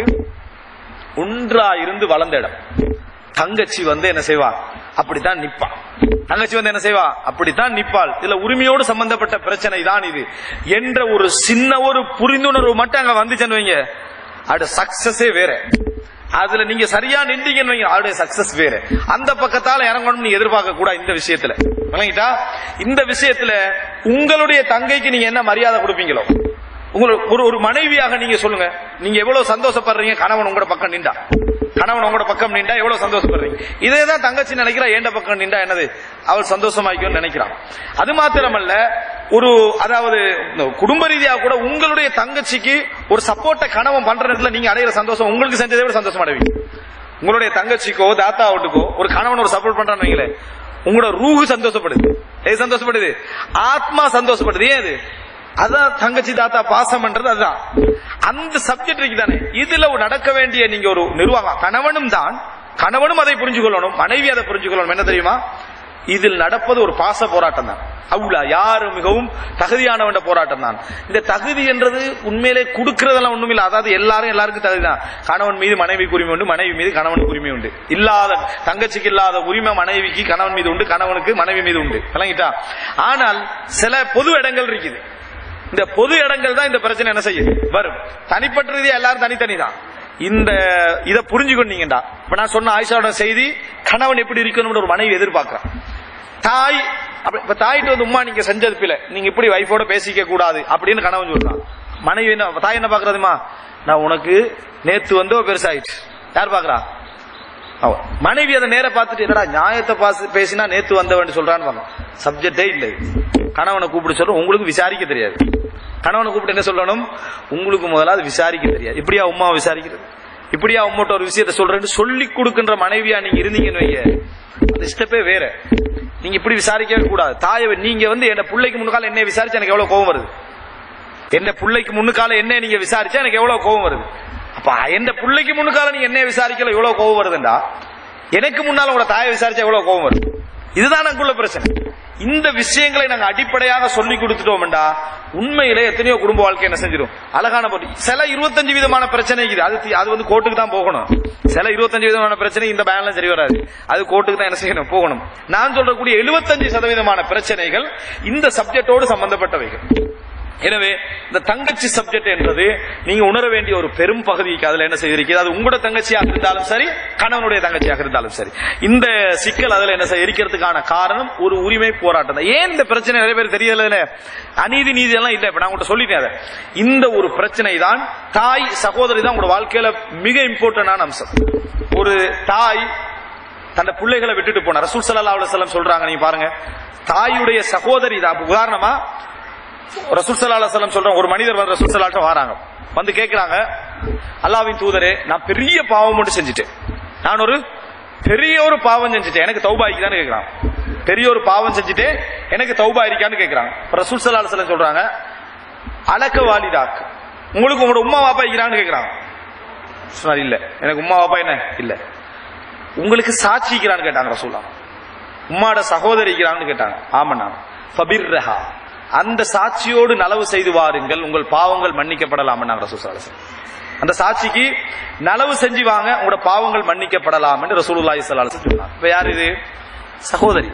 ஒன்றா இருந்து வளர்ந்த இடம் தங்கச்சி வந்து என்ன செய்வா அப்படித்தான் நிப்பா தங்கச்சி வந்து என்ன செய்வா அப்படித்தான் நிப்பாள் இதுல உரிமையோடு சம்பந்தப்பட்ட பிரச்சனை தான் இது என்ற ஒரு சின்ன ஒரு புரிந்துணர்வு மட்டும் அங்க வந்துச்சுன்னு வைங்க அது சக்சஸே வேற அதுல நீங்க சரியா நின்றீங்கன்னு வைங்க அவருடைய சக்சஸ் வேற அந்த பக்கத்தால இறங்கணும் நீங்க எதிர்பார்க்க கூட இந்த விஷயத்துல விளங்கிட்டா இந்த விஷயத்துல உங்களுடைய தங்கைக்கு நீங்க என்ன மரியாதை கொடுப்பீங்களோ உங்களுக்கு ஒரு ஒரு மனைவியாக நீங்க சொல்லுங்க நீங்க எவ்வளவு சந்தோஷப்படுறீங்க கணவன் உங்களோட பக்கம் நின்றா கணவன் உங்களோட பக்கம் நின்றா எவ்வளவு சந்தோஷப்படுறீங்க இதே தான் தங்கச்சி நினைக்கிறா ஏண்ட பக்கம் நின்றா என்னது அவள் சந்தோஷமாய்க்கும்னு நினைக்கிறான் அது மாத்திரமல்ல ஒரு அதாவது இந்த குடும்ப ரீதியா கூட உங்களுடைய தங்கச்சிக்கு ஒரு சப்போர்ட்டை கணவன் பண்ற நேரத்துல நீங்க அடையிற சந்தோஷம் உங்களுக்கு செஞ்சதை விட சந்தோஷம் அடைவீங்க உங்களுடைய தங்கச்சிக்கோ தாத்தா வீட்டுக்கோ ஒரு கணவன் ஒரு சப்போர்ட் பண்றான்னு வைங்களேன் உங்களோட ரூஹு சந்தோஷப்படுது எது சந்தோஷப்படுது ஆத்மா சந்தோஷப்படுது ஏன் அது அதான் தங்கச்சி தாத்தா பாசம் பண்றது அதுதான் அந்த சப்ஜெக்ட் இருக்குதானே இதுல ஒரு நடக்க வேண்டிய நீங்க ஒரு நிர்வாகம் கணவனும் தான் கணவனும் அதை புரிஞ்சு கொள்ளணும் மனைவி அதை புரிஞ்சு கொள்ளணும் என்ன தெரியுமா இதில் நடப்பது ஒரு பாச போராட்டம் தான் அவ்வளா யாரு மிகவும் தகுதியானவன் போராட்டம் தான் இந்த தகுதி என்றது உண்மையிலே கொடுக்கறதெல்லாம் ஒண்ணும் இல்ல அதாவது எல்லாரும் எல்லாருக்கும் தகுதி தான் கணவன் மீது மனைவிக்கு உரிமை உண்டு மனைவி மீது கணவனுக்கு உரிமை உண்டு இல்லாத தங்கச்சிக்கு இல்லாத உரிமை மனைவிக்கு கணவன் மீது உண்டு கணவனுக்கு மனைவி மீது உண்டு விளங்கிட்டா ஆனால் சில பொது இடங்கள் இருக்குது இந்த பொது இடங்கள் தான் இந்த பிரச்சனை என்ன செய்யுது வரும் தனிப்பட்ட ரீதியா எல்லாரும் தனித்தனி தான் இந்த இத புரிஞ்சுக்கொண்டீங்கடா இப்ப நான் சொன்ன ஆயிஷாவோட செய்தி கணவன் எப்படி இருக்கணும்னு ஒரு மனைவி எதிர்பார்க்கிறான் தாய் அப்ப- இப்ப தாயிட்டு வந்து உமா நீங்க செஞ்சது பிள்ளை நீங்க இப்படி வைஃபோட பேசிக்க கூடாது அப்படின்னு கணவன் சொல்றான் மனைவி என்ன தாய் என்ன பாக்குறதுமா நான் உனக்கு நேத்து வந்து பெருசாயிடுச்சு யார் பாக்குறா அவ மனைவி அதை நேர பார்த்துட்டு என்னடா நியாயத்தை பாசு பேசினா நேத்து வந்தவன் சொல்றான்னு பாருங்க சப்ஜெக்டே இல்லை கணவனை கூப்பிட்டு சொல்றோம் உங்களுக்கு விசாரிக்க தெரியாது கணவனை கூப்பிட்டு என்ன சொல்லணும் உங்களுக்கு முதலாவது விசாரிக்க தெரியாது இப்படியா உமா விசாரிக்கிறது இப்படியா உம்மட்ட ஒரு விஷயத்த சொல்றேன்னு சொல்லி கொடுக்கின்ற மனைவியா நீங்க இருந்தீங்கன்னு வைங்க அந்த ஸ்டெப்பே வேற நீங்க இப்படி விசாரிக்கவே கூடாது தாயை நீங்க வந்து என்ன பிள்ளைக்கு முன்னால என்ன விசாரிச்சு எனக்கு எவ்வளவு கோவம் வருது என்ன பிள்ளைக்கு முன்னுக்கால என்ன நீங்க விசாரிச்சா எனக்கு எவ்வளவு கோவம் வருது அப்ப எந்த பிள்ளைக்கு முன்னுக்கால நீங்க என்ன விசாரிக்கல எவ்வளவு கோவம் வருதுண்டா எனக்கு முன்னால உங்களோட தாயை விசாரிச்சா எவ்வளவு கோவம் வருது இதுதான் அங்குள்ள பிரச்சனை இந்த விஷயங்களை நாங்க அடிப்படையாக சொல்லி கொடுத்துட்டோம்டா உண்மையிலே எத்தனையோ குடும்ப வாழ்க்கை என்ன செஞ்சிடும் அழகான போட்டி சில இருபத்தஞ்சு விதமான பிரச்சனை இருக்குது அது தி- அது வந்து கோர்ட்டுக்கு தான் போகணும் சில இருபத்தஞ்சு விதமான பிரச்சனை இந்த பேன்ல சரி வராது அது கோர்ட்டுக்கு தான் என்ன செய்யணும் போகணும் நான் சொல்றக்கூடிய எழுபத்தஞ்சு சதவீதமான பிரச்சனைகள் இந்த சப்ஜெக்டோடு சம்பந்தப்பட்டவைகள் எனவே இந்த தங்கச்சி சப்ஜெக்ட் என்றது நீங்க உணர வேண்டிய ஒரு பெரும் பகுதிக்கு அதுல என்ன செய்திருக்கிறது அது உங்களோட தங்கச்சியாக இருந்தாலும் சரி கணவனுடைய தங்கச்சியாக இருந்தாலும் சரி இந்த சிக்கல் அதுல என்ன செய்ய இருக்கிறதுக்கான காரணம் ஒரு உரிமை போராட்டம் தான் ஏன் இந்த பிரச்சனை நிறைய பேர் தெரியல அநீதி நீதி எல்லாம் இல்ல இப்ப நான் உங்கள்ட்ட சொல்லிட்டேன் அதை இந்த ஒரு பிரச்சனை தான் தாய் சகோதரி தான் உங்களோட வாழ்க்கையில மிக இம்பார்ட்டன்டான அம்சம் ஒரு தாய் தன்னை பிள்ளைகளை விட்டுட்டு போன ரசூல் ஸல்லல்லாஹு அலைஹி வஸல்லம் சொல்றாங்க நீங்க பாருங்க தாயுடைய சகோதரி தான் இப்ப உதாரணமா ரசூல் ஸல்லல்லாஹு அலைஹி வஸல்லம் சொல்றாங்க ஒரு மனிதர் வந்து ரசூல் ஸல்லல்லாஹு அலைஹி வராங்க வந்து கேக்குறாங்க அல்லாஹ்வின் தூதரே நான் பெரிய பாவம் ஒன்று செஞ்சுட்டேன் நான் ஒரு பெரிய ஒரு பாவம் செஞ்சுட்டேன் எனக்கு தௌபா இருக்கான்னு கேக்குறாங்க பெரிய ஒரு பாவம் செஞ்சுட்டு எனக்கு தௌபா இருக்கான்னு கேக்குறாங்க இப்ப ரசூல் ஸல்லல்லாஹு அலைஹி வஸல்லம் சொல்றாங்க அலக்க வாலிதாக் உங்களுக்கு உங்களோட உம்மா வாப்பா இருக்கிறான்னு கேக்குறாங்க சொன்னார் இல்ல எனக்கு உம்மா வாப்பா என்ன இல்ல உங்களுக்கு சாட்சி இருக்கிறான்னு கேட்டாங்க ரசூலா உம்மாட சகோதரி இருக்கிறான்னு கேட்டாங்க ஆமண்ணா ஃபபிர்ரஹா அந்த சாட்சியோடு நலவு செய்து வாருங்கள் உங்கள் பாவங்கள் மன்னிக்கப்படலாம் ரசூல் ஸல்லல்லாஹு அலைஹி வஸல்லம். அந்த சாட்சிக்கு நலவு செஞ்சு வாங்க உங்களோட பாவங்கள் மன்னிக்கப்படலாம் என்று ரசூலுல்லாஹி ஸல்லல்லாஹு அலைஹி வஸல்லம் சொன்னாங்க இப்ப யார் இது சகோதரி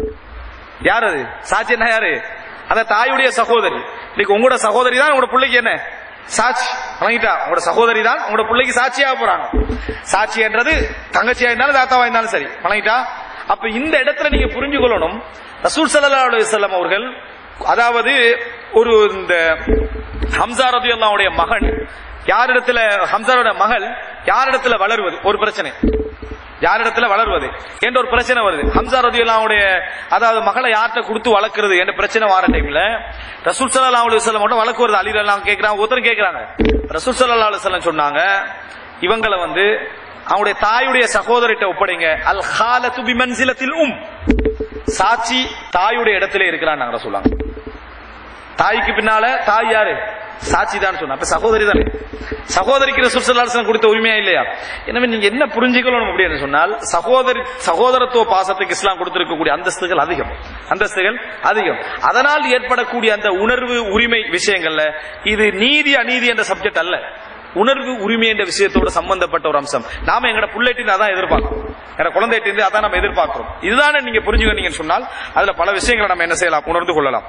யார் அது சாட்சி என்ன யாரு அந்த தாயுடைய சகோதரி இன்னைக்கு உங்களோட சகோதரி தான் உங்களோட பிள்ளைக்கு என்ன சாட்சி வழங்கிட்டா உங்களோட சகோதரி தான் உங்களோட பிள்ளைக்கு சாட்சியாக போறாங்க சாட்சி என்றது தங்கச்சியா இருந்தாலும் தாத்தாவா இருந்தாலும் சரி வழங்கிட்டா அப்ப இந்த இடத்துல நீங்க புரிஞ்சு கொள்ளணும் ரசூல் ஸல்லல்லாஹு அலைஹி வஸல்லம் அவர்கள் அதாவது ஒரு இந்த ஹம்சா ரதியல்லாவுடைய மகன் யாரிடத்துல ஹம்சாரோட மகள் யாரிடத்துல வளருவது ஒரு பிரச்சனை யாரிடத்துல வளர்வது என்ற ஒரு பிரச்சனை வருது ஹம்சா ரதியுல்லாவுடைய அதாவது மகளை யார்கிட்ட கொடுத்து வளர்க்கறது என்ற பிரச்சனை வர டைம்ல ரசூல் சல்லா அலி வல்லம் மட்டும் வளர்க்குறது அலி எல்லாம் கேட்கறாங்க ஒருத்தர் கேட்கறாங்க ரசூல் சல்லா அலி வல்லம் சொன்னாங்க இவங்களை வந்து அவனுடைய தாயுடைய சகோதரிட்ட ஒப்படைங்க அல் ஹாலத்து பிமன்சிலத்தில் உம் சாட்சி தாயுடைய இடத்துல இருக்கிறான் நாங்க சொல்லாங்க தாய்க்கு பின்னால தாய் யாரு சாட்சி தான் சொன்ன அப்ப சகோதரி தானே சகோதரிக்கு ரசூல் ஸல்லல்லாஹு அலைஹி வஸல்லம் கொடுத்த உரிமையா இல்லையா எனவே நீங்க என்ன புரிஞ்சுக்கணும் அப்படின்னு சொன்னால் சகோதரி சகோதரத்துவ பாசத்துக்கு இஸ்லாம் கொடுத்திருக்கக்கூடிய அந்தஸ்துகள் அதிகம் அந்தஸ்துகள் அதிகம் அதனால் ஏற்படக்கூடிய அந்த உணர்வு உரிமை விஷயங்கள்ல இது நீதி அநீதி என்ற சப்ஜெக்ட் அல்ல உணர்வு உரிமை என்ற விஷயத்தோட சம்பந்தப்பட்ட ஒரு அம்சம் நாம எங்கட புள்ளைட்டின் அதான் எதிர்பார்க்கிறோம் எங்க குழந்தைட்டிருந்து அதான் நம்ம எதிர்பார்க்கிறோம் இதுதானே நீங்க புரிஞ்சுக்கணும் சொன்னால் அதுல பல விஷயங்களை நம்ம என்ன செய்யலாம் உணர்ந்து கொள்ளலாம்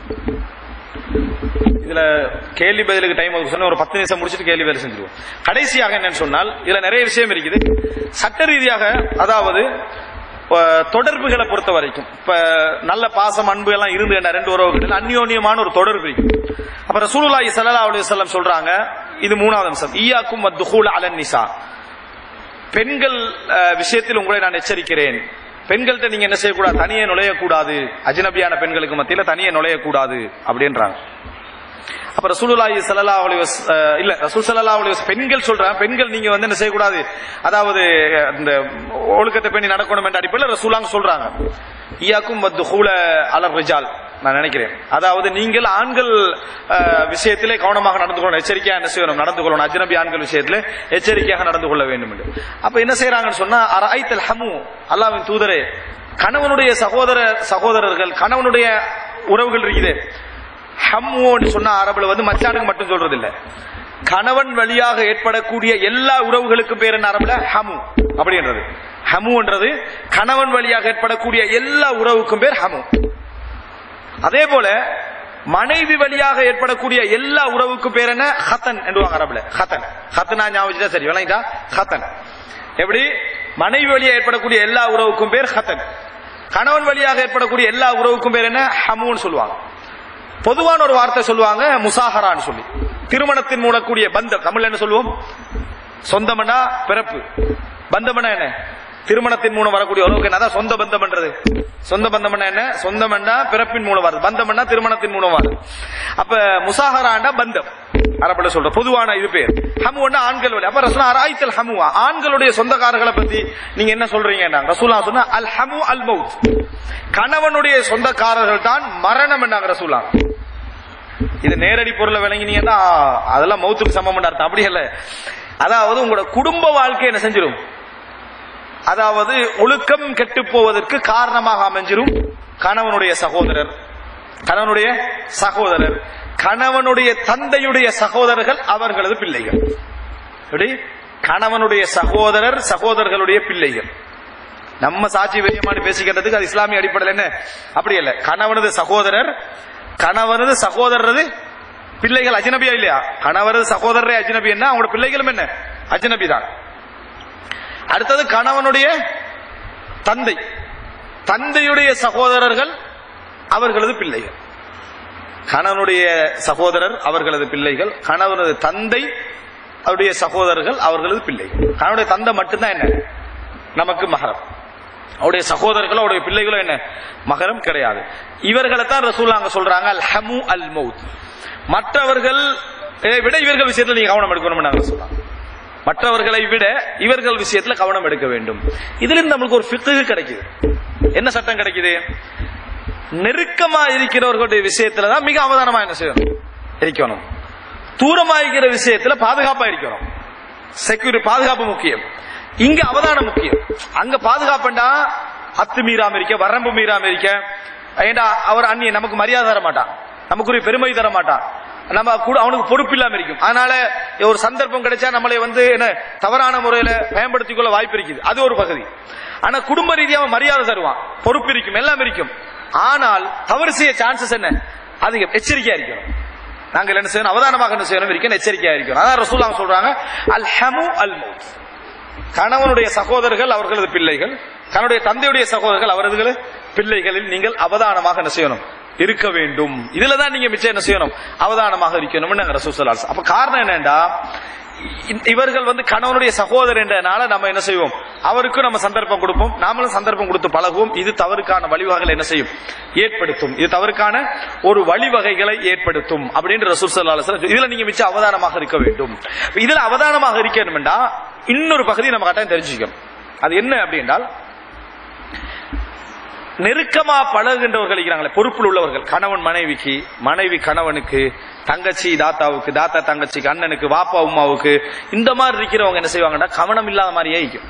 இதுல கேள்வி பதிலுக்கு டைம் சொன்ன ஒரு பத்து நிமிஷம் முடிச்சுட்டு கேள்வி பதில் செஞ்சிருவோம் கடைசியாக என்னன்னு சொன்னால் இதுல நிறைய விஷயம் இருக்குது சட்ட ரீதியாக அதாவது இப்ப தொடர்புகளை பொறுத்த வரைக்கும் இப்ப நல்ல பாசம் அன்பு எல்லாம் இருந்து என்ன ரெண்டு உறவுகள் அந்யோன்யமான ஒரு தொடர்பு இருக்கு அப்ப ரசூலுல்லாஹி ஸல்லல்லாஹு அலைஹி வஸல்லம் சொல்றாங்க இது மூணாவது அம்சம் ஈயாக்கும் மத்துஹூல் அலன் நிசா பெண்கள் அஹ், விஷயத்தில் உங்களை நான் எச்சரிக்கிறேன் பெண்கள்கிட்ட நீங்க என்ன செய்யக்கூடாது தனியே நுழையக்கூடாது அஜ்னபியான பெண்களுக்கு மத்தியில தனியே நுழையக்கூடாது அப்படின்றாங்க அப்ப ரசூலுல்லாஹி ஸல்லல்லாஹு அலைஹி வஸ் அஹ், இல்ல ரசூல் ஸல்லல்லாஹு அலைஹி வஸ் பெண்கள் சொல்றாங்க பெண்கள் நீங்க வந்து என்ன செய்யக்கூடாது அதாவது அஹ், இந்த ஒழுக்கத்தை பேணி நடக்கணும் என்ற அடிப்படையில் ரசூலாங்க சொல்றாங்க இயாக்கும் வத்துஹூல அலர் ரிஜால் நான் நினைக்கிறேன் அதாவது நீங்கள் ஆண்கள் அஹ், விஷயத்திலே கவனமாக நடந்து கொள்ளணும் எச்சரிக்கையா என்ன செய்யணும் நடந்து கொள்ளணும் அஜ்னபி ஆண்கள் விஷயத்திலே எச்சரிக்கையாக நடந்து கொள்ள வேண்டும் என்று அப்ப என்ன செய்யறாங்கன்னு சொன்னா அரைத்தல் ஹமு அல்லாவின் தூதரே கணவனுடைய சகோதர சகோதரர்கள் கணவனுடைய உறவுகள் இருக்குது ஹம்முன்னு சொன்ன அரபுல வந்து மச்சானுக்கு மட்டும் சொல்றது இல்ல கணவன் வழியாக ஏற்படக்கூடிய எல்லா உறவுகளுக்கும் பேர் என்ன அரபுல ஹமு அப்படின்றது ஹமுன்றது கணவன் வழியாக ஏற்படக்கூடிய எல்லா உறவுக்கும் பேர் ஹமு அதே போல மனைவி வழியாக ஏற்படக்கூடிய எல்லா உறவுக்கும் பேர் என்ன ஹத்தன் என்றுவாங்க அரபுல ஹத்தன் ஹத்தனா ஞாபகம் சரி விளங்கிட்டா ஹத்தன் எப்படி மனைவி வழியாக ஏற்படக்கூடிய எல்லா உறவுக்கும் பேர் ஹத்தன் கணவன் வழியாக ஏற்படக்கூடிய எல்லா உறவுக்கும் பேர் என்ன ஹமுன்னு சொல்லுவாங்க பொதுவான ஒரு வார்த்தை சொல்லுவாங்க முசாஹரான்னு சொல்லி திருமணத்தின் மூலக்கூடிய பந்தம் தமிழ்ல என்ன சொல்லுவோம் சொந்தமனா பிறப்பு பந்தமனா என்ன திருமணத்தின் மூலம் வரக்கூடிய உறவுக்கு என்ன அதான் சொந்த பந்தம் பண்றது சொந்த பந்தம்னா என்ன சொந்தமண்டா பிறப்பின் மூலம் வருது பந்தம்னா திருமணத்தின் மூலம் வருது அப்ப முசாஹராண்டா பந்தம் அரபுல சொல்ற பொதுவான இது பேர் ஹமுன்னா ஆண்கள் வழி அப்ப ரசூலா அராய்த்தல் ஹமுவா ஆண்களுடைய சொந்தக்காரர்களை பத்தி நீங்க என்ன சொல்றீங்க ரசூலா சொன்னா அல் ஹமு அல் மவுத் கணவனுடைய சொந்தக்காரர்கள் தான் மரணம் என்னாங்க ரசூலா இது நேரடி பொருளை விளங்கினீங்கன்னா அதெல்லாம் மௌத்துக்கு சமம் அர்த்தம் அப்படி இல்ல அதாவது உங்களோட குடும்ப வாழ்க்கை என்ன செஞ்சிடும் அதாவது ஒழுக்கம் கெட்டு போவதற்கு காரணமாக அமைஞ்சிரும் கணவனுடைய சகோதரர் கணவனுடைய சகோதரர் கணவனுடைய தந்தையுடைய சகோதரர்கள் அவர்களது பிள்ளைகள் எப்படி கணவனுடைய சகோதரர் சகோதரர்களுடைய பிள்ளைகள் நம்ம சாட்சி வெய்யமானு பேசிக்கிறதுக்கு அது இஸ்லாமிய அடிப்படையில் என்ன அப்படி இல்ல கணவனது சகோதரர் கணவனது சகோதரரது பிள்ளைகள் அஜ்னபியா இல்லையா கணவரது சகோதரரே அஜ்னபி என்ன அவங்களோட பிள்ளைகளும் என்ன அஜ்னபி தான் அடுத்தது கணவனுடைய தந்தை தந்தையுடைய சகோதரர்கள் அவர்களது பிள்ளைகள் கணவனுடைய சகோதரர் அவர்களது பிள்ளைகள் கணவனது தந்தை அவருடைய சகோதரர்கள் அவர்களது பிள்ளைகள் கணவனுடைய தந்தை மட்டும்தான் என்ன நமக்கு மகரம் அவருடைய சகோதரர்களோ அவருடைய பிள்ளைகளோ என்ன மகரம் கிடையாது இவர்களை தான் ரசூல் அங்க சொல்றாங்க அல் ஹமு அல் மவுத் மற்றவர்கள் விட இவர்கள் விஷயத்துல நீங்க கவனம் எடுக்கணும் நாங்க சொல்றாங்க மற்றவர்களை விட இவர்கள் விஷயத்துல கவனம் எடுக்க வேண்டும் இதுல இருந்து நம்மளுக்கு ஒரு ஃபிக்கு கிடைக்குது என்ன சட்டம் கிடைக்குது நெருக்கமா இருக்கிறவர்களுடைய விஷயத்துல தான் மிக அவதானமா என்ன செய்யணும் இருக்கணும் தூரமா இருக்கிற விஷயத்துல பாதுகாப்பா இருக்கணும் செக்யூரி பாதுகாப்பு முக்கியம் இங்க அவதானம் முக்கியம் அங்க பாதுகாப்புண்டா அத்து மீறாம இருக்க வரம்பு மீறாம இருக்க ஏண்டா அவர் அந்நிய நமக்கு மரியாதை தர மாட்டான் நமக்குரிய பெருமை தர மாட்டான் நம்ம கூட அவனுக்கு பொறுப்பு இல்லாம இருக்கும் அதனால ஒரு சந்தர்ப்பம் கிடைச்சா நம்மளை வந்து என்ன தவறான முறையில பயன்படுத்திக் கொள்ள வாய்ப்பு இருக்குது அது ஒரு பகுதி ஆனா குடும்ப ரீதியாக மரியாதை தருவான் பொறுப்பு இருக்கும் எல்லாம் இருக்கும் ஆனால் தவறு செய்ய சான்சஸ் என்ன அது எச்சரிக்கையா இருக்கணும் நாங்கள் என்ன செய்யணும் அவதானமாக என்ன செய்யணும் இருக்கணும் எச்சரிக்கையா இருக்கணும் அதான் ரசூல் சொல்றாங்க அல் ஹமு அல் மவுத் கணவனுடைய சகோதரர்கள் அவர்களது பிள்ளைகள் கணவனுடைய தந்தையுடைய சகோதரர்கள் அவரது பிள்ளைகளில் நீங்கள் அவதானமாக என்ன செய்யணும் இருக்க வேண்டும் இதுல தான் நீங்க மிச்சம் என்ன செய்யணும் அவதானமாக இருக்கணும் ரசூசலாஸ் அப்ப காரணம் என்னண்டா இ- இவர்கள் வந்து கணவனுடைய சகோதரர் என்றனால நம்ம என்ன செய்வோம் அவருக்கும் நம்ம சந்தர்ப்பம் கொடுப்போம் நாமளும் சந்தர்ப்பம் கொடுத்து பழகுவோம் இது தவறுக்கான வழிவகைகளை என்ன செய்யும் ஏற்படுத்தும் இது தவறுக்கான ஒரு வழிவகைகளை ஏற்படுத்தும் அப்படின்னு ரசூல் ஸல்லல்லாஹு அலைஹி வஸல்லம் இதுல நீங்க மிச்சம் அவதானமாக இருக்க வேண்டும் இதுல அவதானமாக இருக்கணும்டா இன்னொரு பகுதி நம்ம கட்டாயம் தெரிஞ்சுக்கணும் அது என்ன அப்படின்றால் நெருக்கமா பழகுகின்றவர்கள் இருக்கிறாங்களே பொறுப்பில் உள்ளவர்கள் கணவன் மனைவிக்கு மனைவி கணவனுக்கு தங்கச்சி தாத்தாவுக்கு தாத்தா தங்கச்சிக்கு அண்ணனுக்கு வாப்பா உமாவுக்கு இந்த மாதிரி இருக்கிறவங்க என்ன செய்வாங்கன்னா கவனம் இல்லாத மாதிரியே இருக்கும்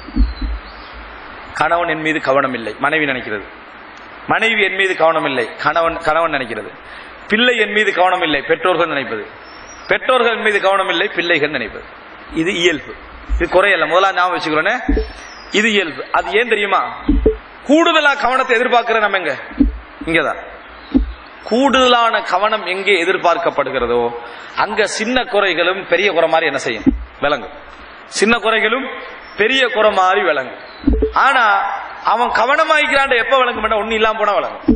கணவன் என் மீது கவனம் இல்லை மனைவி நினைக்கிறது மனைவி என் மீது கவனம் இல்லை கணவன் கணவன் நினைக்கிறது பிள்ளை என் மீது கவனம் இல்லை பெற்றோர்கள் நினைப்பது பெற்றோர்கள் மீது கவனம் இல்லை பிள்ளைகள் நினைப்பது இது இயல்பு இது குறையல்ல முதல்ல ஞாபகம் வச்சுக்கிறோன்னே இது இயல்பு அது ஏன் தெரியுமா கூடுதலா கவனத்தை எதிர்பார்க்கிற நம்ம எங்க இங்கதான் கூடுதலான கவனம் எங்கே எதிர்பார்க்கப்படுகிறதோ அங்க சின்ன குறைகளும் பெரிய குறை மாதிரி என்ன செய்யும் விளங்கும் சின்ன குறைகளும் பெரிய குறை மாதிரி விளங்கும் ஆனா அவன் கவனமாயிக்கிறான் எப்ப விளங்கும் ஒண்ணு இல்லாம போனா விளங்கும்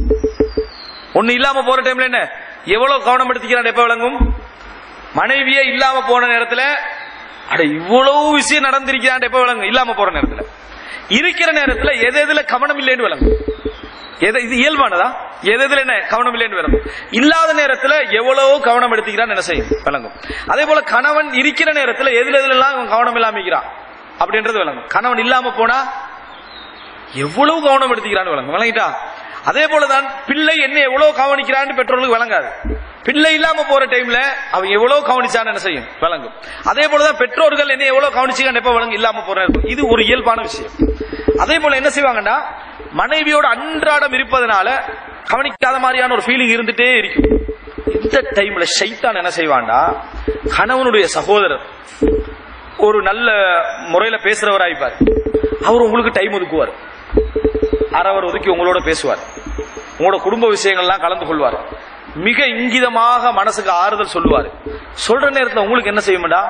ஒண்ணு இல்லாம போற டைம்ல என்ன எவ்வளவு கவனம் எடுத்துக்கிறான் எப்ப விளங்கும் மனைவியே இல்லாம போன நேரத்துல அட இவ்வளவு விஷயம் நடந்திருக்கிறான் எப்ப விளங்கும் இல்லாம போற நேரத்துல இருக்கிற நேரத்துல எது எதுல கவனம் இல்லைன்னு விளங்கும் எது இது இயல்பானதா எது எதுல என்ன கவனம் இல்லைன்னு விளங்கும் இல்லாத நேரத்துல எவ்வளவு கவனம் எடுத்துக்கிறான் என்ன செய்யும் விளங்கும் அதே போல கணவன் இருக்கிற நேரத்துல எதுல எதுல எல்லாம் அவன் கவனம் இல்லாம இருக்கிறான் அப்படின்றது விளங்கும் கணவன் இல்லாம போனா எவ்வளவு கவனம் எடுத்துக்கிறான்னு விளங்கும் விளங்கிட்டா அதே போலதான் பிள்ளை என்ன எவ்வளவு கவனிக்கிறான்னு பெற்றோர்களுக்கு விளங்காது பிள்ளை இல்லாம போற டைம்ல அவன் எவ்வளவு கவனிச்சான்னு என்ன செய்யும் விளங்கும் அதே போலதான் பெற்றோர்கள் என்ன எவ்வளவு கவனிச்சுக்கான்னு எப்ப விளங்கும் இல்லாம போற நேரத்துல. இது ஒரு இயல்பான விஷயம் அதே போல என்ன செய்வாங்கன்னா மனைவியோட அன்றாடம் இருப்பதனால கவனிக்காத மாதிரியான ஒரு ஃபீலிங் இருந்துட்டே இருக்கும் இந்த டைம்ல ஷைத்தான் என்ன செய்வான்டா கணவனுடைய சகோதரர் ஒரு நல்ல முறையில பேசுறவராய்ப்பார் அவர் உங்களுக்கு டைம் ஒதுக்குவார் அறவர் ஒதுக்கி உங்களோட பேசுவார் உங்களோட குடும்ப விஷயங்கள்லாம் கலந்து கொள்வார் மிக இங்கிதமாக மனசுக்கு ஆறுதல் சொல்லுவார் சொல்ற நேரத்துல உங்களுக்கு என்ன செய்யும்டா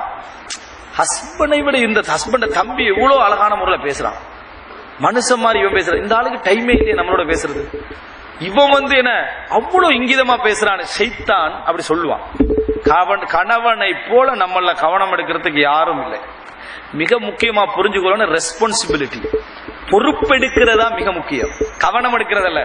ஹஸ்பண்டை விட இந்த ஹஸ்பண்ட தம்பி எவ்வளவு அழகான முறையில பேசுறான் மனுஷன் மாதிரி இவன் பேசுறான் இந்த ஆளுக்கு டைமே இல்லையே நம்மளோட பேசுறது இவன் வந்து என்ன அவ்வளவு இங்கிதமா பேசுறான் செய்தான் அப்படி சொல்லுவான் கவன் கணவனை போல நம்மள கவனம் எடுக்கிறதுக்கு யாரும் இல்லை மிக முக்கியமா புரிஞ்சுக்கணும் ரெஸ்பான்சிபிலிட்டி பொறுப்பெடுக்கிறதா மிக முக்கியம் கவனம் எடுக்கிறதல்ல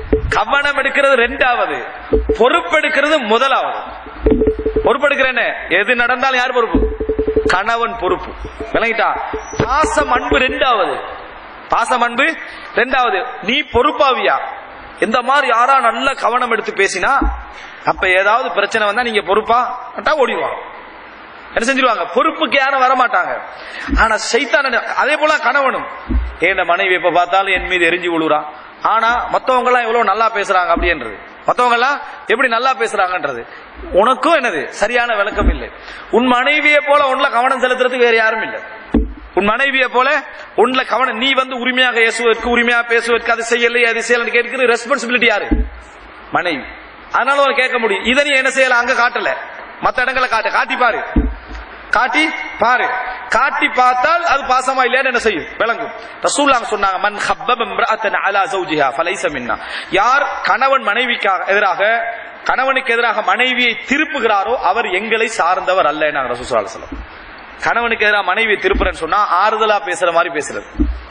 கவனம் எடுக்கிறது ரெண்டாவது பொறுப்பெடுக்கிறது முதலாவது பொறுப்பெடுக்கிறேன்னு எது நடந்தாலும் யார் பொறுப்பு கணவன் பொறுப்பு விளங்கிட்டா பாசம் அன்பு ரெண்டாவது பாசம் அன்பு ரெண்டாவது நீ பொறுப்பாவியா இந்த மாதிரி யாரா நல்ல கவனம் எடுத்து பேசினா அப்ப ஏதாவது பிரச்சனை வந்தா நீங்க பொறுப்பா அட்டா ஓடிடுவாங்க என்ன செஞ்சிருவாங்க பொறுப்புக்கு யாரும் வர மாட்டாங்க ஆனா சைத்தான அதே போல கணவனும் ஏன் மனைவி எப்ப பார்த்தாலும் என் மீது எரிஞ்சு விழுறான் ஆனா மத்தவங்க எல்லாம் எவ்வளவு நல்லா பேசுறாங்க அப்படின்றது மத்தவங்க எல்லாம் எப்படி நல்லா பேசுறாங்கன்றது உனக்கும் என்னது சரியான விளக்கம் இல்லை உன் மனைவியை போல உன்ல கவனம் செலுத்துறதுக்கு வேற யாரும் இல்லை உன் மனைவியை போல உன்ல கவனம் நீ வந்து உரிமையாக பேசுவதற்கு உரிமையாக பேசுவதற்கு அது செய்யலை அது செய்யலன்னு கேட்கிற ரெஸ்பான்சிபிலிட்டி யாரு மனைவி அதனால உனக்கு கேட்க முடியும் இதை நீ என்ன செய்யல அங்க காட்டல மத்த இடங்களை காட்டு காட்டி பாரு காட்டி பாரு காட்டி பார்த்தால் அது பாசமா இல்லையான்னு என்ன செய்யும் விளங்கும் ரசூல்லாங்க சொன்னாங்க மன் ஹப்பப இம்ரஅத்தன் அலா ஜௌஜிஹா ஃபலைஸ மின்னா யார் கணவன் மனைவிக்காக எதிராக கணவனுக்கு எதிராக மனைவியை திருப்புகிறாரோ அவர் எங்களை சார்ந்தவர் அல்ல நாங்க ரசூல் ஸல்லல்லாஹு அலைஹி வஸல்லம் கணவனுக்கு எதிராக மனைவியை திருப்புறேன்னு சொன்னா ஆறுதலா பேசுற மாதிரி பேசுறது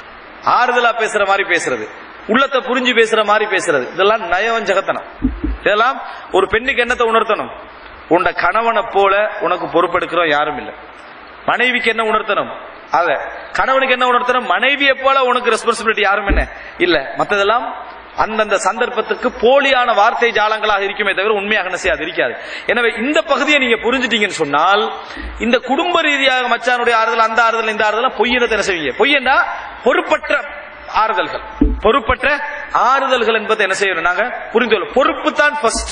ஆறுதலா பேசுற மாதிரி பேசுறது உள்ளத்தை புரிஞ்சு பேசுற மாதிரி பேசுறது இதெல்லாம் நயவஞ்சகத்தனம் இதெல்லாம் ஒரு பெண்ணுக்கு என்னத்தை உணர்த்தணும் உன்ட கணவனை போல உனக்கு பொறுப்பெடுக்கிறோம் யாரும் இல்லை மனைவிக்கு என்ன உணர்த்தணும் அத கணவனுக்கு என்ன உணர்த்தணும் மனைவியை போல உனக்கு ரெஸ்பான்சிபிலிட்டி யாரும் என்ன இல்ல மத்ததெல்லாம் அந்தந்த சந்தர்ப்பத்துக்கு போலியான வார்த்தை ஜாலங்களாக இருக்குமே தவிர உண்மையாக என்ன செய்யாது இருக்காது எனவே இந்த பகுதியை நீங்க புரிஞ்சுட்டீங்கன்னு சொன்னால் இந்த குடும்ப ரீதியாக மச்சானுடைய ஆறுதல் அந்த ஆறுதல் இந்த ஆறுதல் பொய்யனத்தை என்ன செய்வீங்க பொய்யன்னா பொறுப்பற்ற ஆறுதல்கள் பொறுப்பற்ற ஆறுதல்கள் என்பதை என்ன செய்யணும் நாங்க புரிந்து கொள்ள பொறுப்பு தான் ஃபர்ஸ்ட்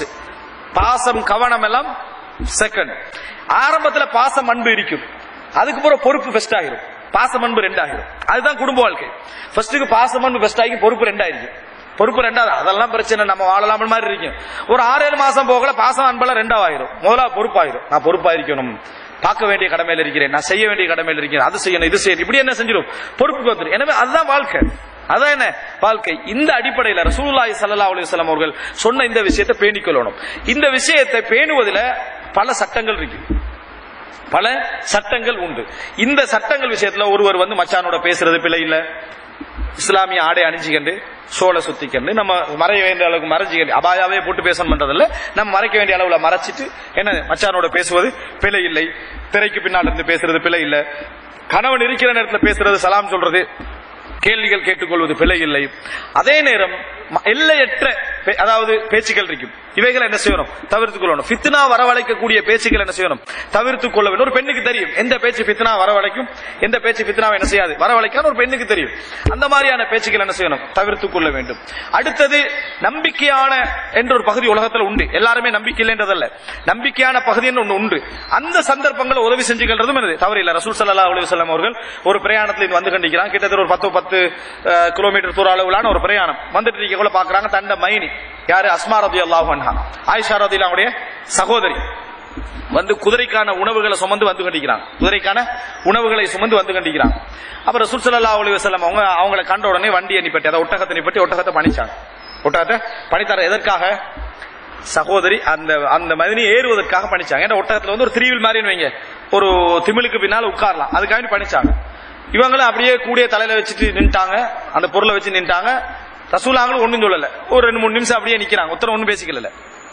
பாசம் கவனம் எல்லாம் செகண்ட் ஆரம்பத்துல பாசம் அன்பு இருக்கும் அதுக்கு பிறகு பொறுப்பு பெஸ்ட் ஆகிரும் பாசம் அன்பு ரெண்டாகிரும் அதுதான் குடும்ப வாழ்க்கை ஃபர்ஸ்ட்டுக்கு பாசம் அன்பு பெஸ்ட் ஆகி பொறுப்பு ரெண்டாயிருக்கும் பொறுப்பு ரெண்டாவது அதெல்லாம் பிரச்சனை நம்ம வாழலாம் மாதிரி இருக்கும் ஒரு ஆறு ஏழு மாசம் போகல பாசம் அன்பெல்லாம் ரெண்டாவாயிரும் முதலா பொறுப்பாயிரும் நான் பொறுப்பாயிருக்கணும் பார்க்க வேண்டிய கடமையில் இருக்கிறேன் நான் செய்ய வேண்டிய கடமையில் இருக்கிறேன் அது செய்யணும் இது செய்யணும் இப்படி என்ன செஞ்சிடும் பொறுப்புக்கு வந்துடும் எனவே அதுதான் வாழ்க்கை அதான் என்ன வாழ்க்கை இந்த அடிப்படையில் ரசூலுல்லாஹி ஸல்லல்லாஹு அலைஹி வஸல்லம் அவர்கள் சொன்ன இந்த விஷயத்தை பேணிக் கொள்ளணும் இந்த விஷயத்தை பேணுவதில் பல சட்டங்கள் இருக்கு பல சட்டங்கள் உண்டு இந்த சட்டங்கள் விஷயத்துல ஒருவர் வந்து மச்சானோட பேசுறது பிழை இல்ல இஸ்லாமிய ஆடை அணிஞ்சிக்கண்டு சோலை சுத்திக்கண்டு நம்ம மறைய வேண்டிய அளவுக்கு மறைஞ்சிக்கண்டு அபாயாவே போட்டு பேசணும் பண்றதில்ல நம்ம மறைக்க வேண்டிய அளவுல மறைச்சிட்டு என்ன மச்சானோட பேசுவது பிழை இல்லை திரைக்கு பின்னால் இருந்து பேசுறது பிழை இல்லை கணவன் இருக்கிற நேரத்துல பேசுறது சலாம் சொல்றது கேள்விகள் கேட்டுக்கொள்வது பிழை இல்லை அதே நேரம் ம- எல்லையற்ற பே- அதாவது பேச்சுக்கள் இருக்கும் இவைகளை என்ன செய்யணும் தவிர்த்துக் கொள்ளணும் ஃபித்னா வரவழைக்கக்கூடிய பேச்சுக்கள் என்ன செய்யணும் தவிர்த்துக் கொள்ள வேண்டும் ஒரு பெண்ணுக்கு தெரியும் எந்த பேச்சு ஃபித்னா வரவழைக்கும் எந்த பேச்சு ஃபித்னாவை என்ன செய்யாது வரவழைக்கான்னு ஒரு பெண்ணுக்கு தெரியும் அந்த மாதிரியான பேச்சுக்கள் என்ன செய்யணும் தவிர்த்துக் கொள்ள வேண்டும் அடுத்தது நம்பிக்கையான என்ற ஒரு பகுதி உலகத்துல உண்டு எல்லாருமே நம்பிக்கை இல்லைன்றதல்ல நம்பிக்கையான பகுதி ஒன்று உண்டு அந்த சந்தர்ப்பங்களை உதவி செஞ்சுக்கிறதும் என்னது தவறு இல்ல ரசூல் ஸல்லல்லாஹு அலைஹி வஸல்லம் அவர்கள் ஒரு பிரயாணத்தில் இங்க வந்து கண்டிக்கிறாங்க கிட்டத்தட்ட ஒரு பத்து பத்து அஹ், கிலோமீட்டர் தூர அளவிலான ஒரு பிரயாணம் வந்துட்டு இருக்கக்குள்ள பாக்குறாங்க தண்ட மைனி யாரு அஸ்மா ரதியல்லாஹு அன்ஹா ஆயிஷா ரதியல்லாஹுடைய சகோதரி வந்து குதிரைக்கான உணவுகளை சுமந்து வந்து கண்டிக்கிறாங்க குதிரைக்கான உணவுகளை சுமந்து வந்து கண்டிக்கிறாங்க அப்புறம் ரசூல் ஸல்லல்லாஹு அலைஹி வஸல்லம் அவங்க அவங்களை கண்ட உடனே வண்டியை நிப்பட்டி அதை ஒட்டகத்தை நிப்பட்டி ஒட்டகத்தை பணிச்சாங்க ஒட்டகத்தை பணித்தார எதற்காக சகோதரி அந்த அந்த மதினி ஏறுவதற்காக பணிச்சாங்க ஏன்னா ஒட்டகத்துல வந்து ஒரு திரிவில் மாதிரின்னு வைங்க ஒரு திமிழுக்கு பின்னால உட்காரலாம் அதுக்காக வேண்டி பணிச்சாங்க இவங்களும் அப்படியே கூடிய தலையில வச்சுட்டு நின்ட்டாங்க அந்த பொருளை வச்சு நின்ட்டாங்க ரசூலாங்களும் ஒண்ணும் சொல்லல ஒரு ரெண்டு மூணு நிமிஷம் அப்படியே நிக்கிறாங்க ஒருத்தர் ஒண்ணும் பேசிக்கல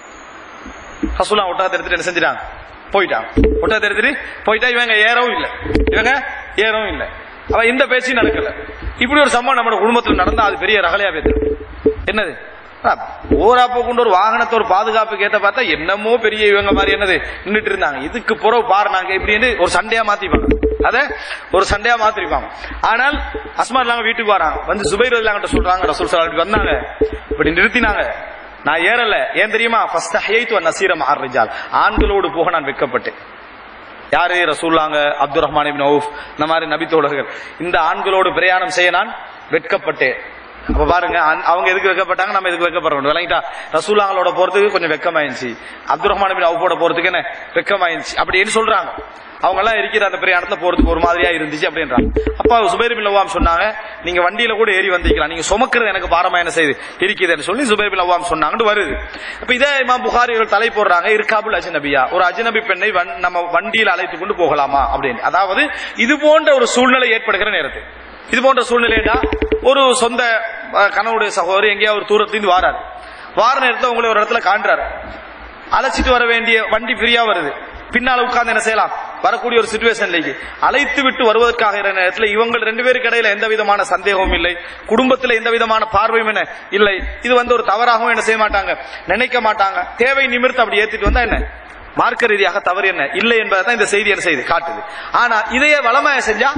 ரசூலா ஒட்டகத்தை எடுத்துட்டு என்ன செஞ்சிட்டாங்க போயிட்டாங்க ஒட்டகத்தை எடுத்துட்டு போயிட்டா இவங்க ஏறவும் இல்ல இவங்க ஏறவும் இல்ல அவ இந்த பேச்சும் நடக்கல இப்படி ஒரு சம்பவம் நம்ம குடும்பத்துல நடந்தா அது பெரிய ரகலையா பேரு என்னது ஓராப்ப கொண்டு ஒரு வாகனத்தை ஒரு பாதுகாப்புக்கு ஏத்த பார்த்தா என்னமோ பெரிய இவங்க மாதிரி என்னது நின்னுட்டு இருந்தாங்க இதுக்கு புறவு பாரு நாங்க இப்படின்னு ஒரு சண்டையா மாத்திப்பாங்க அத ஒரு சண்டையா மாத்திருப்பாங்க ஆனால் அஸ்மா இல்லாம வீட்டுக்கு வராங்க வந்து சுபைர் இல்லாங்கிட்ட சொல்றாங்க ரசூல் ஸல்லல்லாஹு அலைஹி வஸல்லம் வந்தாங்க இப்படி நிறுத்தினாங்க நான் ஏறல ஏன் தெரியுமா ஃபர்ஸ்ட் ஹைத்து நசீரம் ஆர்ரிஜால் ஆண்களோடு போக நான் வெட்கப்பட்டேன் யாரு ரசூல்லாங்க அப்துல் ரஹ்மான் இப்னு அவுஃப் இந்த மாதிரி நபி தோழர்கள் இந்த ஆண்களோடு பிரயாணம் செய்ய நான் வெட்கப்பட்டேன் அப்ப பாருங்க அந்த- அவங்க எதுக்கு வெட்கப்பட்டாங்க நம்ம எதுக்கு வெட்கப்படுறோம் விளங்கிட்டா ரசூலாங்களோட போறதுக்கு கொஞ்சம் வெக்கமாயிருச்சு அப்துல் ரஹ்மான் இப்னு அவுஃபோட போறதுக்கு என்ன வெக்கமாயிருச்சு அப்படின்னு சொல்றாங்க அவங்க எல்லாம் இருக்கிற அந்த பிரயாணத்துல போறதுக்கு ஒரு மாதிரியா இருந்துச்சு அப்படின்றாங்க அப்ப சுபைர் பின் அவ்வாம் சொன்னாங்க நீங்க வண்டியில கூட ஏறி வந்திருக்கலாம் நீங்க சுமக்கிறது எனக்கு பாரமா என்ன செய்யுது இருக்குதுன்னு சொல்லி சுபைர் பின் அவ்வாம் சொன்னாங்கன்னு வருது அப்ப இதே இமாம் புகாரி இவர்கள் தலை போடுறாங்க இருக்காபுல் அஜ்னபியா ஒரு அஜ்னபி பெண்ணை வன்- நம்ம வண்டியில் அழைத்து கொண்டு போகலாமா அப்படின்னு அதாவது இது போன்ற ஒரு சூழ்நிலை ஏற்படுகிற நேரத்தில் இது போன்ற சூழ்நிலைடா ஒரு சொந்த அஹ், கணவனுடைய சகோதரி எங்கேயாவது ஒரு தூரத்திலிருந்து வாராரு வார நேரத்தில் உங்களை ஒரு இடத்துல காண்றாரு அழைச்சிட்டு வர வேண்டிய வண்டி ஃப்ரீயா வருது பின்னால உட்கார்ந்து என்ன செய்யலாம் வரக்கூடிய ஒரு சுச்சுவேஷன்லேக்கு அழைத்து விட்டு வருவதற்காக இருக்கிற நேரத்தில் இவங்க ரெண்டு பேருக்கு இடையில எந்த விதமான சந்தேகமும் இல்லை குடும்பத்தில் எந்த விதமான பார்வையும் என்ன இல்லை இது வந்து ஒரு தவறாகவும் என்ன செய்ய மாட்டாங்க நினைக்க மாட்டாங்க தேவை நிமிர்த்து அப்படி ஏத்திட்டு வந்தா என்ன மார்க்க ரீதியாக தவறு என்ன இல்லை என்பதை தான் இந்த செய்தி என்ன செய்யுது காட்டுது ஆனா இதையே வளமையா செஞ்சா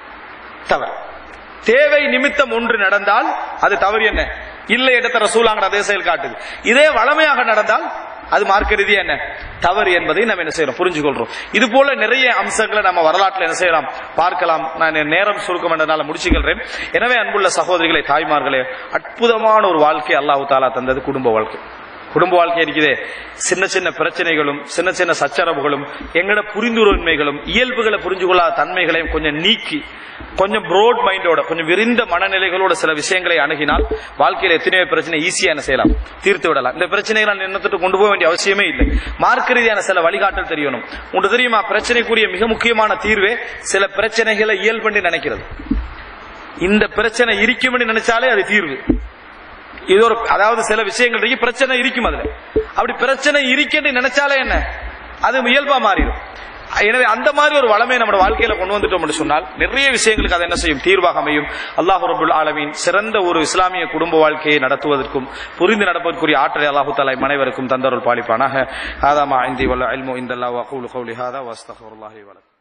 தவறு தேவை நிமித்தம் ஒன்று நடந்தால் அது தவறு என்ன இல்லை இடத்த ரசூலாங்கிற அதே செயல் காட்டுது இதே வளமையாக நடந்தால் அது மார்க்க ரீதியா என்ன தவறு என்பதை நம்ம என்ன செய்யறோம் புரிஞ்சுக்கொள்றோம் இது போல நிறைய அம்சங்களை நம்ம வரலாற்றில் என்ன செய்யலாம் பார்க்கலாம் நான் என் நேரம் சுருக்கம் என்றனால முடிச்சுக்கிறேன் எனவே அன்புள்ள சகோதரிகளே தாய்மார்களே அற்புதமான ஒரு வாழ்க்கை அல்லாஹு தாலா தந்தது குடும்ப வாழ்க்கை குடும்ப வாழ்க்கை இருக்குதே சின்ன சின்ன பிரச்சனைகளும் சின்ன சின்ன சச்சரவுகளும் எங்கட புரிந்துணர்மைகளும் இயல்புகளை புரிஞ்சு கொள்ளாத தன்மைகளையும் கொஞ்சம் நீக்கி கொஞ்சம் ப்ரோட் மைண்டோட கொஞ்சம் விரிந்த மனநிலைகளோட சில விஷயங்களை அணுகினால் வாழ்க்கையில எத்தனையோ பிரச்சனை ஈஸியா என்ன செய்யலாம் தீர்த்து விடலாம் இந்த பிரச்சனைகளை நான் என்னத்துட்டு கொண்டு போக வேண்டிய அவசியமே இல்லை மார்க்க ரீதியான சில வழிகாட்டல் தெரியணும் உங்களுக்கு தெரியுமா பிரச்சனைக்குரிய மிக முக்கியமான தீர்வே சில பிரச்சனைகளை இயல்பு நினைக்கிறது இந்த பிரச்சனை இருக்கும்னு நினைச்சாலே அது தீர்வு இது ஒரு அதாவது சில விஷயங்கள் இருக்கு பிரச்சனை இருக்கும் அதுல அப்படி பிரச்சனை இருக்குன்னு நினைச்சாலே என்ன அது இயல்பா மாறிடும் எனவே அந்த மாதிரி ஒரு வளமை நம்ம வாழ்க்கையில கொண்டு வந்துட்டோம் என்று சொன்னால் நிறைய விஷயங்களுக்கு அது என்ன செய்யும் தீர்வாக அமையும் அல்லாஹ் ரபுல் ஆலமீன் சிறந்த ஒரு இஸ்லாமிய குடும்ப வாழ்க்கையை நடத்துவதற்கும் புரிந்து நடப்பதற்குரிய ஆற்றலை அல்லாஹு தாலா அனைவருக்கும் தந்தருள் பாலிப்பானாக ஹாதா மா இந்தி வல்ல இல்மு இந்தல்லா வகூலு கௌலி ஹாதா வஸ்தஃபுல்லாஹி வலக்கும்